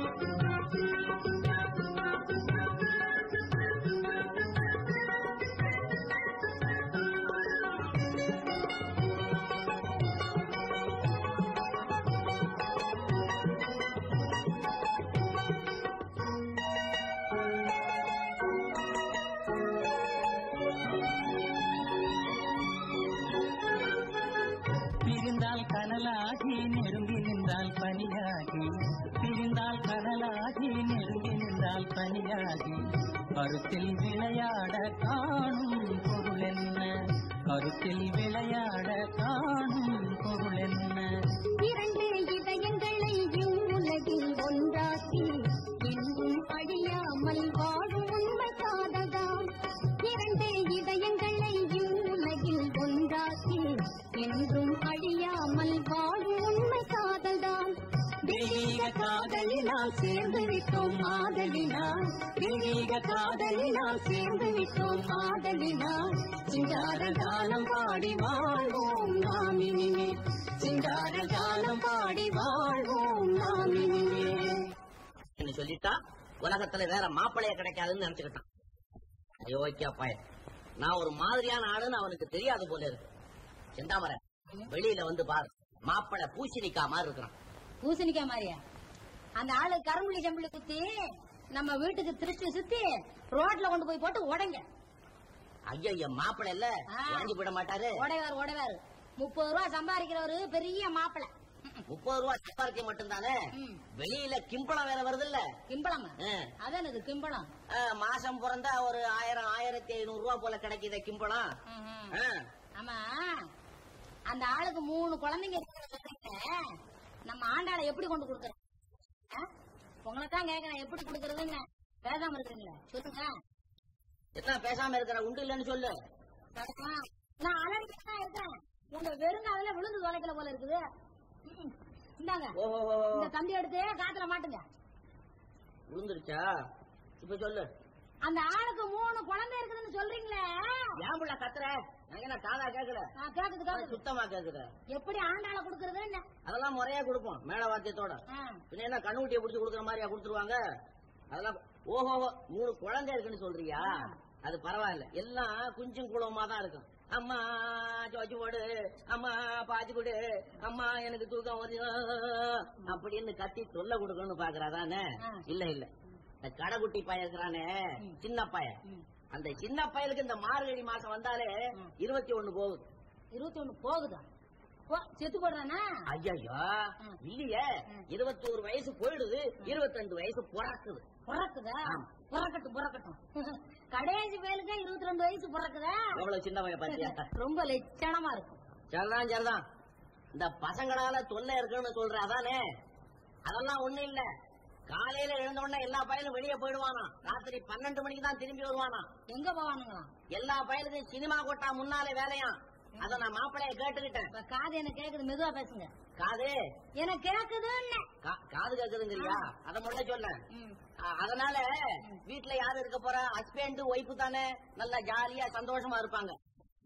பிரிந்தால் கனலாகி நெருங்கி நின்றால் பனியாகி பிரிந்தால் கனலாகி நெருங்கி நின்றால் பனியாகி கருத்தில் விளையாட காணும் பொருள் என்ன கருத்தில் விளையாட காணும் பொருள் என்ன இரண்டு இதயங்களை இவ்வுலகில் ஒன்றாக்கி என்றும் அழியாமல் வாழும் உண்மை காதல்தான் இரண்டு இதயங்களை இவ்வுலகில் ஒன்றாக்கி என்றும் அழியாமல் வாழும் உண்மை காதல்தான் தெய்வீக காதலினால் சேர்ந்து விட்டோம் ஆதலினால் தெய்வீக காதலினால் சேர்ந்து விட்டோம் ஆதலினால் சிங்கார காலம் பாடி வாழ்வோம் நாம் இனிமே சிங்கார காலம் பாடி வாழ்வோம் நாம் இனிமே என்று சொல்லிட்டா உலகத்துல வேற மாப்பிள்ளைய கிடைக்காதுன்னு நினைச்சுக்கிட்டான் அயோக்கியா பையன் நான் ஒரு மாதிரியான ஆளுன்னு அவனுக்கு தெரியாது போல இருக்கு செந்தாமரை வெளியில வந்து பாரு மாப்பிள்ளை பூசணிக்கா மாதிரி இருக்கிறான் பூசணிக்காய் மாதிரியா அந்த ஆளு கரும்புள்ளி செம்புள்ளி குத்தி நம்ம வீட்டுக்கு திருச்சி சுத்தி ரோட்ல கொண்டு போய் போட்டு உடைங்க ஐயோ மாப்பிள்ளை இல்ல ஆ. வாங்கி விட மாட்டாரு உடைவாரு உடைவாரு முப்பது ரூபா சம்பாதிக்கிறவரு பெரிய மாப்பிளை முப்பது ரூபா சம்பாதிக்க மட்டும்தானே ம். வெளியில கிம்பளம் வேற வருது இல்ல கிம்பளமா ஆ. அதான் இது கிம்பளம் மாசம் பிறந்தா ஒரு ஆயிரம் ஆயிரத்தி ஐநூறு ரூபா போல கிடைக்குதே கிம்பளம் ம்ஹும். ஆ. ஆமா அந்த ஆளுக்கு மூணு குழந்தைங்க இருக்கிறத நம்ம ஆண்டாளை எப்படி கொண்டு கொடுக்கறது ஆ? உங்களை தான் கேக்குறேன் எப்படி கொடுக்கறதுன்னு பேசாம இருக்கிறீங்களே சொல்லுங்க என்ன பேசாம இருக்கிற உண்டு இல்லைன்னு சொல்லு ஆ, நான் அலர்ஜி தான் இருக்கேன் உங்க வெறும் அதுல விழுந்து தொலைக்கல போல இருக்குது ம், இந்தாங்க ஓஹோ இந்த கம்பி எடுத்து காத்துல மாட்டுங்க விழுந்துருச்சா இப்ப சொல்லு அந்த ஆளுக்கு மூணு குழந்தை இருக்குதுன்னு சொல்றீங்களே ஏன் புள்ள கத்துற எனக்கு என்ன காதா கேக்குற ஆ, கேக்குது கேக்குது சுத்தமா கேக்குற எப்படி ஆண்டாள கொடுக்கறதுன்னு அதெல்லாம் முறையா கொடுப்போம் மேல வாத்தியத்தோட ஆ, பின்ன என்ன கண்ணுக்குட்டியை பிடிச்சி கொடுக்குற மாதிரியா கொடுத்துருவாங்க அதெல்லாம் ஓஹோ மூணு குழந்தை இருக்குன்னு சொல்றியா அது பரவாயில்ல எல்லாம் குஞ்சும் குளமா தான் இருக்கும் அம்மா சோச்சு போடு அம்மா பாச்சு கொடு அம்மா எனக்கு தூக்கம் வருது அப்படின்னு கத்தி தொல்லை கொடுக்கணும்னு பாக்குறா தானே ஆ. இல்ல இல்ல இந்த கடைக்குட்டி பையன் இருக்கிறானே சின்ன பையன் ம். அந்த சின்ன பையனுக்கு இந்த மார்கழி மாசம் வந்தாலே ம். இருபத்தி ஒண்ணு போகுது இருபத்தி ஒண்ணு போகுதா போ, செத்து போடுறானா ஐயோ ம். இல்லையே ம். இருபத்தோரு வயசு போயிடுது இருபத்தஞ்சு வயசு பிறக்குது பிறக்குதா ஆமா. பிறக்கட்டும் பிறக்கட்டும் கடைசி பேருக்கு இருபத்தி ரெண்டு வயசு பிறக்குதா எவ்வளவு சின்ன பையன் பாத்தியா ரொம்ப லட்சணமா இருக்கும் சரிதான் சரிதான் இந்த பசங்களால தொல்லை இருக்குன்னு சொல்ற அதானே அதெல்லாம் ஒண்ணு இல்ல காலையில எழுந்த உடனே எல்லா பையனும் வெளியே போயிடுவானா ராத்திரி பன்னெண்டு மணிக்கு தான் திரும்பி வருவானா எங்க போவானுங்களாம் எல்லா பையனுக்கும் சினிமா கொட்டா முன்னாலே வேலையா அத நான் மாப்பிளைய கேட்டுக்கிட்டேன் இப்ப காது என்ன கேக்குது மெதுவா பேசுங்க காது எனக்கு கேக்குதுன்னு கா- காது கேக்குதுங்கிறியா அத மட்டும் சொல்ல ம். அதனால வீட்டுல யாரு இருக்க போறா ஹஸ்பண்ட் ஒய்ஃபு தானே நல்லா ஜாலியா சந்தோஷமா இருப்பாங்க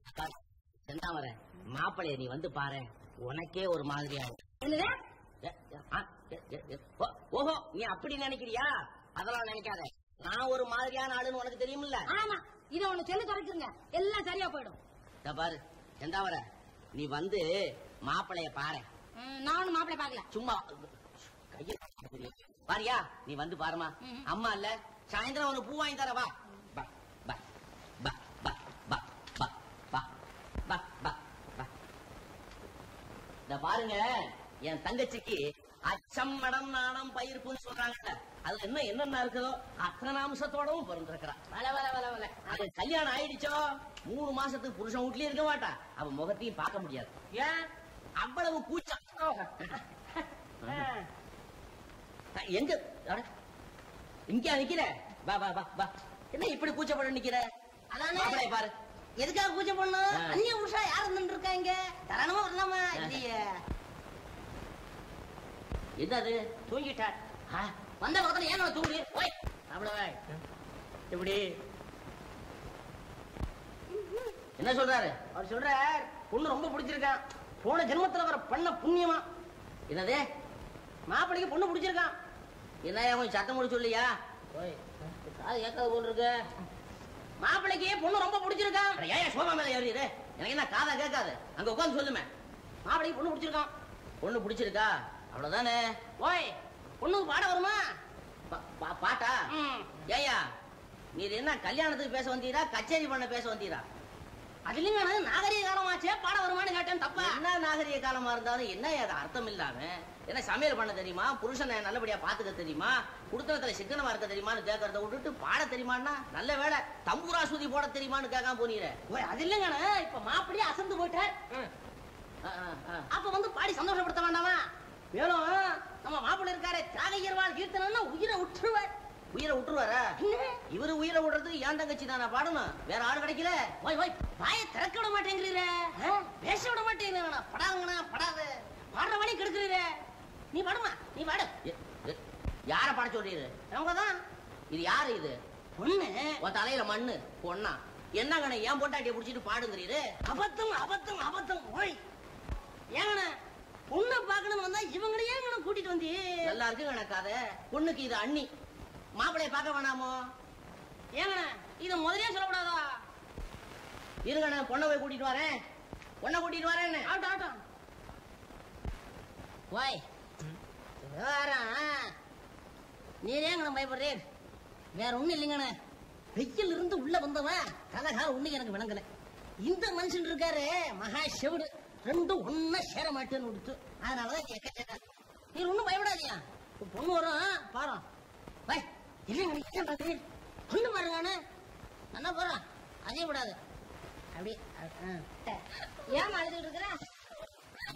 செந்தாமரை மாப்பிளைய நீ வந்து பாரு உனக்கே ஒரு மாதிரியா இருக்கும். என்னது ஏ, ஏ, ஆ, ஏ, ஏ, ஏ, ஓ, ஓஹோ நீ அப்படி நினைக்கிறியா அதெல்லாம் நினைக்காத நான் ஒரு மாதிரியான ஆளுன்னு உனக்கு தெரியுமில்ல ஆமா இத ஒண்ணு சொல்லி தொலைக்குங்க எல்லாம் சரியா போயிடும் இதோ பாரு செந்தாமரை நீ வந்து மாப்பிளைய பாரு ம், நானும் மாப்பிள்ளை பாக்கல சும்மா கைய பாரியா நீ வந்து பாருமா அம்மா இல்ல சாயந்தரம் உனக்கு பூ வாங்கி தர வா பா பா பா பா பா பா பா பா பா பா இந்த பாருங்க என் தங்கச்சிக்கு அச்சம் மடம் நாணம் பயிர்ப்புன்னு சொல்றாங்கல்ல அதுல என்ன என்னென்ன இருக்குதோ அத்தனை அம்சத்தோடவும் பிறந்திருக்கிறா வல வல வல வல அது கல்யாணம் ஆயிடுச்சோ மூணு மாசத்துக்கு புருஷன் வீட்லயே இருக்க மாட்டா அவ முகத்தையும் பார்க்க முடியாது ஏன் அவ்வளவு கூச்சம் எங்க அட, இங்க நிக்கிற வா வா வா வா என்ன இப்படி கூச்சப்பட நிக்கிற அதானே. மாப்பிள்ளைய பாரு எதுக்காக பூஜை பண்ணணும் ஆ. அந்நிய புருஷா யார் நின்று இருக்காங்க தரணுமா வரலாமா இல்லையே என்னது தூங்கிட்டார் ஆ, வந்த பக்கத்துல ஏன் நான் தூங்கு ஓய் அவ்வளவு இப்படி என்ன சொல்றாரு அவர் சொல்றார் பொண்ணு ரொம்ப பிடிச்சிருக்கான் போன ஜென்மத்துல வர பண்ண புண்ணியமா என்னது மாப்பிள்ளைக்கு பொண்ணு பிடிச்சிருக்கான் என்ன கொஞ்சம் சத்தம் போட சொல்லியா ஓய் காது கேட்காத போல் இருக்கு மாப்பிள்ளைக்கு பொண்ணு ரொம்ப பிடிச்சிருக்கான் அட, ஏன் சோபா மேல ஏறிடு எனக்கு என்ன காதா கேட்காது அங்க உட்காந்து சொல்லுமே மாப்பிள்ளைக்கு பொண்ணு பிடிச்சிருக்கான் பொண்ணு பிடிச்சிருக்கா அவ்வளவுதானே ஓய் பொண்ணுக்கு பாட வருமா பா- பா- பாட்டா ம். ஏயா நீர் என்ன கல்யாணத்துக்கு பேச வந்தீரா கச்சேரி பண்ண பேச வந்தீரா அதுலயும் நான் நாகரீக காலமாச்சே பாட வருமான்னு கேட்டேன் தப்பா என்ன நாகரிக காலமா இருந்தாலும் என்ன அது அர்த்தம் இல்லாம என்ன சமையல் பண்ண தெரியுமா புருஷனை நல்லபடியா பாத்துக்க தெரியுமா குடுத்தனத்துல சிக்கனமா இருக்க தெரியுமான்னு கேட்கறத விட்டுட்டு பாட தெரியுமான்னா நல்ல வேலை தம்பூரா சுதி போட தெரியுமான்னு கேட்காம போனீங்க ஓய் அது இல்லைங்கண்ணே இப்ப மாப்பிள்ளையே அசந்து போயிட்டார் அப்ப வந்து பாடி சந்தோஷப்படுத்த வேண்டாமா மேலும் நம்ம மாப்பிள்ளை இருக்காரே தியாகையர்வாள் கீர்த்தனா உயிரை விட்டுருவார் உயிரை விட்டுருவாரா இவரு உயிரை விடுறதுக்கு ஏன் தங்கச்சி தானே பாடணும் வேற ஆள் கிடைக்கல ஓய் ஓய் வாயை திறக்க விட மாட்டேங்கிறீரே ஆ? பேச விட மாட்டேங்கிறீங்கண்ணா படாதுங்கண்ணா படாது பாடுற வழி கெடுக்கிறீரே நீ பாடுமா நீ பாடு எ- எ- யார பாட சொல்றீரு அவங்க தான் இது யாரு இது பொண்ணு உன் தலையில மண்ணு பொண்ணா என்ன கணை ஏன் பொண்டாட்டிய புடிச்சிட்டு பாடுங்கிறீரு அபத்தம் அபத்தம் அபத்தம் ஓய் ஏங்கண்ணா பொண்ணை பார்க்கணும்னு வந்தா இவங்களையே ஏங்கண்ணா கூட்டிட்டு வந்தி நல்லா இருக்கு கணக்காத பொண்ணுக்கு இது அண்ணி மாப்பிளைய பார்க்க வேணாமோ ஏங்கண்ணா இத முதலே சொல்லக்கூடாதா இருங்கண்ணே பொண்ணை போய் கூட்டிட்டு வரேன் பொண்ணை கூட்டிட்டு வரேன்னு ஆட்டம் ஆட்டம் ஓய் விவகாரம் நீரே எங்கண்ணா பயப்படுறீர் வேற ஒண்ணும் இல்லைங்கண்ணே வெயில் இருந்து உள்ள வந்தவன் கலகால ஒண்ணு எனக்கு விளங்கல இந்த மனுஷன் இருக்காரு மகா செவிடு ரெண்டும் ஒன்னா சேர மாட்டேன்னு கொடுத்து அதனாலதான் கேட்க நீர் ஒண்ணும் பயப்படாதியா இப்ப பொண்ணு வரும் பாரு வை இல்லைங்க பொண்ணு பாருங்க நல்லா போறான் அதே விடாது அப்படி ஏன் அழுதுட்டு இருக்கிற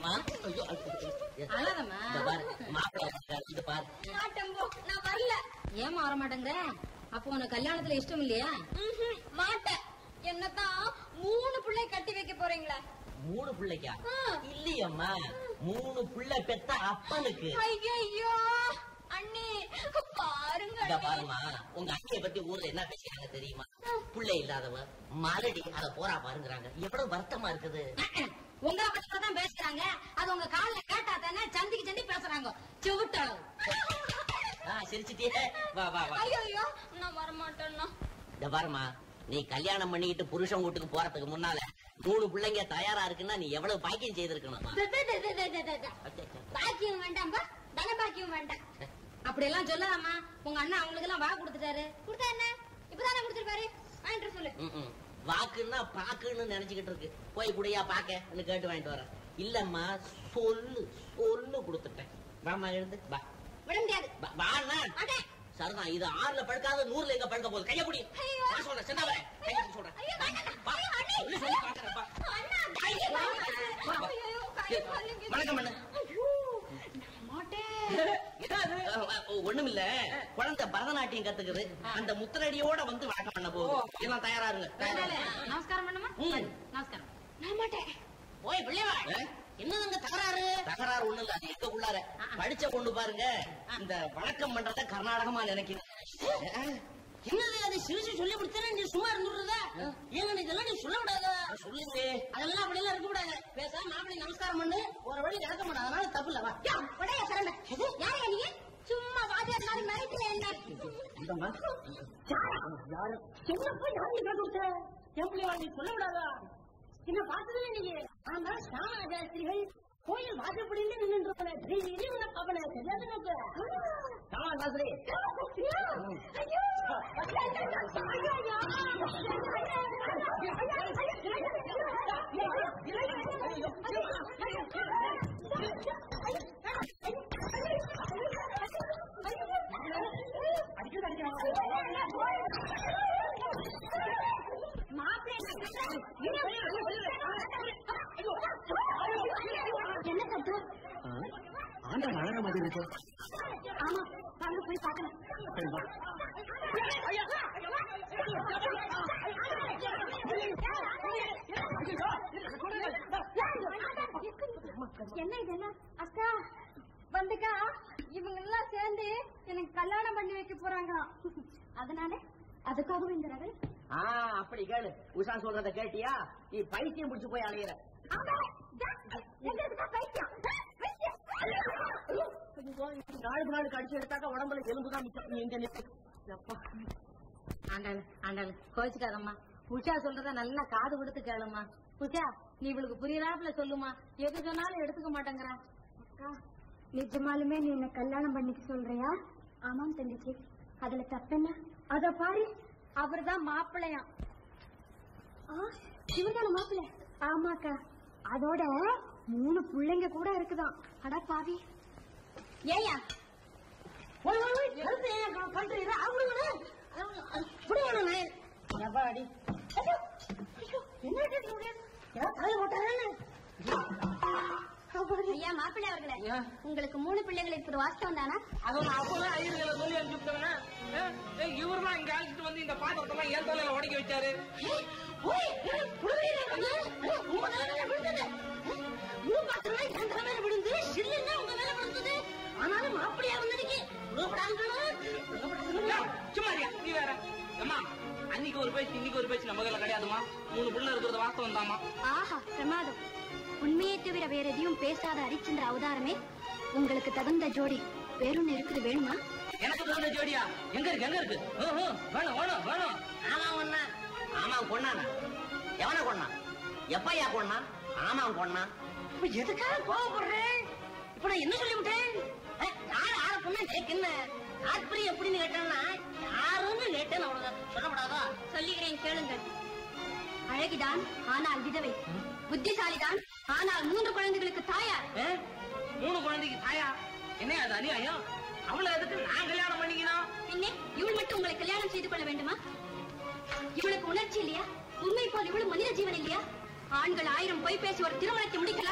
அம்மா ஐயோ அழகம்மா இந்த பாரு மாப்பிள்ளை வந்திருக்காரு. இது பாரு மாட்டேன் போ நான் வரல ஏமா வர மாட்டேங்கிற அப்போ உனக்கு கல்யாணத்துல இஷ்டம் இல்லையா ம்ஹும், மாட்டேன் என்னதான் மூணு பிள்ளை கட்டி வைக்க போறீங்களா மூணு பிள்ளைக்கா ஆ. இல்லையம்மா மூணு பிள்ளை பெத்த அப்பனுக்கு ஐயோ அண்ணி பாருங்க இத அண்ணி. பாருமா உங்க அண்ணிய பத்தி ஊர்ல என்ன பேசுறாங்க தெரியுமா பிள்ளை இல்லாதவ மலடி அத போறா பாருங்கறாங்க எவ்வளவு வருத்தமா இருக்குது உங்களை பத்தி தான் பேசுறாங்க அது உங்க கால்ல கேட்டா தானே சந்திக்கு சந்தி பேசுறாங்க செவிட்டளவு ஆ, சிரிச்சிட்டியே வா வா வா ஐயோ ஐயோ நான் வரமாட்டேன்னா இத பாருமா நீ கல்யாணம் பண்ணிக்கிட்டு புருஷன் வீட்டுக்கு போறதுக்கு முன்னால மூணு பிள்ளைங்க தயாரா இருக்குன்னா நீ எவ்வளவு பாக்கியம் செய்திருக்கணும் பாக்கியம் வேண்டாம்பா தன பாக்கியம் வேண்டாம் அப்படி எல்லாம் சொல்லாமா உங்க அண்ணன் அவங்களுக்கு எல்லாம் வா கொடுத்துட்டாரு கொடுத்தா என்ன இப்பதானே கொடுத்துருப்பாரு வாங்கிட்டு சொல்லு ம்ம். வாக்குன்னா பாக்குன்னு நினைச்சுக்கிட்டு இருக்கு போய் குடியா பாக்கன்னு கேட்டு வாங்கிட்டு வரேன் இல்லம்மா சொல்லு சொல்லு கொடுத்துட்டேன் வாமா எழுந்து வா விட முடியாது வா- வாண்ணா மாட்டேன் சரிதான் இது ஆறுல படுக்காத நூறுல எங்க படுக்க போகுது கைய புடி ஐயோ. நான் சொல்றேன் சின்ன வரேன் கைய புடி சொல்றேன் ஐயோ, வேண்டாம். வா. ஐயோ, அண்ணே. சொல்லி சொல்லி பாக்குறேன் வா. அண்ணா, கையை வாங்க. ஐயோ, கையை வலிக்குது. வணக்கம் அண்ணா. ஐயோ, நான் மாட்டேன் ஒண்ணுமில்ல குழந்தை பரதநாட்டியம் கத்துக்குது அந்த முத்திரடியோட வந்து வணக்கம் பண்ண போகுது எல்லாம் தயாரா இருங்க தயாரா இருங்க. நமஸ்காரம் பண்ணுமா ம். நமஸ்காரம் நான் மாட்டேன் போய் பிள்ளைவா என்னதுங்க தகராறு தகராறு ஒண்ணு இல்ல அது எங்க உள்ளார படிச்ச பொண்ணு பாருங்க இந்த வணக்கம் பண்றத கர்நாடகமா நினைக்கிறேன் என்னது அது சிரிச்சு சொல்லி கொடுத்தா நீ சும்மா இருந்துடுறதா ஏங்க இதெல்லாம் நீ சொல்ல விடாத சொல்லுங்க அதெல்லாம் அப்படி எல்லாம் இருக்க கூடாது பேசாம மாப்பிள்ளை நமஸ்காரம் பண்ணு ஒரு வழி இறக்க மாட்டா அதனால தப்பு இல்ல வா யா, உடைய சரண்ட. யாரையா நீ? சும்மா வாத்தியார் மாதிரி மிரட்டுற என்ன? என்ன போய் யாரு கேட்டு கொடுத்த என் பிள்ளைவா நீ சொல்ல விடாதா என்ன பார்த்ததுல நீங்க ஆனா சாமாஜாஸ்திரிகள் கோயில் வாசப்படியில நின்று இருப்பன டெய்லி உன்னை அவனை தெரியாது நோக்கு சாஸ்திரி ஐயோ! ஐயோ, ஐயோ! என்ன சத்தம் ஆண்டா அழற மாதிரி இருக்கு ஆமா வாங்க போய் பார்க்கலாம் என்ன இது என்ன அக்கா வந்துக்கா இவங்க எல்லாம் சேர்ந்து எனக்கு கல்யாணம் பண்ணி வைக்க போறாங்களாம் அதனால அதுக்காகவும் இந்த ரகல் ஆ அப்படி கேளு உஷா சொல்றத கேட்டியா நீ பைத்தியம் பிடிச்சு போய் அலையிற ஆமா, எங்க இருக்கா பைத்தியம்? பைத்தியம். நாளுக்கு நாளுக்கு அடிச்சு எடுத்தாக்க உடம்புல எலும்புதான் மிச்சம் நீ எங்க நிற்கு அப்பா ஆண்டாளு ஆண்டாளு கோச்சுக்காதம்மா உஷா சொல்றத நல்லா காது கொடுத்து கேளுமா உஷா நீ இவளுக்கு புரியறாப்புல சொல்லுமா எது சொன்னாலும் எடுத்துக்க மாட்டேங்கிறா அக்கா நிஜமாலுமே நீ என்ன கல்யாணம் பண்ணிக்க சொல்றியா ஆமாம் தங்கச்சி அதுல தப்பென்ன அத பாரு அவர்தான் மாப்பிள்ளையாம் இவர்தான மாப்பிள்ளை ஆமாக்கா அதோட மூணு பிள்ளைங்க கூட இருக்குதாம் அட பாவி ஏயா ஓய் ஓய் ஓய் கருத்து ஏன் பண்றீங்க அவங்களோட புரியணும் எப்பாடி என்ன தலையில போட்டாங்க ஐயா மாப்பிள்ளை அவர்களே உங்களுக்கு மூணு பிள்ளைகள் இருக்கிற வாஸ்தவம் தானா அது நான் அப்பவே ஐயர்களை சொல்லி அனுப்பிச்சுட்டேன் இவர் தான் இங்க அழைச்சிட்டு வந்து இந்த பாத்திரத்தெல்லாம் என் தலையில உடைக்க வச்சாரு ஓய் உங்க தலையில விழுந்தது மூணு பாத்திரம் என் தலையில விழுந்து சில்லுன்னா உங்க மேல விழுந்தது ஆனாலும் மாப்பிள்ளையா வந்ததுக்கு ஏய், சும்மா இருயா, நீ வேற அம்மா அன்னைக்கு ஒரு பேச்சு இன்னைக்கு ஒரு பேச்சு நம்ம கையில கிடையாதுமா மூணு புள்ள இருக்கிறது வாஸ்தவம் தாமா ஆஹா பிரமாதம் உண்மையை தவிர வேற எதையும் பேசாத ஹரிச்சந்திர அவதாரமே உங்களுக்கு தகுந்த ஜோடி வேறொன்னு இருக்குது வேணுமா எனக்கு தகுந்த ஜோடியா எங்க இருக்கு எங்க இருக்கு ஹம், ஹம், வேணும் வேணும் வேணும் ஆமா ஒண்ணா ஆமா கொண்டானா எவனை கொண்டான் எப்பயா கொண்டான் ஆமா கொண்டான் இப்ப எதுக்காக கோவப்படுறேன் இப்ப நான் என்ன சொல்லிவிட்டேன் அஹ், யார் ஆள பொண்ணு எனக்கு என்ன ஆத்பரி எப்படின்னு கேட்டேன்னா யாருன்னு கேட்டேன் அவ்வளவுதான் சொல்லப்படாதா சொல்லுகிறேன் கேளுங்கள் அழகிதான் ஆனால் விதவை புத்திசாலிதான் ஆனால் மூன்று குழந்தைகளுக்கு தாயார் ஏ? மூணு குழந்தைக்கு தாயா என்ன அது அநியாயம் அவளை எதுக்கு நான் கல்யாணம் பண்ணிக்கணும் பின்னே இவள் மட்டும் உங்களை கல்யாணம் செய்து கொள்ள வேண்டுமா இவளுக்கு உணர்ச்சி இல்லையா உண்மை போல் இவளும் மனித ஜீவன் இல்லையா ஆண்கள் ஆயிரம் பொய் பேசி ஒரு திருமணத்தை முடிக்கலாம்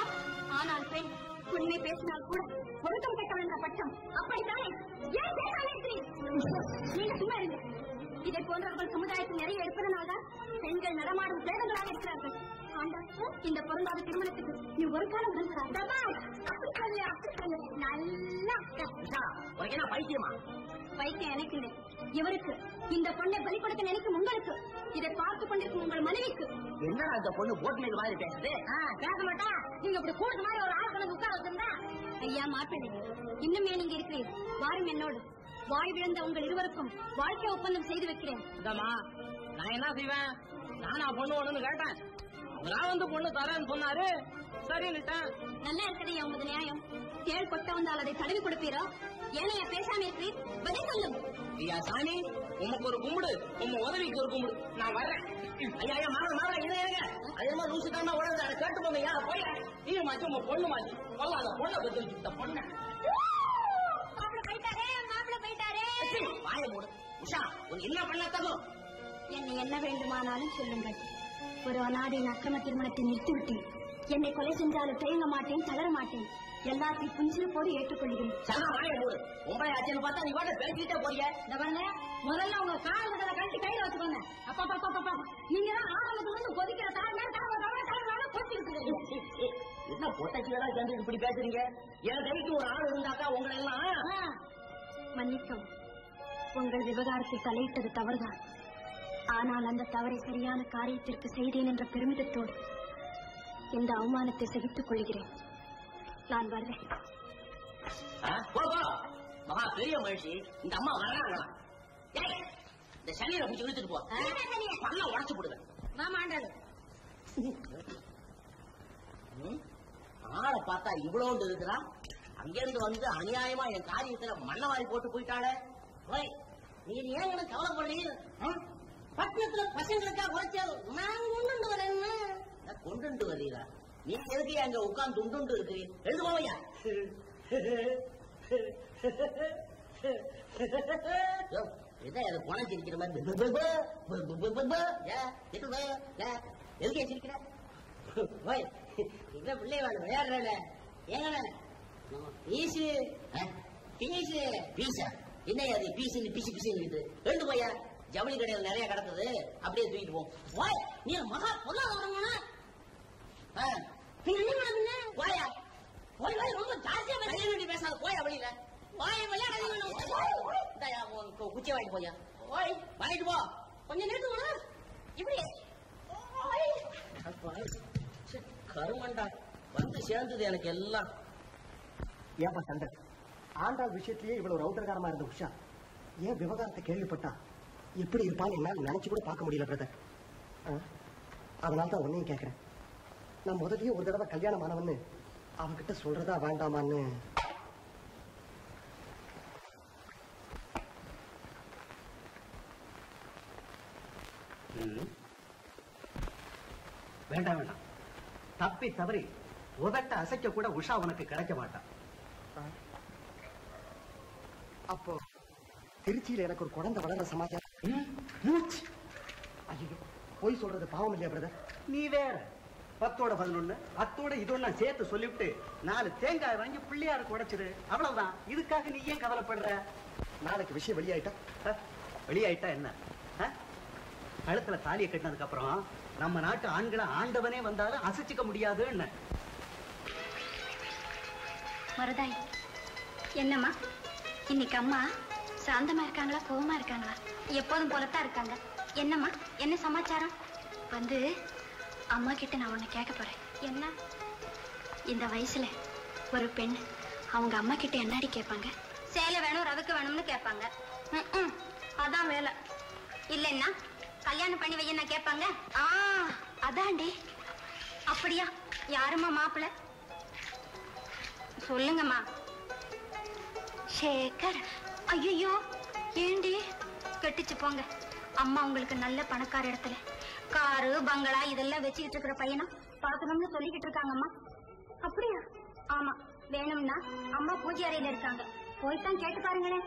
ஆனால் பெண் உண்மை பேசினால் கூட ஒழுக்கம் கெட்டவன் என்ற பட்சம் அப்படித்தானே ஏன் பேசாம இருக்கிறீங்க நீங்க சும்மா இருங்க இதை போன்றவர்கள் சமுதாயத்தில் நிறைய இருப்பதனால்தான் பெண்கள் நடமாடும் சேதங்களாக இருக்கிறார்கள் ஆண்டா, இந்த பொருந்தாத திருமணத்துக்கு நீ ஒரு காலம் விரும்புகிறாய் அப்படி சொல்லு அப்படி சொல்லு நல்லா உஷா உனக்கு என்ன பைத்தியமா பைத்தியம் எனக்கு இல்லை இவருக்கு இந்த பொண்ணை பலி கொடுக்க நினைக்கும் உங்களுக்கு இதை பார்த்து கொண்டிருக்கும் உங்கள் மனைவிக்கு என்னடா இந்த பொண்ணு போட் மீது மாதிரி பேசுது பேச மாட்டா நீங்க இப்படி கூடுது மாதிரி ஒரு ஆள் கொண்டு உட்கார வச்சிருந்தா ஐயா மாப்பிள்ளை இன்னுமே நீங்க இருக்கிறீர் வாரும் என்னோடு வாய் விழுந்த உங்கள் இருவருக்கும் வாழ்க்கை ஒப்பந்தம் செய்து வைக்கிறேன் இதாம்மா நான் என்ன செய்வேன் நானா பொண்ணு ஒண்ணுன்னு கேட்டேன் அவரா வந்து பொண்ணு தரேன்னு சொன்னாரு சரின்னுட்டேன் நல்லா இருக்கிறது உமது நியாயம் தேள் கொட்ட வந்தால் அதை தடவி கொடுப்பீரோ ஏனையா பேசாம இருக்கிறீர் பதில் சொல்லும் ஐயா சாமி உமக்கு ஒரு கும்பிடு உங்க உதவிக்கு ஒரு கும்பிடு நான் வர்றேன் ஐயா ஐயா மாற மாற என்ன இருங்க அதே மாதிரி லூசு தான் உடனே அதை கேட்டு போங்க யா போய் நீ மாச்சு உங்க பொண்ணு மாச்சு கொல்லாத பொண்ணை பத்தி இந்த பொண்ணை மாப்பிள்ள போயிட்டாரே மாப்பிள்ள போயிட்டாரே வாய மூடு உஷா உனக்கு என்ன பண்ண தகும் என்னை என்ன வேண்டுமானாலும் சொல்லுங்கள் ஒரு அநாதையின் அக்கிரம திருமணத்தை நிறுத்திவிட்டேன் என்னை கொலை சென்றாலும் தயங்க மாட்டேன் தளர மாட்டேன் எல்லாத்தையும் புஞ்சிருப்போடு ஏற்றுக்கொள்கிறேன் சனா வாய மூடு உங்களை ஆச்சுன்னு பார்த்தா நீ பாட்டு பேசிக்கிட்டே போறிய இந்த பாருங்க முதல்ல உங்க கால் விடல கட்டி கையில வச்சுக்கோங்க அப்பா அப்பா அப்பா அப்பா நீங்க தான் ஆரம்பத்துல இருந்து கொதிக்கிற தாழ்மை தாழ்மை தாழ்மை கொதிக்கிட்டு என்ன பொட்டச்சியெல்லாம் சேர்ந்து இப்படி பேசுறீங்க என் கைக்கு ஒரு ஆள் இருந்தாக்கா உங்களை எல்லாம் மன்னிக்கவும் உங்கள் விவகாரத்தில் தலையிட்டது தவறுதான் ஆனால் அந்த தவறை சரியான காரியத்திற்கு செய்தேன் என்ற பெருமிதத்தோடு இந்த அவமானத்தை சகித்துக் கொள்கிறேன் நான் வருவேன் ஆ, போ போ மகா பெரிய மனுஷி இந்த அம்மா வர்றாங்களா ஏய் இந்த சனியை பிடிச்சி இழுத்துட்டு போ பண்ண உடச்சு போடுவேன் மாமாண்டாளு ம்? ஆளை பார்த்தா இவ்வளோண்டு இருக்கிறான் அங்கிருந்து வந்து அநியாயமா என் காரியத்துல மண்ணவாரி போட்டு போயிட்டாளே ஓய் நீ இது ஏன் எனக்கு கவலைப்படுறீங்க பட்டணத்துல பசங்களுக்கா குறைச்சால் நான் கொண்டு வரேன் கொண்டு வரீரா நீ எதுக்கு அங்க உட்கார்ந்து துண்டு இருக்கிறீங்க எழுது போவையா யோ, இதை அதை குணம் சிரிக்கிற மாதிரி பு, பு, பு, பு, பு, பு, பு, பு. ஏ, எது பு, ஏ, எதுக்கு சிரிக்கிற ஓய் இந்த பிள்ளை வேணும் விளையாடுறல ஏங்கண்ணே பீஸு பீஸு பீஸா என்ன அது பீஸுன்னு பிசி பிசின்னு ரெண்டு போயா ஜவுளி கடையில் நிறைய கிடக்குது அப்படியே தூக்கிட்டு போ ஓய் நீ மகா பொருளாதாரங்கண்ணா நீங்க என்ன பண்ணுங்க போயா போய் போய் ரொம்ப ஜாஸ்தியா கையை வேண்டி பேசாத போயா வெளியில போய் விளையாட இந்தாயா உன் கு- குச்சியை வாங்கிட்டு போயா ஓய் வாங்கிட்டு போ கொஞ்சம் நிறுத்துங்க இப்படி ஓய் அப்பா, ச்சே, கருமண்டா வந்து சேர்ந்தது எனக்கு எல்லாம் ஏப்பா சண்டை ஆண்டாள் விஷயத்திலேயே இவ்வளவு ரவுட்டர்காரமா இருந்த உஷா ஏன் விவகாரத்தை கேள்விப்பட்டா எப்படி இருப்பான்னு என்னால நினைச்சு கூட பார்க்க முடியல பிரதர் அதனால தான் உன்னையும் கேட்கிறேன் நான் முதல்லயே ஒரு தடவை கல்யாணம் ஆனவன்னு அவகிட்ட சொல்றதா வேண்டாமான்னு ம். வேண்டாம் வேண்டாம் தப்பி தவறி உதட்ட அசைக்க கூட உஷா உனக்கு கிடைக்க மாட்டான் அப்போ திருச்சியில எனக்கு ஒரு குழந்தை வளர்ற சமாச்சாரம் ஐயோ போய் சொல்றது பாவம் இல்லையா பிரதர் நீ வேற பத்தோட பதினொன்னு அத்தோட இதொன்னா சேர்த்து சொல்லிவிட்டு நாலு தேங்காய் வாங்கி பிள்ளையாருக்கு உடைச்சிரு அவ்வளவுதான் இதுக்காக நீ ஏன் கவலைப்படுற நாளைக்கு விஷயம் வெளியாயிட்டா அஹ், வெளியாயிட்டா என்ன அஹ்? கழுத்துல தாலியை கட்டினதுக்கு அப்புறம் நம்ம நாட்டு ஆண்களை ஆண்டவனே வந்தாலும் அசைச்சிக்க முடியாதுன்னு மருதாய் என்னம்மா இன்னைக்கு அம்மா சாந்தமா இருக்காங்களா கோவமா இருக்காங்களா எப்போதும் போலத்தான் இருக்காங்க என்னம்மா என்ன சமாச்சாரம் வந்து அம்மா கிட்ட நான் ஒண்ணு கேட்க போறேன் என்ன இந்த வயசுல ஒரு பெண் அவங்க அம்மா கிட்ட என்னடி கேட்பாங்க சேலை வேணும் ரவுக்கு வேணும்னு கேட்பாங்க ம்ம். அதான் வேலை இல்லைன்னா கல்யாணம் பண்ணி வையன்னா கேட்பாங்க ஆ அதாண்டி அப்படியா யாரும்மா மாப்பிள்ளை சொல்லுங்கம்மா சேகர் ஐயோ ஏண்டி கட்டிச்சு போங்க அம்மா உங்களுக்கு நல்ல பணக்கார இடத்துல காரு பங்களா இதெல்லாம் வச்சுக்கிட்டு இருக்கிற பையனா பார்க்கணும்னு சொல்லிக்கிட்டு இருக்காங்கம்மா அப்படியா ஆமா வேணும்னா அம்மா பூஜை அறையில இருக்காங்க போய்தான் கேட்டு பாருங்களேன்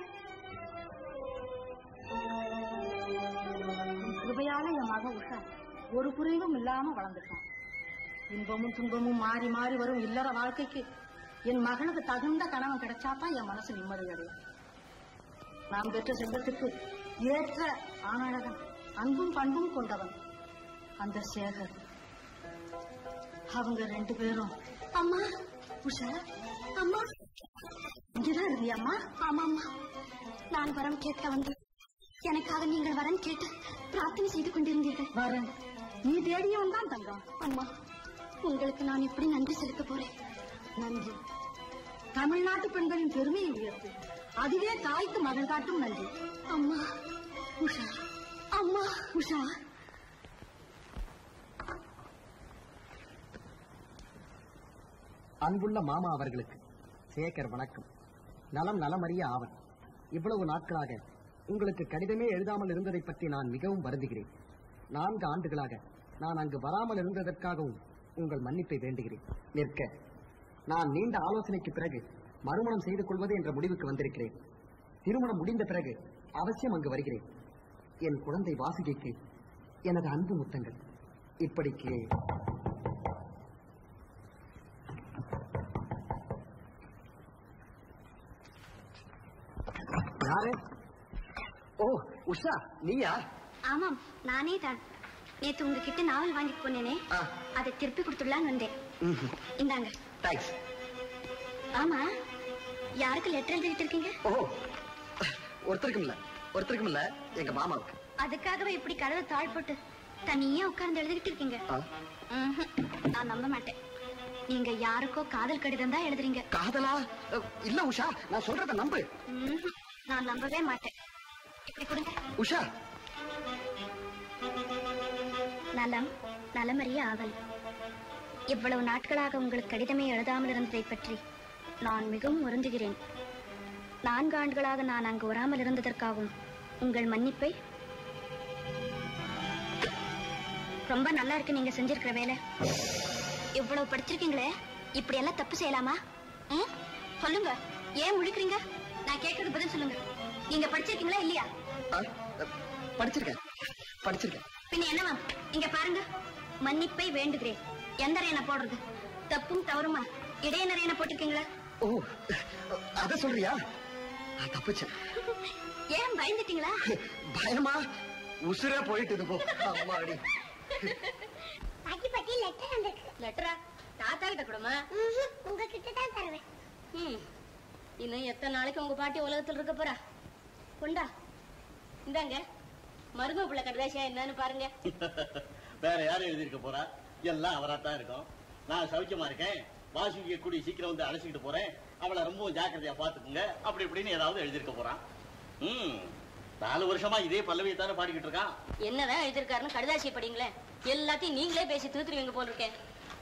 கிருபையால என் மகன் உஷா ஒரு குறைவும் இல்லாம வளர்ந்துட்டான் இன்பமும் துன்பமும் மாறி மாறி வரும் இல்லற வாழ்க்கைக்கு என் மகனுக்கு தகுந்த கணவன் கிடைச்சாதான் என் மனசு நிம்மதி அடையும் நாம் பெற்ற செல்வத்துக்கு ஏற்ற ஆணழகன் அன்பும் பண்பும் கொண்டவன் அந்த சேகர் அவங்க ரெண்டு பேரும் அம்மா உஷா அம்மா இங்கதான் இருந்தியாம்மா ஆமாம்மா நான் வரம் கேட்க வந்தேன் எனக்காக நீங்கள் வரம் கேட்டு பிரார்த்தனை செய்து கொண்டிருந்தீர்கள் வரேன் நீ தேடியவன் தான் தங்கம் அம்மா உங்களுக்கு நான் எப்படி நன்றி செலுத்த போறேன் நன்றி தமிழ்நாட்டு பெண்களின் பெருமையை உயர்த்து அதுவே தாய்க்கு மகன் காட்டும் நன்றி அம்மா உஷா அம்மா உஷா அன்புள்ள மாமா அவர்களுக்கு சேகர் வணக்கம் நலம் நலமறிய ஆவன் இவ்வளவு நாட்களாக உங்களுக்கு கடிதமே எழுதாமல் இருந்ததை பற்றி நான் மிகவும் வருந்துகிறேன் நான்கு ஆண்டுகளாக நான் அங்கு வராமல் இருந்ததற்காகவும் உங்கள் மன்னிப்பை வேண்டுகிறேன் நிற்க நான் நீண்ட ஆலோசனைக்கு பிறகு மறுமணம் செய்து கொள்வது என்ற முடிவுக்கு வந்திருக்கிறேன் திருமணம் முடிந்த பிறகு அவசியம் அங்கு வருகிறேன் என் குழந்தை வாசுகிக்கு எனது அன்பு முத்தங்கள் இப்படிக்கு யாரு ஓ உஷா நீயா ஆமாம் நானே தான் நேத்து உங்ககிட்ட நாவல் வாங்கிட்டு போனேனே ஆ. அதை திருப்பி கொடுத்துடலான்னு வந்தேன் இந்தாங்க தேங்க்ஸ் ஆமா யாருக்கு லெட்டர் எழுதிட்டு இருக்கீங்க ஓ ஒருத்தருக்கும் இல்ல ஒருத்தருக்கும் இல்ல எங்க மாமாவுக்கு அதுக்காகவே இப்படி கதவை தாழ் போட்டு தனியா உட்கார்ந்து எழுதிக்கிட்டு இருக்கீங்க ஆ, ம்ஹும். நான் நம்ப மாட்டேன் நீங்க யாருக்கோ காதல் கடிதம் தான் எழுதுறீங்க காதலா அ, இல்ல உஷா நான் சொல்றத நம்பு ம்ஹும். நான் நம்பவே மாட்டேன் இப்படி கொடுங்க உஷா நலம் நலமறிய ஆவல் இவ்வளவு நாட்களாக உங்களுக்கு கடிதமே எழுதாமல் இருந்ததை பற்றி நான் மிகவும் வருந்துகிறேன் நான்கு ஆண்டுகளாக நான் அங்கு வராமல் இருந்ததற்காகவும் உங்கள் மன்னிப்பை ரொம்ப நல்லா இருக்கு நீங்க செஞ்சிருக்கிற வேலை இவ்வளவு படிச்சிருக்கீங்களே இப்படி எல்லாம் தப்பு செய்யலாமா ம்? சொல்லுங்க ஏன் முழிக்கிறீங்க நான் கேட்கறது பதில் சொல்லுங்க நீங்க படிச்சிருக்கீங்களா இல்லையா ஆ, அ, படிச்சிருக்கேன் படிச்சிருக்கேன் பின்ன என்னவா இங்க பாருங்க மன்னிப்பை வேண்டுகிறேன் எந்த ரேன போடுறது தப்பும் தவறுமா இடையின ரேன போட்டிருக்கீங்களா ஓ அத சொல்றியா நான் தப்பிச்சேன் ஏன் பயந்துட்டீங்களா பயமா உசுரே போயிட்டு இது போ அம்மாடி பாட்டி பாட்டி லெட்டர் வந்திருக்கு லெட்டரா தாத்தா கிட்ட கொடுமா உங்ககிட்ட தான் தருவேன் ம் இன்னும் எத்தனை நாளைக்கு உங்க பாட்டி உலகத்துல இருக்க போறா கொண்டா இந்தாங்க மருமக பிள்ளை கடைசியா என்னன்னு பாருங்க வேற யாரும் எழுதியிருக்க போறா எல்லாம் அவராத்தான் இருக்கும் நான் சௌக்கியமா இருக்கேன் வாசுகிய கூடி சீக்கிரம் வந்து அழைச்சிக்கிட்டு போறேன் அவளை ரொம்பவும் ஜாக்கிரதையா பாத்துக்குங்க அப்படி இப்படின்னு ஏதாவது எழுதியிருக்க போறான் ம் நாலு வருஷமா இதே பல்லவியை தானே பாடிக்கிட்டு இருக்கான் என்னதான் எழுதிருக்காருன்னு கடிதாசியை படிங்களேன் எல்லாத்தையும் நீங்களே பேசி தீர்த்துருவீங்க போல இருக்கேன்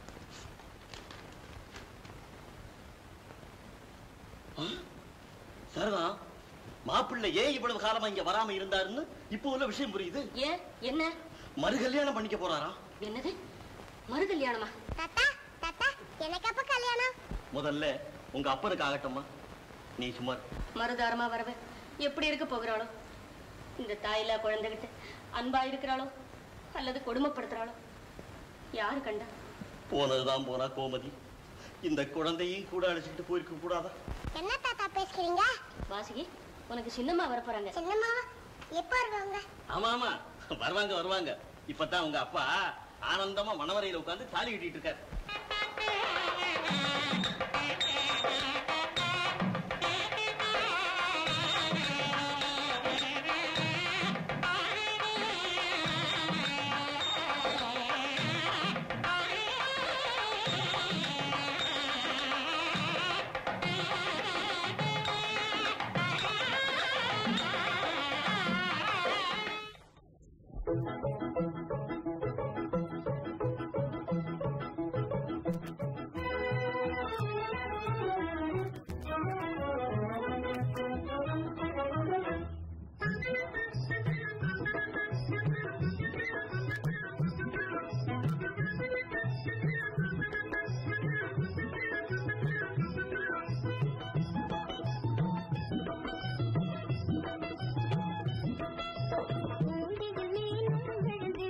சரிதான் மாப்பிள்ளை ஏன் இவ்வளவு காலமா இங்க வராம இருந்தாருன்னு இப்போ உள்ள விஷயம் புரியுது ஏன் என்ன மறு கல்யாணம் பண்ணிக்க போறாராம் என்னது மறு கல்யாணமா தாத்தா தாத்தா எனக்கு அப்ப கல்யாணம் முதல்ல உங்க அப்பனுக்கு ஆகட்டும்மா நீ சுமார் மறுதாரமா வரவ எப்படி இருக்க போகிறாளோ இந்த தாயில்லா குழந்தைகிட்ட அன்பா இருக்கிறாளோ அல்லது கொடுமைப்படுத்துறாளோ யாரு கண்டா போனதுதான் போனா கோமதி இந்த குழந்தையும் கூட அழைச்சிட்டு போயிருக்க கூடாதா என்ன தாத்தா பேசுறீங்க வாசுகி உனக்கு சின்னம்மா வரப்போறாங்க சின்னம்மா எப்ப வருவாங்க ஆமா ஆமா வருவாங்க வருவாங்க இப்பதான் உங்க அப்பா ஆனந்தமா மணவரையில உட்கார்ந்து தாலி கட்டிட்டு இருக்காரு மூங்கில் மேலும் விழுந்து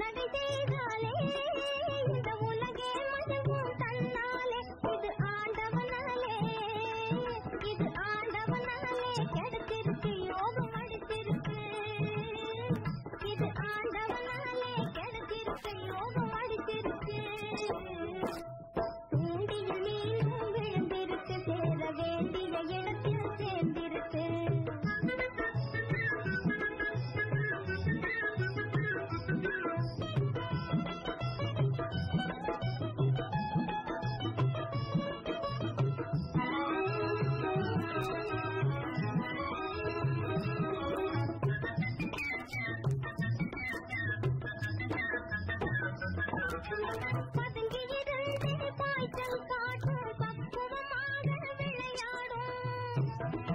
நடை செய்தாலே இந்த உலகே மழுவும் தன்னாலே இது ஆண்டவனாலே இது ஆண்டவனாலே கிடைச்சிருக்கு யோகம் அடிச்சிருக்கு இது ஆண்டவனாலே கிடைச்சிருக்கு யோகம் அடிச்சிருக்கு தூண்டியில் மீனும் விழுந்திருக்கு சேர வேண்டிய இடத்தில் சேர்ந்திருக்கு பதுங்கியிருந்து பாய்ச்சல் காட்டும் பக்குவமாக விளையாடும்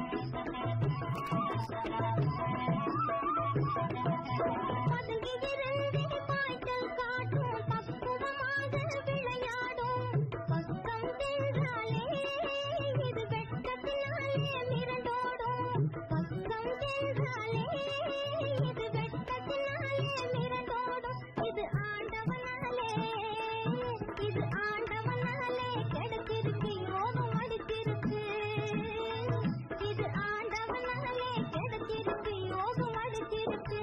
பதுங்கியிருந்து பாய்ச்சல் காட்டும் பக்குவமாக விளையாடும் பக்கம் சென்றாலே இது வெட்டத்தினாலே மிரண்டோடும் பக்கம் சென்றாலே இது வெட்டத்தினாலே மிரண்டோடும் இது ஆண்டவனாலே இது ஆண்டவனாலே கிடைச்சிருக்கு யோகம் அடிச்சிருக்கு இது ஆண்டவனாலே கிடைச்சிருக்கு யோகம் அடிச்சிருக்கு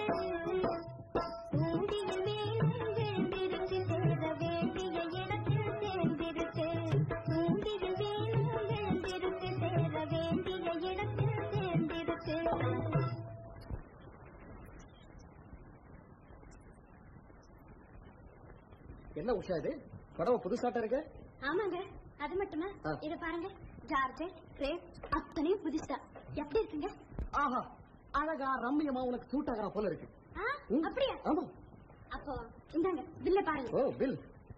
தூண்டியில் மீனும் விழுந்திருக்கு சேர வேண்டிய இடத்தில் சேர்ந்திருக்கு தூண்டியில் மீனும் விழுந்திருக்கு சேர வேண்டிய இடத்தில் சேர்ந்திருக்கு என்ன உஷா இது படவை புதுசாட்ட இருக்க ஆமாங்க அது மட்டுமா ஆ. இத பாருங்க ஜார்ஜெட் கிரேப் அத்தனையும் புதுசா எப்படி இருக்குங்க ஆஹா அழகா ரம்மியமா உனக்கு சூட் ஆகிற போல இருக்கு ஆ, ம். அப்படியா ஆமா அப்போ இந்தாங்க பில்ல பாருங்க oh bill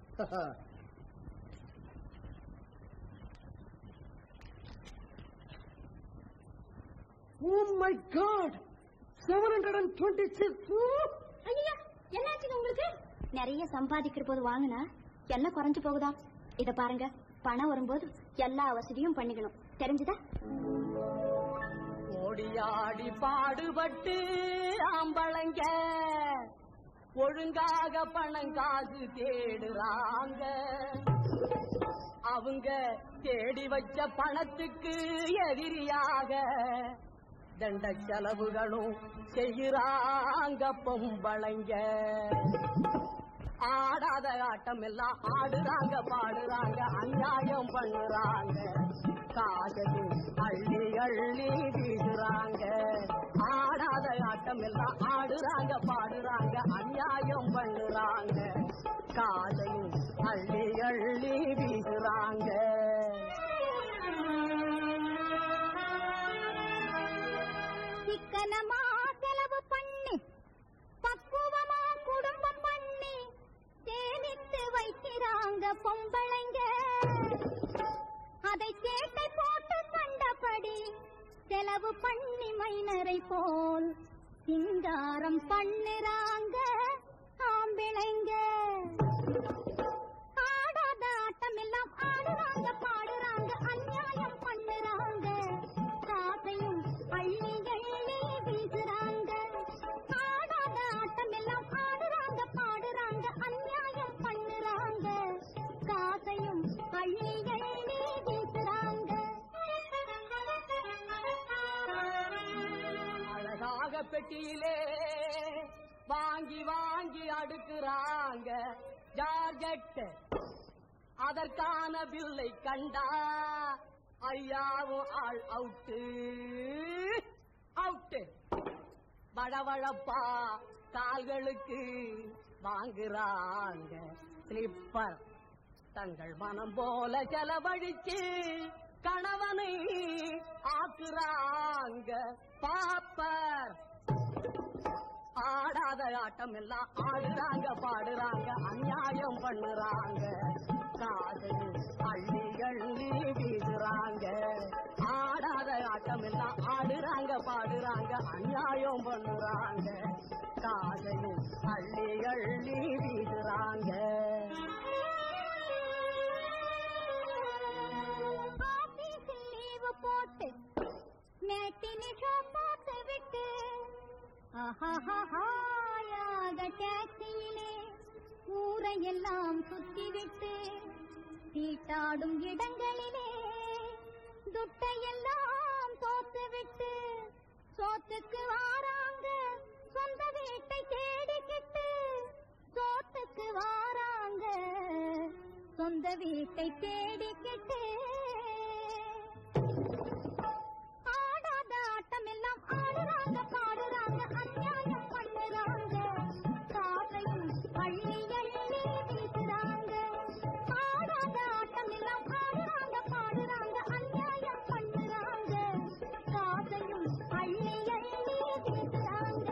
oh my God seven hundred and twenty six ஐயா என்னாச்சுங்க உங்களுக்கு நிறைய சம்பாதிக்கிற போது வாங்கினா எல்லாம் குறைஞ்சு போகுதா இத பாருங்க பணம் வரும்போது எல்லா வசதியும் பண்ணிக்கணும் தெரிஞ்சுதா ஓடியாடி பாடுபட்டு ஆம்பளைங்க ஒழுங்காக பணம் காசு தேடுறாங்க அவங்க தேடி வச்ச பணத்துக்கு எதிரியாக தண்ட செலவுகளும் செய்யறாங்க பொம்பளைங்க ஆடாத ஆட்டம் எல்லாம் ஆடுறாங்க பாடுறாங்க அநியாயம் பண்ணுறாங்க காசையும் அள்ளி அள்ளி வீசுறாங்க ஆடாத ஆட்டம் எல்லாம் ஆடுறாங்க பாடுறாங்க அநியாயம் பண்ணுறாங்க காசையும் அள்ளி அள்ளி வீசுறாங்க சிக்கனமா செலவு பண்ணி பக்குவமா குடும்பம் பண்ணி சேமித்து வைக்கிறாங்க பொம்பளைங்க அதை சேட்டை போட்டு கண்டபடி செலவு பண்ணி மைனரை போல் சிங்காரம் பண்ணுறாங்க ஆம்பிளைங்க ஆடாத ஆட்டம் எல்லாம் ஆடுறாங்க பாடுறாங்க அநியாயம் பண்ணுறாங்க காசையும் அள்ளி அள்ளி வீசுறாங்க ஆடாத ஆட்டம் எல்லாம் ஆடுறாங்க பாடுறாங்க அநியாயம் பண்ணுறாங்க காசையும் அள்ளி அள்ளி வீசுறாங்க அழகாக பெட்டியிலே வாங்கி வாங்கி அடுக்குறாங்க ஜார்ஜெட் அதற்கான பில்லை கண்டா ஐயாவும் ஆள் அவுட்டு அவுட்டு வழவழப்பா கால்களுக்கு வாங்குறாங்க ஸ்லிப்பர் தங்கள் மனம் போல செலவழிச்சு கணவனை ஆக்குறாங்க பாப்பர் ஆடாத ஆட்டம் எல்லாம் ஆடுறாங்க பாடுறாங்க அநியாயம் பண்ணுறாங்க காதல் அள்ளி அள்ளி வீசுறாங்க ஆடாத ஆட்டம் எல்லாம் ஆடுறாங்க பாடுறாங்க அநியாயம் பண்ணுறாங்க காதல் அள்ளி அள்ளி வீசுறாங்க ஆபீஸில் லீவு போட்டு மேட்டினி ஷோ பார்த்து விட்டு ஆஹாஹாயா ஓடாத டாக்ஸியிலே ஊரையெல்லாம் சுத்திவிட்டு தீட்டாடும் இடங்களிலே துட்டையெல்லாம் தோத்துவிட்டு சோத்துக்கு வாராங்க சொந்த வீட்டை தேடிக்கிட்டு சோத்துக்கு வாராங்க சொந்த வீட்டை தேடிக்கிட்டு ஆடாத ஆட்டம் எல்லாம் ஆடுறாங்க பாடுறாங்க அநியாயம் பண்ணுறாங்க காதையும் அள்ளி அள்ளி வீசுறாங்க ஆடாத ஆட்டம் எல்லாம் ஆடுறாங்க பாடுறாங்க அநியாயம் பண்ணுறாங்க காதையும் அள்ளி அள்ளி வீசுறாங்க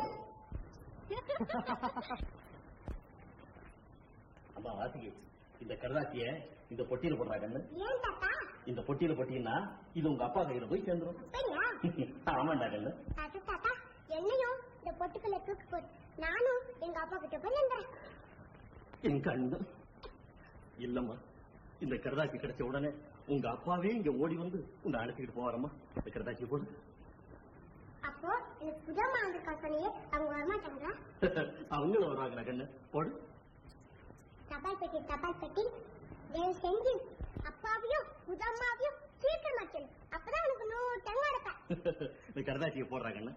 அம்மா வாசிக்கு இந்த கருதாச்சிய இந்த பொட்டியில போடுறாங்கன்னு ஏன் தாத்தா இந்த பொட்டியில போட்டீங்கன்னா இது உங்க அப்பா கையில போய் சேர்ந்துரும் அப்படியா ஆமாண்டா கண்ணு அது தாத்தா என்னையும் இந்த பொட்டுக்குள்ள தூக்கு போடு நானும் எங்க அப்பா கிட்ட போய் நின்றேன் என் கண்ணு இல்லம்மா இந்த கருதாச்சி கிடைச்ச உடனே உங்க அப்பாவே இங்க ஓடி வந்து உன்னை அழைச்சிக்கிட்டு போவாரம்மா இந்த கருதாச்சி போடு அப்போ எனக்கு புதமா வந்திருக்கா சொன்னியே அவங்க வரமாட்டாங்களா அவங்களும் வருவாங்களா கண்ணு போடு தபால் பெட்டி தபால் பெட்டி தயவு செஞ்சு அப்பாவையும் புதம்மாவையும் சீக்கிரமா சொல்லு அப்பதான் உனக்கு நூறு டங்கு எடுப்பேன் இந்த கருதாச்சியை போடுறா கண்ணு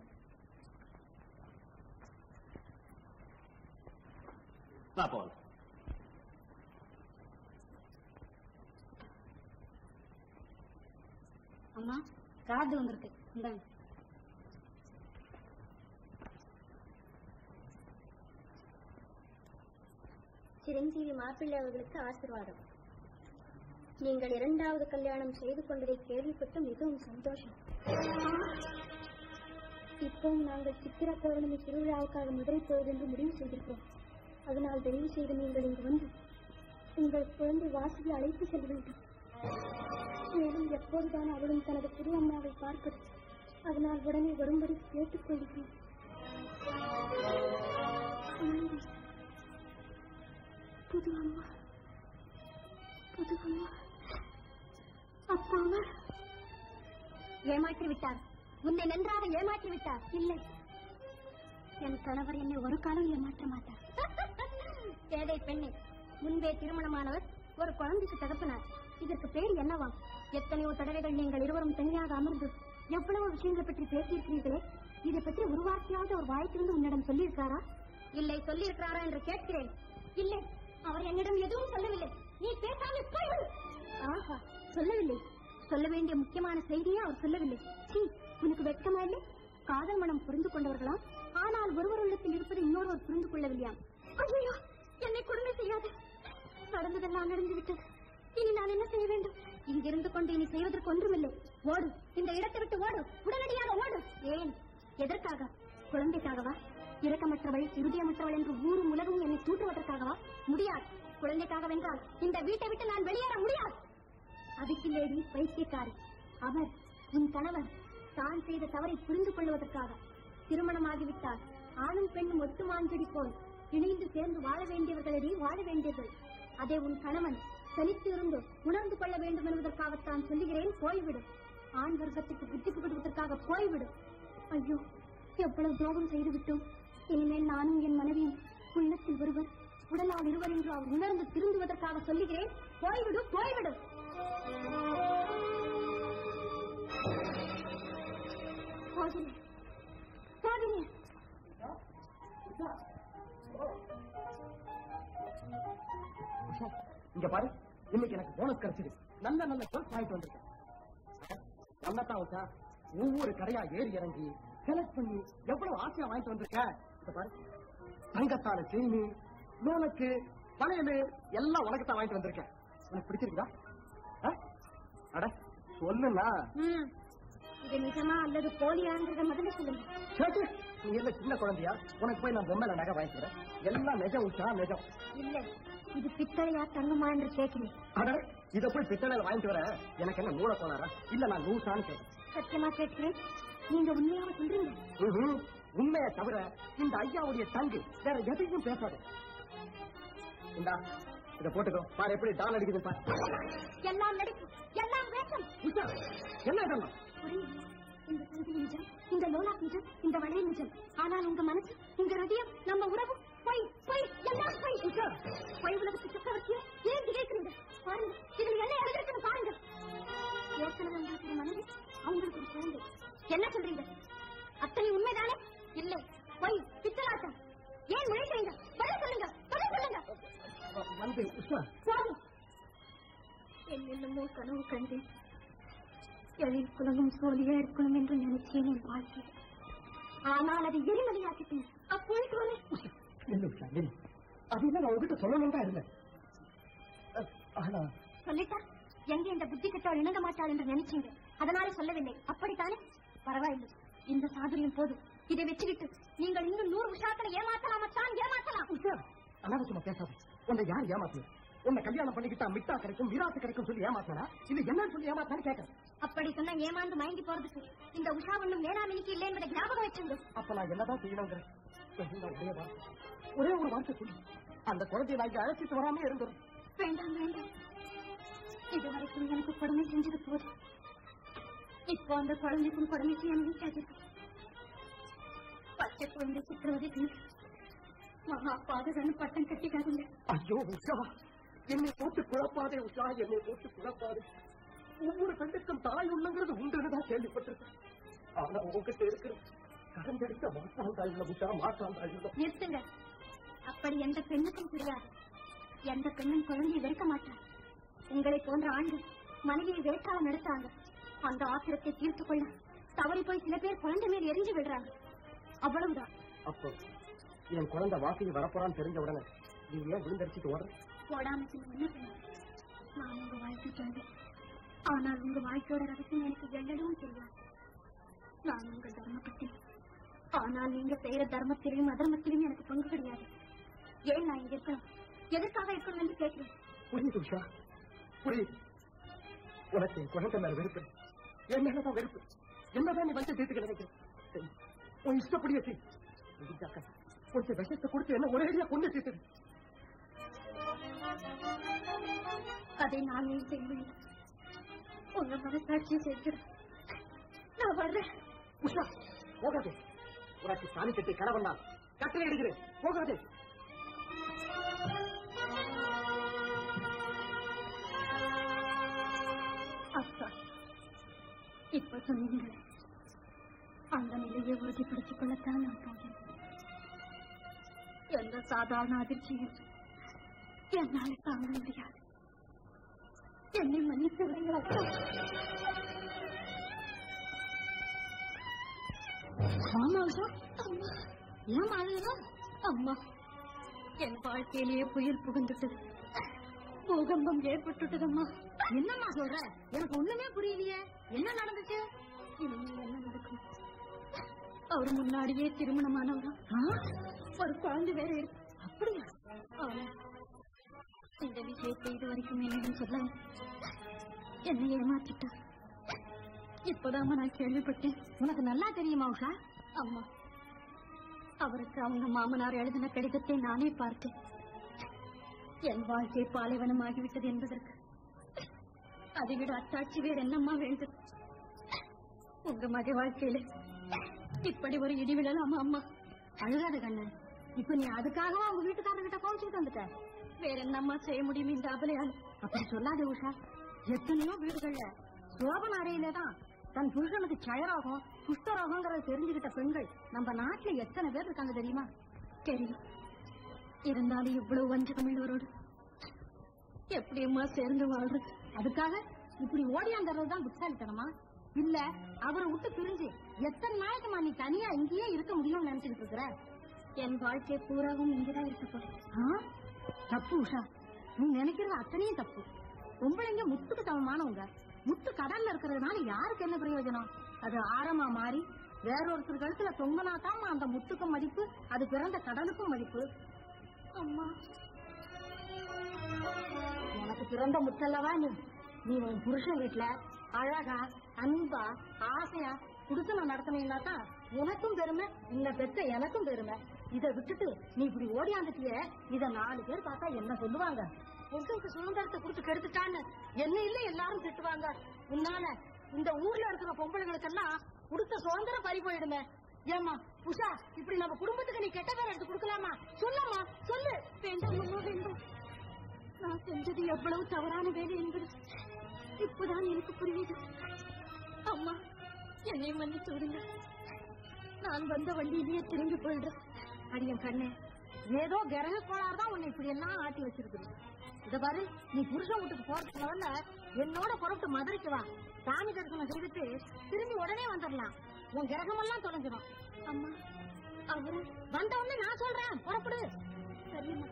வா போகலாம் அம்மா கார்டு வந்திருக்கு இந்தாங்க சிரஞ்சீவி மாப்பிள்ளை அவர்களுக்கு ஆசீர்வாதம் நீங்கள் இரண்டாவது கல்யாணம் செய்து கொண்டதை கேள்விப்பட்டு மிகவும் சந்தோஷம் இப்போவும் நாங்கள் சித்திர பௌர்ணமி திருவிழாவுக்காக மதுரை போவதென்று முடிவு செய்திருக்கிறோம் அதனால் தயவு செய்து நீங்கள் இங்கு வந்து உங்கள் குழந்தை வாசியை அழைத்து செல்ல வேண்டும் மேலும் எப்போதுதான் அவளும் தனது புது அம்மாவை பார்ப்பது அதனால் உடனே வரும்படி கேட்டுக்கொள்கிறேன் ஆனந்தி, புது அம்மா புது அம்மா அப்பாவா ஏமாற்றி விட்டார் உன்னை நன்றாக ஏமாற்றி விட்டார் இல்லை என் கணவர் என்னை ஒரு காலம் ஏமாற்ற மாட்டார் ஏழை பெண்ணை முன்பே திருமணமானவர் ஒரு குழந்தைக்கு தகப்பனார் இதற்கு பேர் என்னவாம் எத்தனையோ தடவைகள் நீங்கள் இருவரும் தனியாக அமர்ந்து எவ்வளவு விஷயங்களை பற்றி பேசியிருக்கிறீர்களே இதை பற்றி ஒரு வார்த்தையாவது ஒரு வாய்த்திருந்து உன்னிடம் சொல்லியிருக்காரா இல்லை சொல்லியிருக்கிறாரா என்று கேட்கிறேன் இல்லை அவர் என்னிடம் எதுவும் சொல்லவில்லை நீ பேசாமல் போய்விடு ஆஹா சொல்லவில்லை சொல்ல வேண்டிய முக்கியமான செய்தியே அவர் சொல்லவில்லை சீ உனக்கு வெட்கமா இல்லை காதல் மனம் புரிந்து கொண்டவர்களாம் ஆனால் ஒருவரிடத்தில் இருப்பது இன்னொருவர் புரிந்து கொள்ளவில்லையாம் ஐயோ என்னை கொடுமை செய்யாது நடந்ததெல்லாம் நடந்து விட்டது இனி நான் என்ன செய்ய வேண்டும் இங்கிருந்து கொண்டு இனி செய்வதற்கு ஒன்றுமில்லை ஓடு இந்த இடத்தை விட்டு ஓடு உடனடியாக ஓடு ஏன் எதற்காக குழந்தைக்காகவா இரக்கமற்றவள் இருதயமற்றவள் என்று ஊரும் உலகம் என்னை தூற்றுவதற்காகவா முடியாது குழந்தைக்காகவென்றால் இந்த வீட்டை விட்டு நான் வெளியேற முடியாது அதுக்கில்லேடி பைத்தியக்காரி அவர் உன் கணவர் தான் செய்த தவறை புரிந்து கொள்வதற்காக திருமணமாகிவிட்டால் ஆணும் பெண்ணும் ஒத்து மாஞ்செடி போல் இணைந்து சேர்ந்து வாழ வேண்டியவர்களடி வாழ வேண்டியவர்கள் அதே உன் கணவன் தனித்து இருந்து உணர்ந்து கொள்ள வேண்டும் என்பதற்காகத்தான் சொல்லுகிறேன் போய்விடு ஆண் வர்க்கத்துக்கு புத்தி புகட்டுவதற்காக போய்விடு ஐயோ எவ்வளவு துரோகம் செய்துவிட்டோம் இனிமேல் நானும் என் மனைவியும் உள்ளத்தில் ஒருவர் உடலால் இருவர் என்று அவர் உணர்ந்து திருந்துவதற்காக சொல்லுகிறேன் போய்விடு போய்விடு போகிறேன் போகிறேன் உஷா, இங்க பாரு இன்னைக்கு எனக்கு போனஸ் கிடைச்சது நல்ல நல்ல ஜுவல்ஸ் வாங்கிட்டு வந்திருக்கேன் நல்லதான் உஷா ஒவ்வொரு கடையா ஏறி இறங்கி செலக்ட் பண்ணி எவ்வளவு ஆசையா வாங்கிட்டு வந்திருக்க இத பாரு தங்கத்தான செயின் நூலுக்கு பழையலு எல்லாம் உனக்கு தான் வாங்கிட்டு வந்திருக்கேன் உனக்கு பிடிச்சிருக்குதா ஆ? அட சொல்லுண்ணா ம் இது நிஜமா அல்லது போலியான்றத முதல்ல சொல்லுங்க சேட்டு நீ என்ன சின்ன குழந்தையா உனக்கு போய் நான் பொம்மையில நகை வாங்கிக்கிறேன் எல்லாம் நிஜம் உஷா நிஜம் இல்ல இது பித்தளையா தங்கமா என்று கேட்கிறேன் அட இத போய் பித்தளையில வாங்கிட்டு வர எனக்கு என்ன மூளை போனாரா இல்ல நான் லூசான்னு கேட்டேன் சத்தியமா கேட்கிறேன் நீங்க உண்மையாக சொல்றீங்க ம்ஹும். உண்மையை தவிர இந்த ஐயாவுடைய தங்கு வேற எதையும் பேசாது இந்தா இத போட்டுக்கோ பாரு எப்படி டால் அடிக்குது பாரு எல்லாம் நடிக்கும் எல்லாம் வேஷம் உஷா, என்ன இதெல்லாம் புரியுது. இந்த சந்தி நிஜம் இந்த லோலா நிஜம் இந்த வளைய நிஜம் ஆனால் உங்க மனசு உங்க ஹிருதயம் நம்ம உறவு பொய் பொய் பொய் எல்லாம் பொய் பொய் உலகத்து சக்கரவர்த்தியை ஏன் திகைக்கிறீங்க பாருங்க இதுல என்ன எழுதிருக்குன்னு பாருங்க ஏற்கனவே உங்களுக்கு மனைவி அவங்களுக்கு ஒரு குழந்தை என்ன சொல்றீங்க அத்தனை உண்மைதானே இல்லை பொய் பித்தலாட்டம் ஏன் முழிக்கிறீங்க பதில் சொல்லுங்க பதில் சொல்லுங்க வந்து உஷா போதும் என்னென்னமோ கனவு கண்டேன் எழில் குலமும் சோழியா இருக்கணும் என்று நினைச்சேன் என் வாழ்க்கை ஆனால் அதை எரிமலையாக்கிட்டேன் அப்பொழுது ஒரு இல்லை உஷா இல்லை அதெல்லாம் நான் உங்ககிட்ட சொல்லணும் தான் இருந்தேன் அஹ், ஆனா சொல்லிட்டா எங்க இந்த புத்தி கெட்டவள் இணங்க மாட்டாள் என்று நினைச்சீங்க அதனால சொல்லவில்லை அப்படித்தானே பரவாயில்லை இந்த சாதுரியம் போதும் இதை வச்சுக்கிட்டு நீங்கள் இன்னும் நூறு உஷாக்களை ஏமாத்தலாமத்தான் ஏமாத்தலாம் உஷா அனாவசியமா பேசாத உன்னை யார் ஏமாத்தினா உன்னை கல்யாணம் பண்ணிக்கிட்டா மிட்டா கிடைக்கும் விராத்து கிடைக்கும் சொல்லி ஏமாத்தினா இது என்னன்னு சொல்லி ஏமாத்தான்னு கேட்கறேன் அப்படி சொன்னா ஏமாந்து மயங்கி போறதுக்கு இந்த உஷா ஒண்ணும் வேளாண்மைக்கு இல்லை என்பதை ஞாபகம் வச்சிருந்தோம் அப்ப நான் என்னதான் செய்யணுங்கிறேன் சொல்லுங்க, ஒரே வார்த்தை ஒரே ஒரு வார்த்தை சொல்லி அந்த குழந்தைய நான் இங்க அழைச்சிட்டு வராமே இருந்துரும் வேண்டாம் வேண்டாம் இதுவரைக்கும் எனக்கு கொடுமை செஞ்சது போதும் இப்போ அந்த குழந்தைக்கும் கொடுமைக்கு அனுமதிக்காதீர்கள் பச்சை குழந்தை சித்திரவதை செய்து மகா பாதகன்னு பட்டம் கட்டிக்காதீங்க ஐயோ உஷா என்னை போட்டு குழப்பாதே உஷா என்னை போட்டு குழப்பாதே ஒவ்வொரு பெண்ணுக்கும் தாய் உள்ளங்கிறது உண்டுன்னு தான் கேள்விப்பட்டிருக்கேன் ஆனா உங்ககிட்ட இருக்கிற கரந்தெடுத்த மாட்டான் தாய் உள்ள உஷா மாட்டான் தாய் உள்ள நிறுத்துங்க அப்படி எந்த பெண்ணுக்கும் தெரியாது எந்த பெண்ணும் குழந்தையை வெறுக்க மாட்டார் உங்களை போன்ற ஆண்கள் மனைவியை வேட்காலம் நடத்தாங்க அந்த ஆத்திரத்தை தீர்த்துக் கொள்ள தவறி போய் சில பேர் குழந்தை மேல் எரிஞ்சு விடுறாங்க அவ்வளவுதான் அப்போ என் குழந்தை வாசகி வரப்போறான்னு தெரிஞ்ச உடனே நீ ஏன் விழுந்தடிச்சிட்டு ஓடுற போடாம பின்ன என்ன பண்ண நான் உங்க வாழ்க்கை சொல்றேன் ஆனால் உங்க வாழ்க்கையோட ரகசியம் எனக்கு எல்லவும் தெரியாது நான் உங்க தர்மப்பட்டி ஆனால் நீங்க செய்யற தர்மத்திலையும் அதர்மத்திலையும் எனக்கு பங்கு கிடையாது ஏன் நான் இங்க இருக்கணும் எதற்காக இருக்கணும் என்று கேட்கிறேன் புரியுது உஷா புரியுது உனக்கு என் குழந்தை மேல வெறுப்பு என் மேலதான் வெறுப்பு என்னதான் நீ வந்து தீர்த்துக்க நினைக்கிறேன் சரி, உன் இஷ்டப்படியே செய் முடிஞ்சாக்கா, கொஞ்சம் விஷத்தை கொடுத்து என்ன ஒரேடியா கொண்டு தீர்த்துடு அதை நான் ஏன் செய்ய வேண்டும் உங்க மனசாட்சியை சேர்க்கிறேன் நான் வர்றேன் உஷா போகாதே உனக்கு சாமி கட்டி கணவன் கட்டளை எடுக்கிறேன் போகாதே அப்பா இப்ப சொன்னீங்க அந்த நிலையை உறுதிப்படுத்திக் கொள்ளத்தான் நான் போகிறேன் எந்த சாதாரண அதிர்ச்சியும் என்னால் தாங்க முடியாது என்னை மன்னித்து விடுங்கள் அப்பா ஆமா உஷா அம்மா ஏன் அழுகிறா அம்மா என் வாழ்க்கையிலேயே புயல் புகுந்துட்டது பூகம்பம் ஏற்பட்டுட்டதம்மா என்னம்மா சொல்ற எனக்கு ஒண்ணுமே புரியலையே என்ன நடந்துச்சு இனிமே என்ன நடக்கும் அவர் முன்னாடியே திருமணமானவரா ஒரு குழந்தை வேற இருக்கு அப்படியா ஆமா இந்த விஷயத்தை இது வரைக்கும் என்னிடம் சொல்ல என்னை ஏமாற்றிட்டார் இப்போதாம்மா நான் கேள்விப்பட்டேன் உனக்கு நல்லா தெரியுமா உஷா அம்மா அவருக்கு அவங்க மாமனார் எழுதின கடிதத்தை நானே பார்த்தேன் என் வாழ்க்கை பாலைவனம் ஆகிவிட்டது என்பதற்கு அதை விட அத்தாட்சி வேற என்னம்மா வேண்டும் உங்க மக வாழ்க்கையில இப்படி ஒரு இடி விழலாமா அம்மா அழுகாத கண்ணு இப்ப நீ அதுக்காகவா உங்க வீட்டுக்காரர்கிட்ட கோவிச்சுட்டு வந்துட்ட வேற என்னம்மா செய்ய முடியும் இந்த அபலையால் அப்படி சொல்லாத உஷா எத்தனையோ வீடுகள்ல சோபன அறையில தான் தன் புருஷனுக்கு சயரோகம் குஷ்டரோகங்கிறத தெரிஞ்சுக்கிட்ட பெண்கள் நம்ம நாட்டுல எத்தனை பேர் இருக்காங்க தெரியுமா தெரியும் இருந்தாலும் இவ்வளவு வஞ்சகமுள்ளவரோடு எப்படியுமா சேர்ந்து வாழ்றது அதுக்காக இப்படி ஓடியாந்துறது தான் புத்தாலித்தனமா இல்ல அவரை விட்டு பிரிஞ்சு எத்தனை நாளைக்குமா நீ தனியா இங்கேயே இருக்க முடியும்னு நினைச்சுட்டு இருக்கிற என் வாழ்க்கை பூராவும் இங்கதான் இருக்க போறேன் தப்பு உஷா நீ நினைக்கிறது அத்தனையும் தப்பு பொம்பளைங்க முத்துக்கு சமமானவங்க முத்து கடல்ல இருக்கிறதுனால யாருக்கு என்ன பிரயோஜனம் அது ஆரமா மாறி வேறொருத்தர் கழுத்துல தொங்கனாதாம்மா அந்த முத்துக்கும் மதிப்பு அது பிறந்த கடலுக்கும் மதிப்பு அம்மா உனக்கு பிறந்த முத்தல்லவா நீ நீ உன் புருஷன் வீட்டுல அழகா அன்பா ஆசையா குடுத்தனம் நடத்தினீங்கன்னா தான் உனக்கும் பெருமை இந்த பெத்த எனக்கும் பெருமை இதை விட்டுட்டு நீ இப்படி ஓடியாந்துட்டிய இத நாலு பேர் பார்த்தா என்ன சொல்லுவாங்க புருஷனுக்கு சுதந்திரத்தை கொடுத்து கெடுத்துட்டான்னு என்ன இல்ல எல்லாரும் திட்டுவாங்க உன்னால இந்த ஊர்ல இருக்கிற பொம்பளைங்களுக்கெல்லாம் கொடுத்த சுதந்திரம் பறி போயிடுமே ஏமா உஷா இப்படி நம்ம குடும்பத்துக்கு நீ கெட்ட பேர் எடுத்து கொடுக்கலாமா சொல்லம்மா சொல்லு வேண்டாம் அம்மா வேண்டாம் நான் செஞ்சது எவ்வளவு தவறான வேலை என்பது இப்பதான் எனக்கு புரியுது அம்மா என்னை மன்னித்து விடுங்க நான் வந்த வண்டியிலேயே திரும்பி போயிடுறேன் அடியன் கண்ணே ஏதோ கிரக கோளாறு தான் உன்னை இப்படி எல்லாம் ஆட்டி வச்சிருக்குது இத பாரு நீ புருஷன் வீட்டுக்கு போறதுக்கு முதல்ல என்னோட புறப்பட்டு மதுரைக்கு வா சாமி தரிசனம் செய்துட்டு திரும்பி உடனே வந்துடலாம் உன் கிரகமெல்லாம் தொலைஞ்சிடும் அம்மா அவரு வந்த உடனே நான் சொல்றேன் புறப்படு சரியம்மா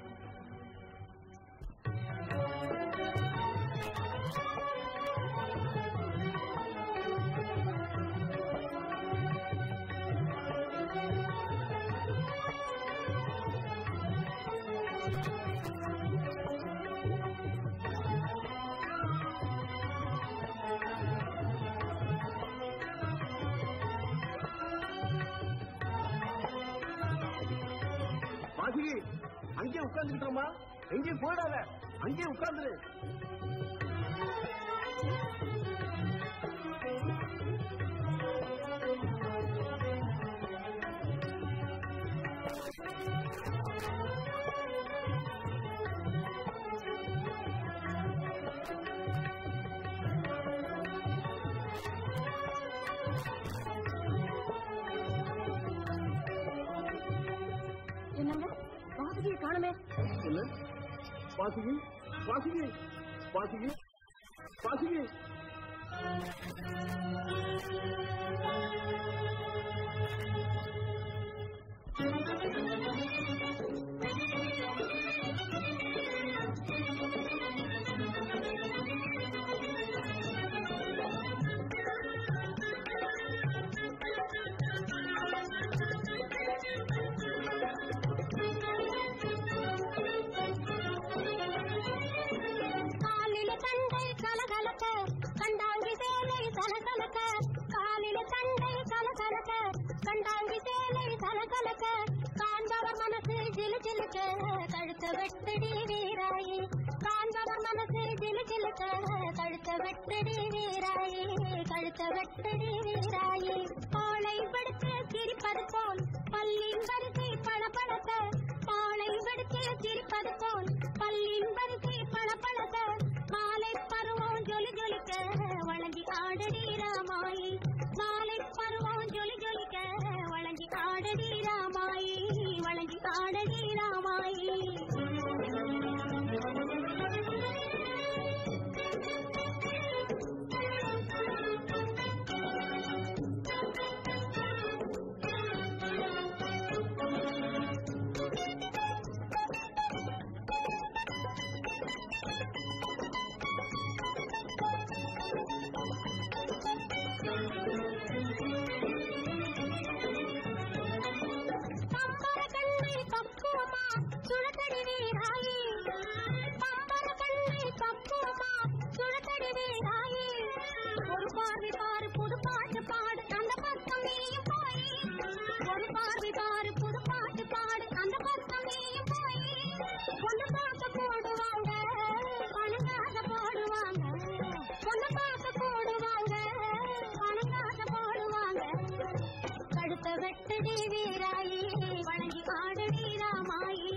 வாசுகி அங்கேயே உட்கார்ந்துக்கிட்டோமா எங்கேயும் போயிடாத அங்கேயே உட்கார்ந்துரு என்னங்க வாசுகியை காணுமே என்ன வாசுகி வாசுகி வாசுகி வாசுகி காலில தண்டை கலகலக்க கண்டாங்கி சேலை சலசலக்க காலில தண்டை கலகலக்க கண்டாங்கி சேலை சலசலக்க காண்பவர் மனசு ஜிலு ஜிலுக்க கழுத்த வெட்டடி வீராயி காண்பவர் மனசு ஜிலு ஜிலுக்க கழுத்த வெட்டடி வீராயி கழுத்த வெட்டடி வீராயி ஆளை படுத்து சிரிப்பது போல் பல்லின் வரிசை பளபளக்க ஆளை படுத்து சிரிப்பது போல் பல்லின் வரிசை பளபளக்க மாலை பருவம் ஜொலி ஜொலிக்க வழங்கி ஆடடி ராமாயி மாலை பருவம் ஜொலி ஜொலிக்க வழங்கி ஆடடி ராமாயி வழங்கி ஆடடி ராமாயி பம்பர கண்ணை பக்குவமா சுழத்தடி வீராயி பம்பர கண்ணை பக்குவமா சுழத்தடி வீராயி ஒரு பார்வை பாரு புது பாட்டு பாடு அந்த பக்கம் நீயும் போய் ஒரு பார்வை பாரு புது பாட்டு பாடு அந்த பக்கம் நீயும் போய் பொண்ணு பார்க்க போடுவாங்க பணங்காக போடுவாங்க பொண்ணு பார்க்க போடுவாங்க பணங்காக போடுவாங்க கடுத்த வெட்டடி வீராயி வணங்கி ஆடடி ராமாயி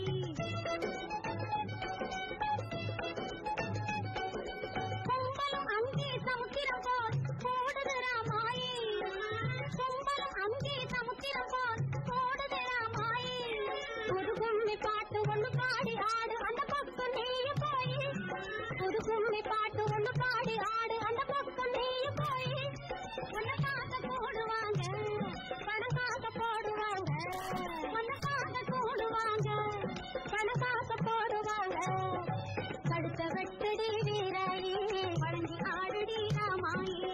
கும்பலம் அங்கே சமுத்திரம் போல் போடுது ராமாயி கும்பலம் அங்கே சமுத்திரம் போல் போடுது ராமாயி புது கும்மி பாட்டு ஒண்ணு பாடி ஆடு அந்த பக்கம் நீயும் போய் புது கும்மி பாட்டு ஒண்ணு பாடி ஆடு அந்த பக்கம் நீயும் போய் உன்னை பார்க்க போடுவாங்க பணம் பார்க்க போடுவாங்க உன்னை பார்க்க போடுவாங்க பணம் பார்க்க போடுவாங்க கடுத்த வெட்டடி வீராயி வழங்கி ஆடுடி ராமாயி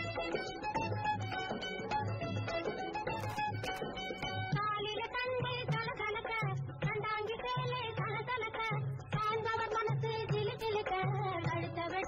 காலில தண்டை கலகலக்க கண்டாங்கி சேலை சலசலக்க காண்பவர் மனசு ஜிலு ஜிலுக்க கழுத்த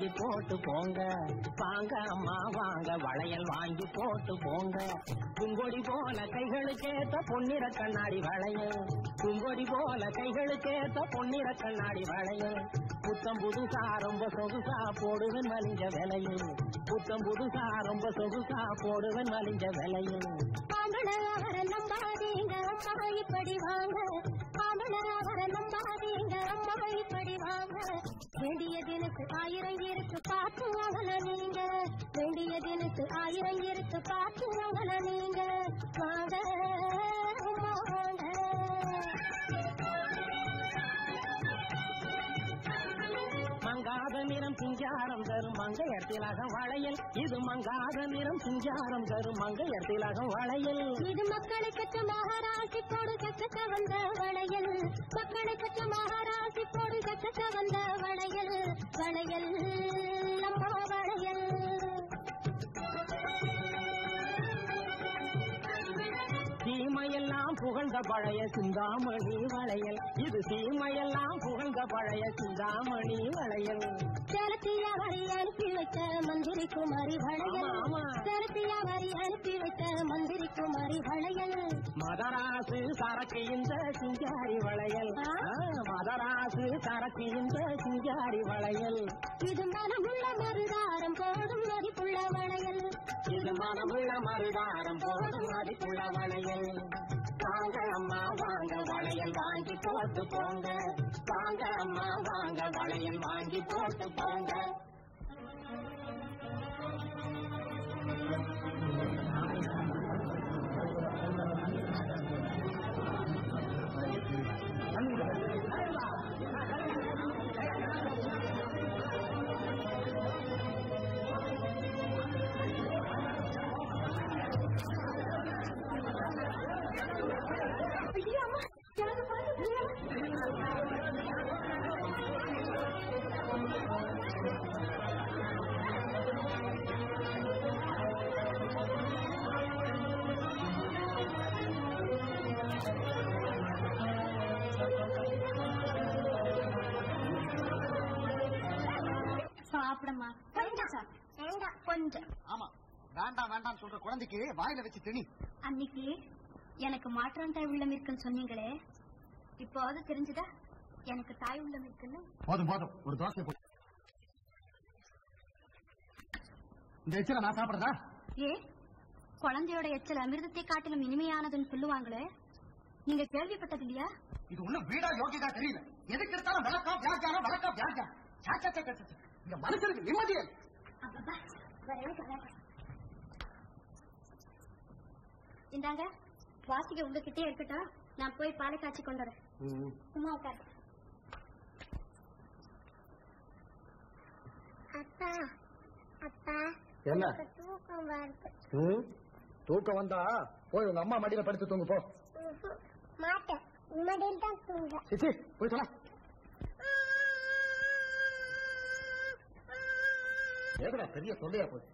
வாங்கி போட்டு போங்க வாங்க அம்மா வாங்க வளையல் வாங்கி போட்டு போங்க குங்கொடி போல கைகளுக்கேத்த பொன்னிற கண்ணாடி வளையல் குங்கொடி போல கைகளுக்கேத்த பொன்னிற கண்ணாடி வளையல் புத்தம் புதுசா ரொம்ப சொகுசா போடுவன் மலிஞ்ச விலையில் புத்தம் புதுசா ரொம்ப சொகுசா போடுவன் மலிஞ்ச விலையில் ஆம்பள அவரை நம்பாதீங்க அம்மா இப்படி வாங்க ஆம்பள அவரை நம்பாதீங்க அம்மா இப்படி வாங்க வேண்டிய தினத்து ஆயிரம் இருக்கு பார்த்து அவள நீங்க வேண்டிய தினத்து ஆயிரம் இருக்கு பார்த்து அவள நீங்க வாங்க அம்மா வாங்க மங்காத நிறம் சிங்காரம் தரும் மங்கையர் திலகம் வளையல் இது மங்காத நிறம் சிங்காரம் தரும் மங்கையர் திலகம் வளையல் இது மக்களுக்கு மகாராசி போடு கச்சக்க வந்த வளையல் மக்களுக்கு மகாராசி போடு கச்சக்க வந்த வளையல் வளையல் அம்மா வளையல் சீமையெல்லாம் புகழ்ந்த பழைய சிந்தாமணி வளையல் இது சீமையெல்லாம் புகழ்ந்த பழைய சிந்தாமணி வளையல் சேலத்தியா வரி அனுப்பி வைத்த மந்திரி குமாரி வளையல் ஆமா, ஆமா. சேலத்தியா வரி அனுப்பி வைத்த மந்திரி குமாரி வளையல் மதராசு சரக்கு இந்த சிங்காரி வளையல் ஆ? ஆ, மதராசு சரக்கு இந்த சிங்காரி வளையல் இது மனமுள்ள மருதாரம் போடும் மதிப்புள்ள வளையல் இது மனமுள்ள மருதாரம் போதும் மதிப்புள்ள வளையல் வாங்க அம்மா வாங்க வளையல் வாங்கி போட்டு போங்க வாங்க அம்மா வாங்க வளையல் வாங்கி போட்டு போங்க சாப்பிடமா கொஞ்சம் சாப்பிடு. வேண்டாம் கொஞ்சம் ஆமா வேண்டாம் வேண்டாம் சொல்ற குழந்தைக்கு வாயில வச்சு திணி அன்னைக்கு எனக்கு மாற்றம் தாய் உள்ளம் இருக்குன்னு சொன்னீங்களே இப்போது தெரிஞ்சுதா எனக்கு தாய் உள்ளம் இருக்குன்னு போதும் போதும் ஒரு தோசை போடு இந்த எச்சில நான் சாப்பிடுறதா ஏ குழந்தையோட எச்சல் அமிர்தத்தை காட்டிலும் இனிமையானதுன்னு சொல்லுவாங்களே நீங்க கேள்விப்பட்டது இல்லையா இது ஒண்ணும் வீடா யோகியதா தெரியல எதுக்கு எடுத்தாலும் வழக்கா வியாஜானம் வழக்கா வியாஜா இந்த மனுஷனுக்கு நிம்மதியே இல்லை. அப்பப்பா, வேற எனக்கு வேண்டாம். இந்தாங்க வாசிக்க உங்ககிட்டே இருக்கட்டும் நான் போய் பாலை காய்ச்சி கொண்டு வரேன் சும்மா உட்காரு அப்பா அப்பா என்ன எனக்கு தூக்கம் வருது ம்? தூக்கம் வந்தா போய் உங்க அம்மா மடியில படுத்து தூங்கு போ ம்ஹும். மாட்டேன் உம்மடியில் தான் தூங்க சிச்சி போய் சொல்ல ஏகடா பெரிய தொல்லையா போச்சு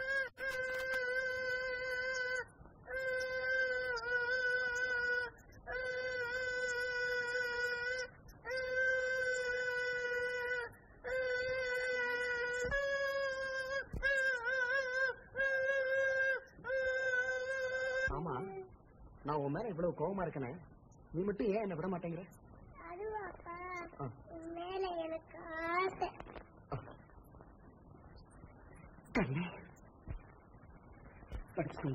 ஆமா நான் உன் மேல இவ்வளவு கோவமா இருக்கனே நீ மட்டும் ஏன் என்ன விட மாட்டேங்கிற அதுவாப்பா ஆ. உன் மேல எனக்கு ஆசை கண்ணே படிச்சு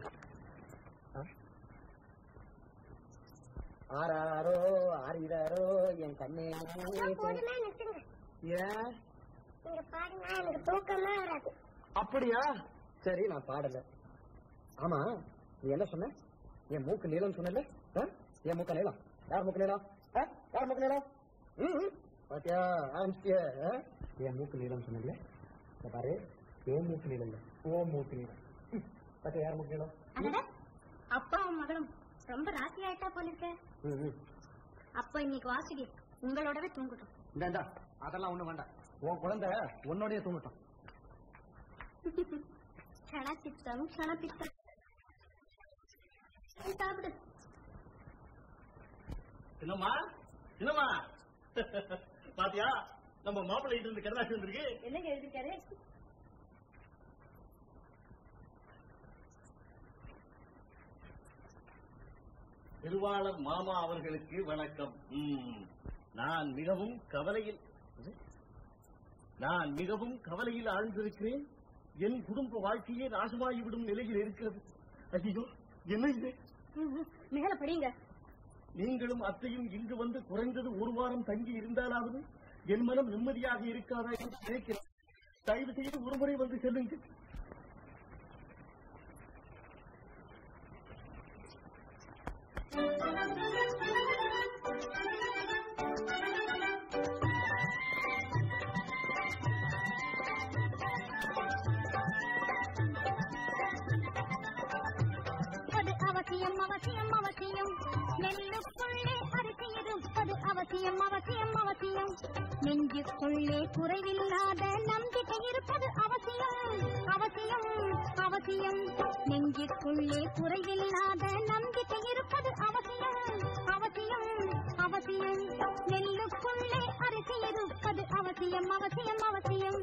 ஆறாரோ ஆறிறாரோ என் கண்ணே நான் போதுமே நிறுத்துங்க ஏன் நீங்க பாருங்க எனக்கு தூக்கமே வராது அப்படியா சரி நான் பாடல ஆமா நீ என்ன சொன்ன என் மூக்கு நீளம் சொன்னல என் மூக்க நீளம் யார் மூக்கு நீளம் ஆ? யார் மூக்கு நீளம் ம், ம். பாத்தியா ஆரம்பிச்சிட்டிய என் மூக்கு நீளம் சொன்னல இத பாரு என் மூக்கு நீளம் இல்ல ஓ மூக்கு நீளம் ம். பாத்தியா யார் மூக்கு நீளம் அடடா அப்பாவும் மகளும் ரொம்ப ராசி ஆயிட்டா போல இருக்க ம், ம். அப்ப இன்னைக்கு வாசுகி உங்களோடவே தூங்கட்டும் இந்தா, இந்தா அதெல்லாம் ஒண்ணும் வேண்டாம் உன் குழந்தை உன்னோடய தூங்கட்டும் க்ஷணச்சித்தம் க்ஷணபித்தம் சாப்பிடு என்னம்மா என்னம்மா பாத்தியா நம்ம மாப்பிள்ளை இருந்து கடதாசி வந்திருக்கு என்னங்க எழுதிருக்காரு திருவாளர் மாமா அவர்களுக்கு வணக்கம் ம், நான் மிகவும் கவலையில் நான் மிகவும் கவலையில் ஆழ்ந்திருக்கிறேன் என் குடும்ப வாழ்க்கையே நாசமாகிவிடும் நிலையில் இருக்கிறது ஐயோ என்ன இது மேல படிங்க நீங்களும் அத்தையும் இங்கு வந்து குறைந்தது ஒரு வாரம் தங்கி இருந்தாலாவது என் மனம் நிம்மதியாக இருக்காதா என்று நினைக்கிறேன் தயவு செய்து ஒருமுறை வந்து செல்லுங்கள் அது அவசியம் அவசியம் அவசியம் நெல்லுக்குள்ளே அரிசி இருப்பது அவசியம் அவசியம் அவசியம் நெஞ்சுக்குள்ளே குறைவில்லாத நம்பிக்கை இருப்பது அவசியம் அவசியம் அவசியம் நெஞ்சுக்குள்ளே குறைவில்லாத நம்பிக்கை இருப்பது அவசியம் அவசியம் அவசியம் நெல்லுக்குள்ளே அரிசி இருப்பது அவசியம் அவசியம் அவசியம்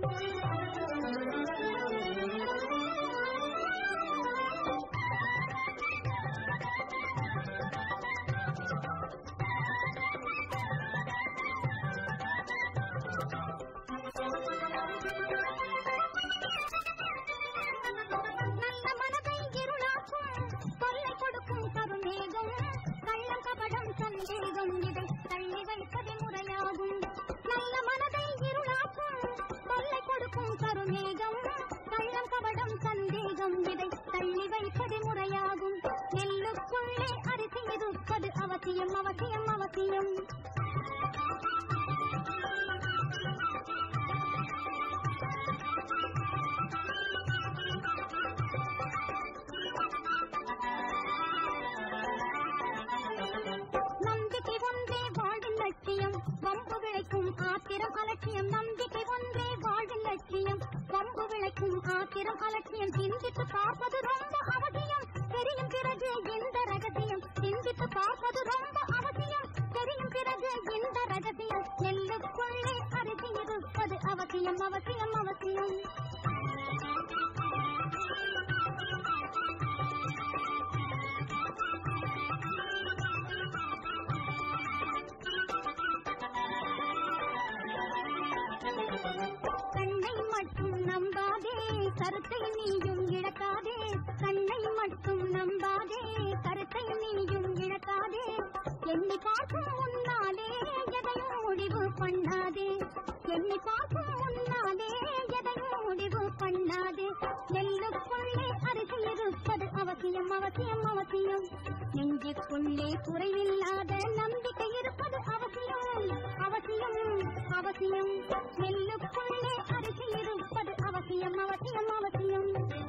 நல்ல மனதை இருளாக்கும் தொல்லை கொடுக்கும் கருமேகம் கள்ளம் கபடம் சந்தேகம் இதை தள்ளி வைப்பது முறையாகும் நல்ல மனதை இருளாக்கும் தொல்லை கொடுக்கும் கருமேகம் கள்ளம் கபடம் சந்தேகம் இதை தள்ளி வைப்பது முறையாகும் நெல்லுக்குள்ளே அரிசி இருப்பது அவசியம் அவசியம் அவசியம் நம்பிக்கை ஒன்றே வாழ்வின் லட்சியம் வம்பு விளைக்கும் ஆத்திரம் அலட்சியம் நம்பிக்கை ஒன்றே வாழ்வின் லட்சியம் வம்பு விளைக்கும் ஆத்திரம் அலட்சியம் சிந்தித்து பார்ப்பது ரொம்ப அவசியம் தெரியும் பிறகு இந்த ரகசியம் சிந்தித்து பார்ப்பது ரொம்ப அவசியம் தெரியும் பிறகு இந்த ரகசியம் நெல்லுக்குள்ளே அரிசி இருப்பது அவசியம் அவசியம் அவசியம் கண்ணை மட்டும் நம்பாதே கருத்தை நீயும் இழக்காதே கண்ணை மட்டும் நம்பாதே கருத்தை நீயும் இழக்காதே எண்ணி பார்க்கும் முன்னாலே எதையும் முடிவு பண்ணாதே எண்ணி பார்க்கும் முன்னாலே எதையும் முடிவு பண்ணாதே நெல்லுக்குள்ளே அரிசி இருப்பது அவசியம் அவசியம் அவசியம் நெஞ்சுக்குள்ளே குறைவில்லாத நம்பிக்கை இருப்பது அவசியம் அவசியம் அவசியம் நெல்லுக்குள்ளே அரிசி இருப்பது அவசியம் அவசியம் அவசியம்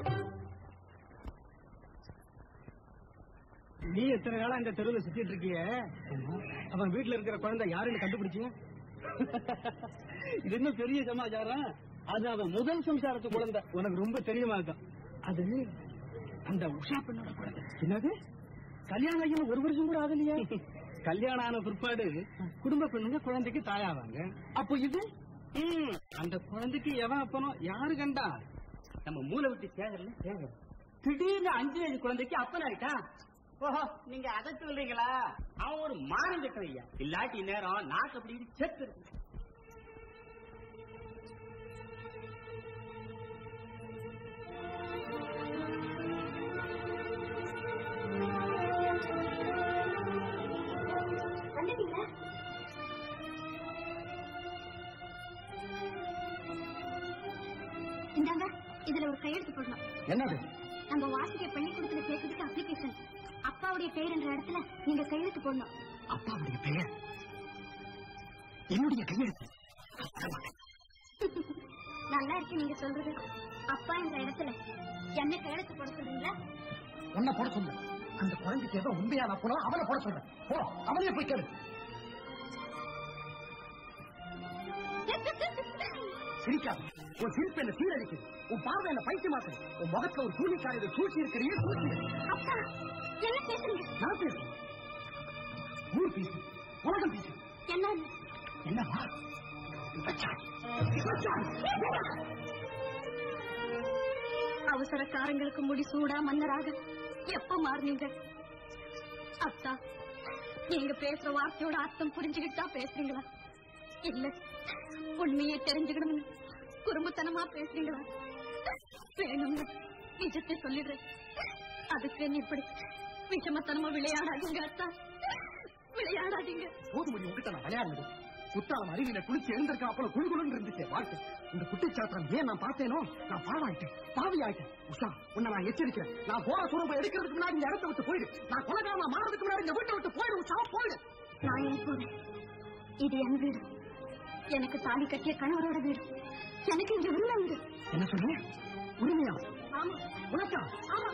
நீ எத்தனை காலம் இந்த தெருவில் சுத்திட்டு இருக்கிய அவன் வீட்டுல இருக்கிற குழந்தை யாருன்னு கண்டுபிடிச்சீங்க இது இன்னும் பெரிய சமாச்சாரம் அது அவன் முதல் சம்சாரத்து குழந்தை உனக்கு ரொம்ப தெரியுமா இருக்கும் அது அந்த உஷா பெண்ணோட குழந்தை என்னது கல்யாணம் ஆகி ஒரு வருஷம் கூட ஆகலையா கல்யாணம் ஆன பிற்பாடு குடும்ப பெண்ணுங்க குழந்தைக்கு தாயாவாங்க அப்போ இது ம், அந்த குழந்தைக்கு எவன் அப்பனோ யாரு கண்டா நம்ம மூளை விட்டு சேகர்ல சேகர் திடீர்னு அஞ்சு வயசு குழந்தைக்கு அப்பன் ஆயிட்டான் ஓஹோ நீங்க அதை சொல்றீங்களா அவன் ஒரு மானம் கட்டுறையா இல்லாட்டி நேரம் நாக்கு அப்படி செத்து இருக்கு வந்துட்டீங்களா இந்தாங்க இதுல ஒரு கையெழுத்து போடணும் என்னது நம்ம வாசிக்க பள்ளிக்கூடத்துல சேர்க்கறதுக்கு அப்ளிகேஷன் அப்பாவுடைய பெயர் என்ற இடத்துல நீங்க கையெழுத்து போடணும் அப்பாவுடைய பெயர் என்னுடைய கையெழுத்து நல்லா இருக்கு நீங்க சொல்றது அப்பா என்ற இடத்துல என்ன கையெழுத்து போட சொல்றீங்களா உன்னை போட சொல்லு அந்த குழந்தைக்கு ஏதோ உண்மையான அப்பனோ அவனை போட சொல்றேன் போ அவனையே போய் கேளு சிரிக்காது உன் சிரிப்பு என்ன சீரழிக்குது உன் பார்வை என்ன பைத்தியமாக்கு உன் முகத்துல ஒரு கூலிக்காரரை சூழ்ச்சி இருக்கிறீ சூழ்ச்சி அப்பா என்ன பேசுறீங்க நான் பேசுறேன் ஊர் பேசு உலகம் பேசு என்ன என்னவா வச்சாச்சு அவசரக்காரங்களுக்கு முடி சூடா மன்னராக எப்ப மாறுனீங்க அத்தா நீங்க பேசுற வார்த்தையோட அர்த்தம் புரிஞ்சுக்கிட்டு தான் பேசுறீங்களா இல்ல உண்மையை தெரிஞ்சுக்கணும்னு குறும்புத்தனமா பேசுறீங்களா வேணும்னு நிஜத்தை சொல்லிடுறேன் அதுக்கு நீ இப்படி விஷமத்தனமா விளையாடாதீங்க அத்தா விளையாடாதீங்க போதுமடி உங்ககிட்ட நான் விளையாடுது குத்தாலம் அருவியில குளிச்சு எழுந்திருக்க அப்புறம் குழுகுழுன்னு இருந்துச்சு வாழ்க்கை இந்த குட்டிச்சாத்திரம் ஏன் நான் பார்த்தேனோ நான் பாவாயிட்டேன் பாவி ஆயிட்டேன் உஷா உன்னை நான் எச்சரிக்கிறேன் நான் போற சுரூபம் எடுக்கிறதுக்கு முன்னாடி இந்த இடத்தை விட்டு போயிடு நான் கொலகாரமா மாறதுக்கு முன்னாடி இந்த வீட்டை விட்டு போயிடு உஷா போயிடு நான் ஏன் போறேன் இது என் வீடு எனக்கு தாலி கட்டிய கணவரோட வீடு எனக்கு இங்க உரிமை உண்டு என்ன சொல்றேன் உரிமையா ஆமா உனக்கா ஆமா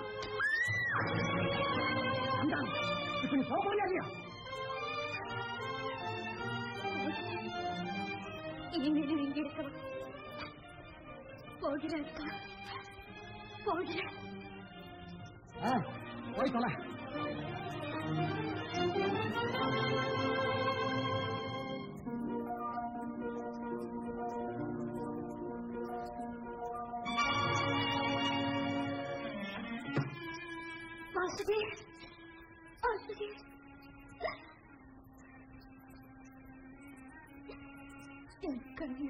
அந்த இப்ப நீ போக போறியா இல்லையா இனிமேலும் இங்க இருக்கணும் போகிறேன் அக்கா. போகிறேன் ஆ, போய் தொலை வாசுதே வாசுதே என் கண்ணு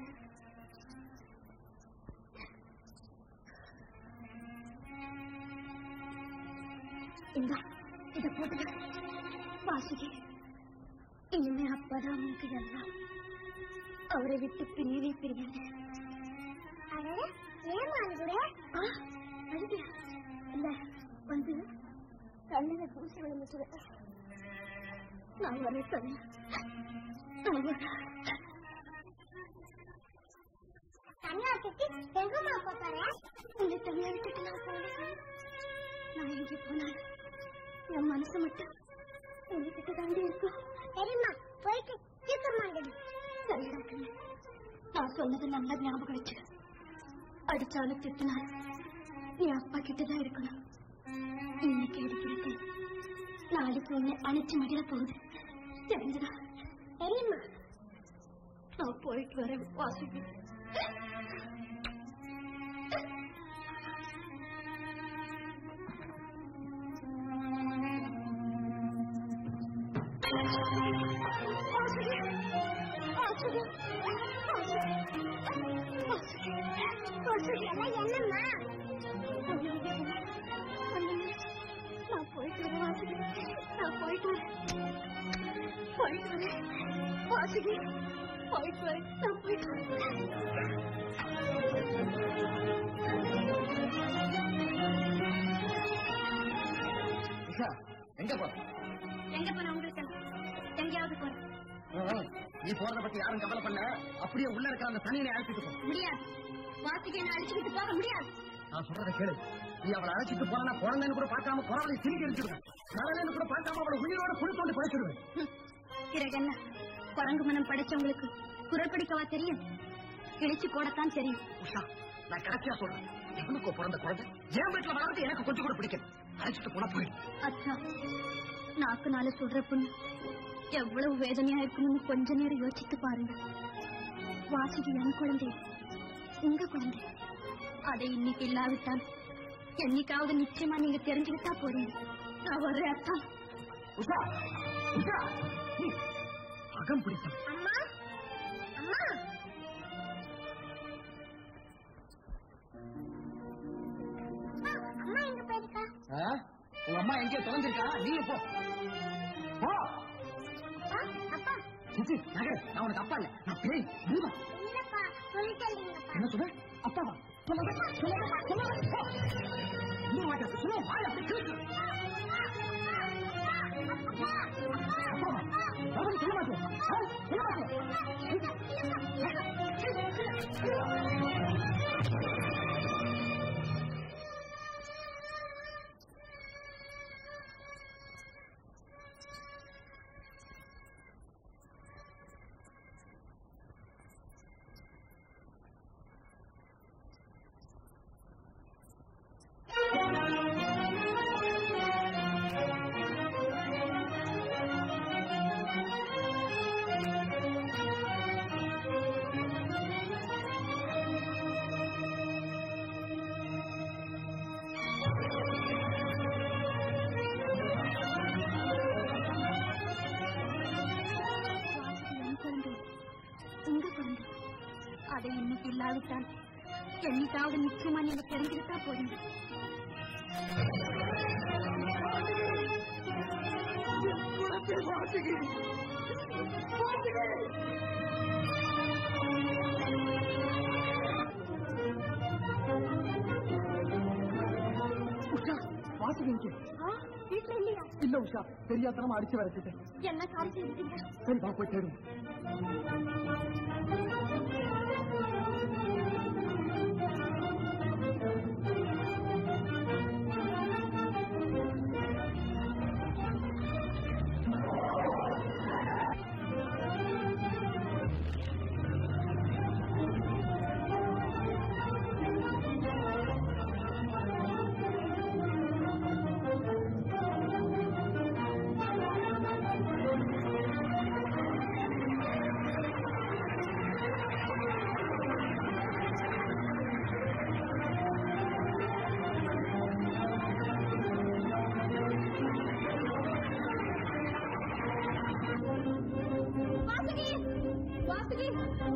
இந்த இத போட்டு வாசுகி இனிமே அப்பதான் உனக்கு எல்லாம் அவரை விட்டு பிரியவே பிரியாது ஏமா அழுது இல்ல வந்து கண்ணில தூசி விழுந்துட்டு நான் வரேன் தனியா நான் வரேன் தனியா சுத்தி எங்கம்மா போற உன்னை தனியா விட்டுட்டு நான் போறேன் நான் எங்கே போனாலும் என் மனசு மட்டும் உங்ககிட்ட தாண்டி இருக்கும் சரிம்மா போயிட்டு சீக்கிரமா வந்துடு சரிடா கண்ணு நான் சொன்னது நல்லா ஞாபகம் வச்சு அடிச்சாலும் திட்டினாலும் நீ அப்பா கிட்டதான் இருக்கணும் இன்னைக்கு அடிக்கிறது நாளைக்கு உன்னை அணைச்சு மடியில போகுது தெரிஞ்சுதா சரிம்மா நான் போயிட்டு வரேன் வாசுகி என்னம்மா நான் போயிட்டு வரேன் வாசுகி நான் போயிட்டு வரேன் போயிட்டு வரேன் வாசுகி போயிட்டு வரேன் நான் போயிட்டு வரேன் உஷா எங்க போற எங்க போன உங்களுக்கு எங்கேயாவது போறேன் ம், நீ போறத பத்தி யாரும் கவலை பண்ண அப்படியே உள்ள இருக்கிற அந்த சனியனை அழைச்சிட்டு போ முடியாது வாசிக்க என்ன அழிச்சுக்கிட்டு போக முடியாது நான் சொல்றத கேளு நீ அவளை அழைச்சிட்டு போனா குழந்தைன்னு கூட பார்க்காம குழந்தை சிரிக்க அடிச்சிருவேன் கடலைன்னு கூட பார்க்காம அவளை உயிரோட குழி தோண்டி படைச்சிடுவேன் பிறகு என்ன குரங்கு மனம் படைச்சவங்களுக்கு குரல் பிடிக்கவா தெரியும் கிழிச்சு போடத்தான் தெரியும் உஷா நான் கடைசியா சொல்றேன் எவனுக்கோ பிறந்த குழந்தை என் வீட்டுல வளர்றது எனக்கு கொஞ்சம் கூட பிடிக்கும் அழைச்சிட்டு போனா போயிடு அச்சா நாக்கு நாள சொல்ற பொண்ணு எவ்வளவு வேதனையா இருக்கணும்னு கொஞ்ச நேரம் யோசித்து பாருங்க வாசுகி என் குழந்தை உங்க குழந்தை அதை இன்னைக்கு இல்லாவிட்டால் என்னைக்காவது நிச்சயமா நீங்க தெரிஞ்சுக்கிட்டா போறீங்க நான் வர்றேன் அத்தா உஷா உஷா நீ அகம் பிடித்தம் அம்மா அம்மா அம்மா எங்க போயிருக்கா ஆ? உங்க அம்மா எங்கேயோ தொலைஞ்சிருக்கா நீ போ போ அப்பா அப்பா சிச்சி நகர் நான் உனக்கு அப்பா இல்ல நான் பேய் பூதம் இல்லப்பா சொல்லிட்டு இல்லைங்கப்பா என்ன சொல்ற அப்பாவா சொல்லுங்க சொல்லுங்க சொல்லுங்க போ. இன்னும் மாட்டேன் சொல்லுங்க வாய் அப்படி கிழிச்சு அப்பாவா அவன் சொல்ல மாட்டேன் ஆ? சொல்ல மாட்டேன் இன்னைக்கு இல்லாவிட்டால் என்னைக்காவது நிச்சயமா நீங்க தெரிஞ்சுக்கிட்டா போறீங்க உஷா வாசுகி இங்கே வீட்டுல இல்லையா இல்ல உஷா தெரியாதனமா அடிச்சு வரைச்சிட்டேன் என்ன காரியம் செய்துட்டீங்க சரி வா போய் தேடும் வாசுகி வாசுகி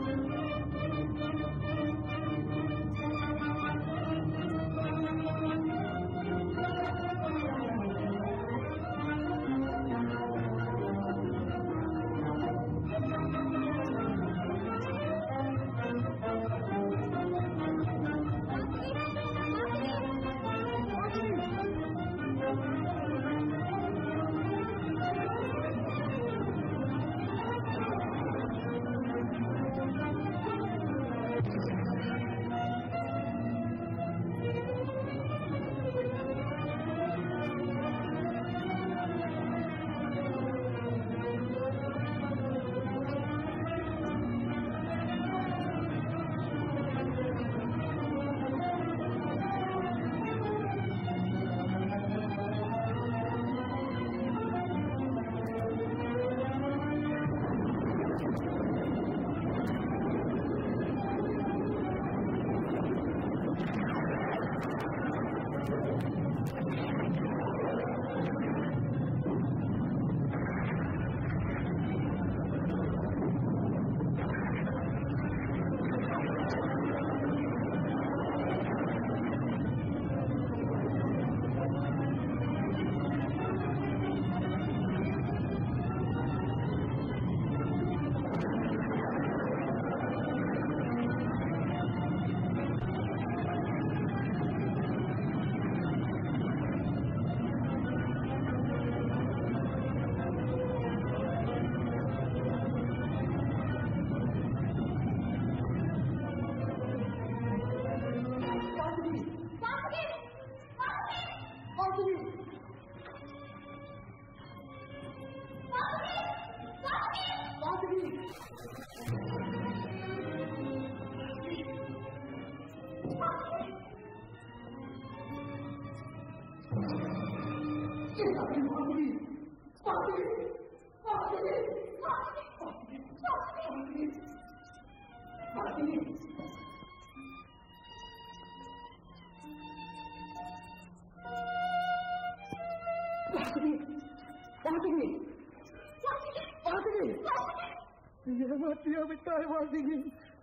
ஏமாற்றியா விட்டாய் வாசிகி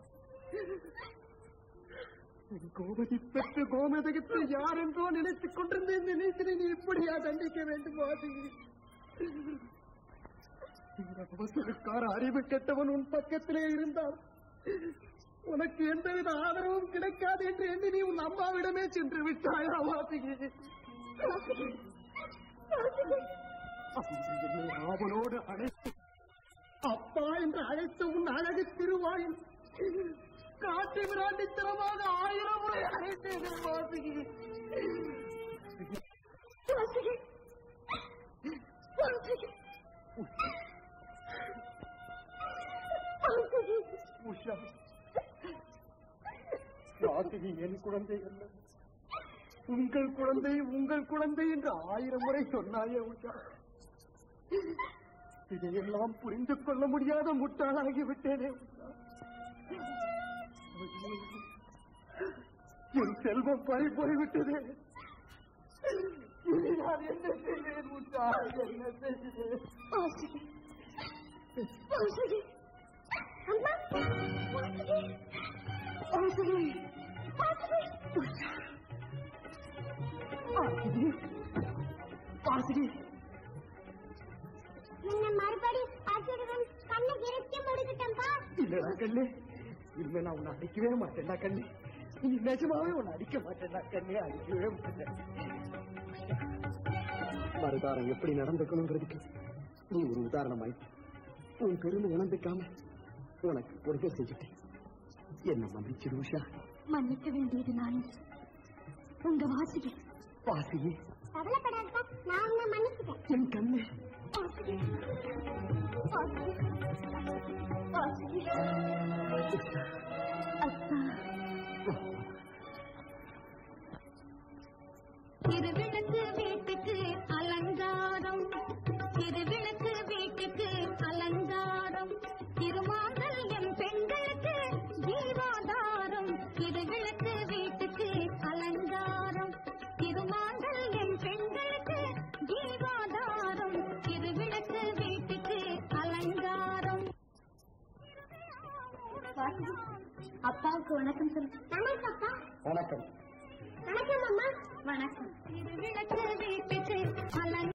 உன் கோமதி பெற்று கோமதகத்தை யார் என்றோ நினைத்துக் கொண்டிருந்தேன் நினைத்து நீ இப்படியா தண்டிக்க வேண்டும் வாசிகி இந்த அவசரக்கார அறிவு கெட்டவன் உன் பக்கத்திலே இருந்தால் உனக்கு எந்தவித ஆதரவும் கிடைக்காது என்று எண்ணி நீ உன் அம்மாவிடமே சென்று விட்டாயா வாசிகி அன்று என்னை ஆவலோடு அழைத்து அப்பா என்று அழைத்த உன் அழகு திருவாயில் காட்டு விராண்டித்தனமாக ஆயிரம் முறை அழைத்தேன் வாசிகி வாசிகி வாசிகி உஷா வாசிகி என் குழந்தை அல்ல உங்கள் குழந்தை உங்கள் குழந்தை என்று ஆயிரம் முறை சொன்னாயே உஷா இதையெல்லாம் புரிந்து கொள்ள முடியாத முட்டாளாகி விட்டேனே உஷா. என் செல்வம் பறி போய்விட்டதே இனி நான் என்ன செய்வேன் உஷா என்ன செய்வேன் வாசுகி வாசுகி அம்மா வாசுகி இல்லடா கண்ணு இனிமே நான் உன்னை அடிக்கவே மாட்டேன்டா கண்ணு நீ நிஜமாவே உன்னை அடிக்க மாட்டேன்டா கண்ணு அடிக்கவே மாட்டேன் மறுதாரம் எப்படி நடந்துக்கணுங்கிறதுக்கு நீ ஒரு உதாரணமாய் உன் பெருமை இழந்துக்காம உனக்கு பொறுக்க செஞ்சுட்டேன் என்ன மன்னிச்சிடு உஷா மன்னிக்க வேண்டியது நான் உங்க வாசிகை வாசியே கவலைப்படாதப்பா நான் உன்னை மன்னிச்சுட்டேன் என் கண்ணு வாசிகை வாசிகை வாசிகை அப்பா திருவிளக்கு வீட்டுக்கு அலங்காரம் திருவிளக்கு வீட்டுக்கு அலங்காரம் திருமாங்கல்யம் பெண்களுக்கு ஜீவாதாரம் திருவிளக்கு வீட்டுக்கு அலங்காரம் திருமாங்கல்யம் பெண்களுக்கு ஜீவாதாரம் திருவிளக்கு வீட்டுக்கு அலங்காரம் அப்பாவுக்கு வணக்கம் சொல்லு வணக்கம் அப்பா வணக்கம் வணக்கம் அம்மா வணக்கம் திருவிளக்கு வீட்டுக்கு அலங்காரம்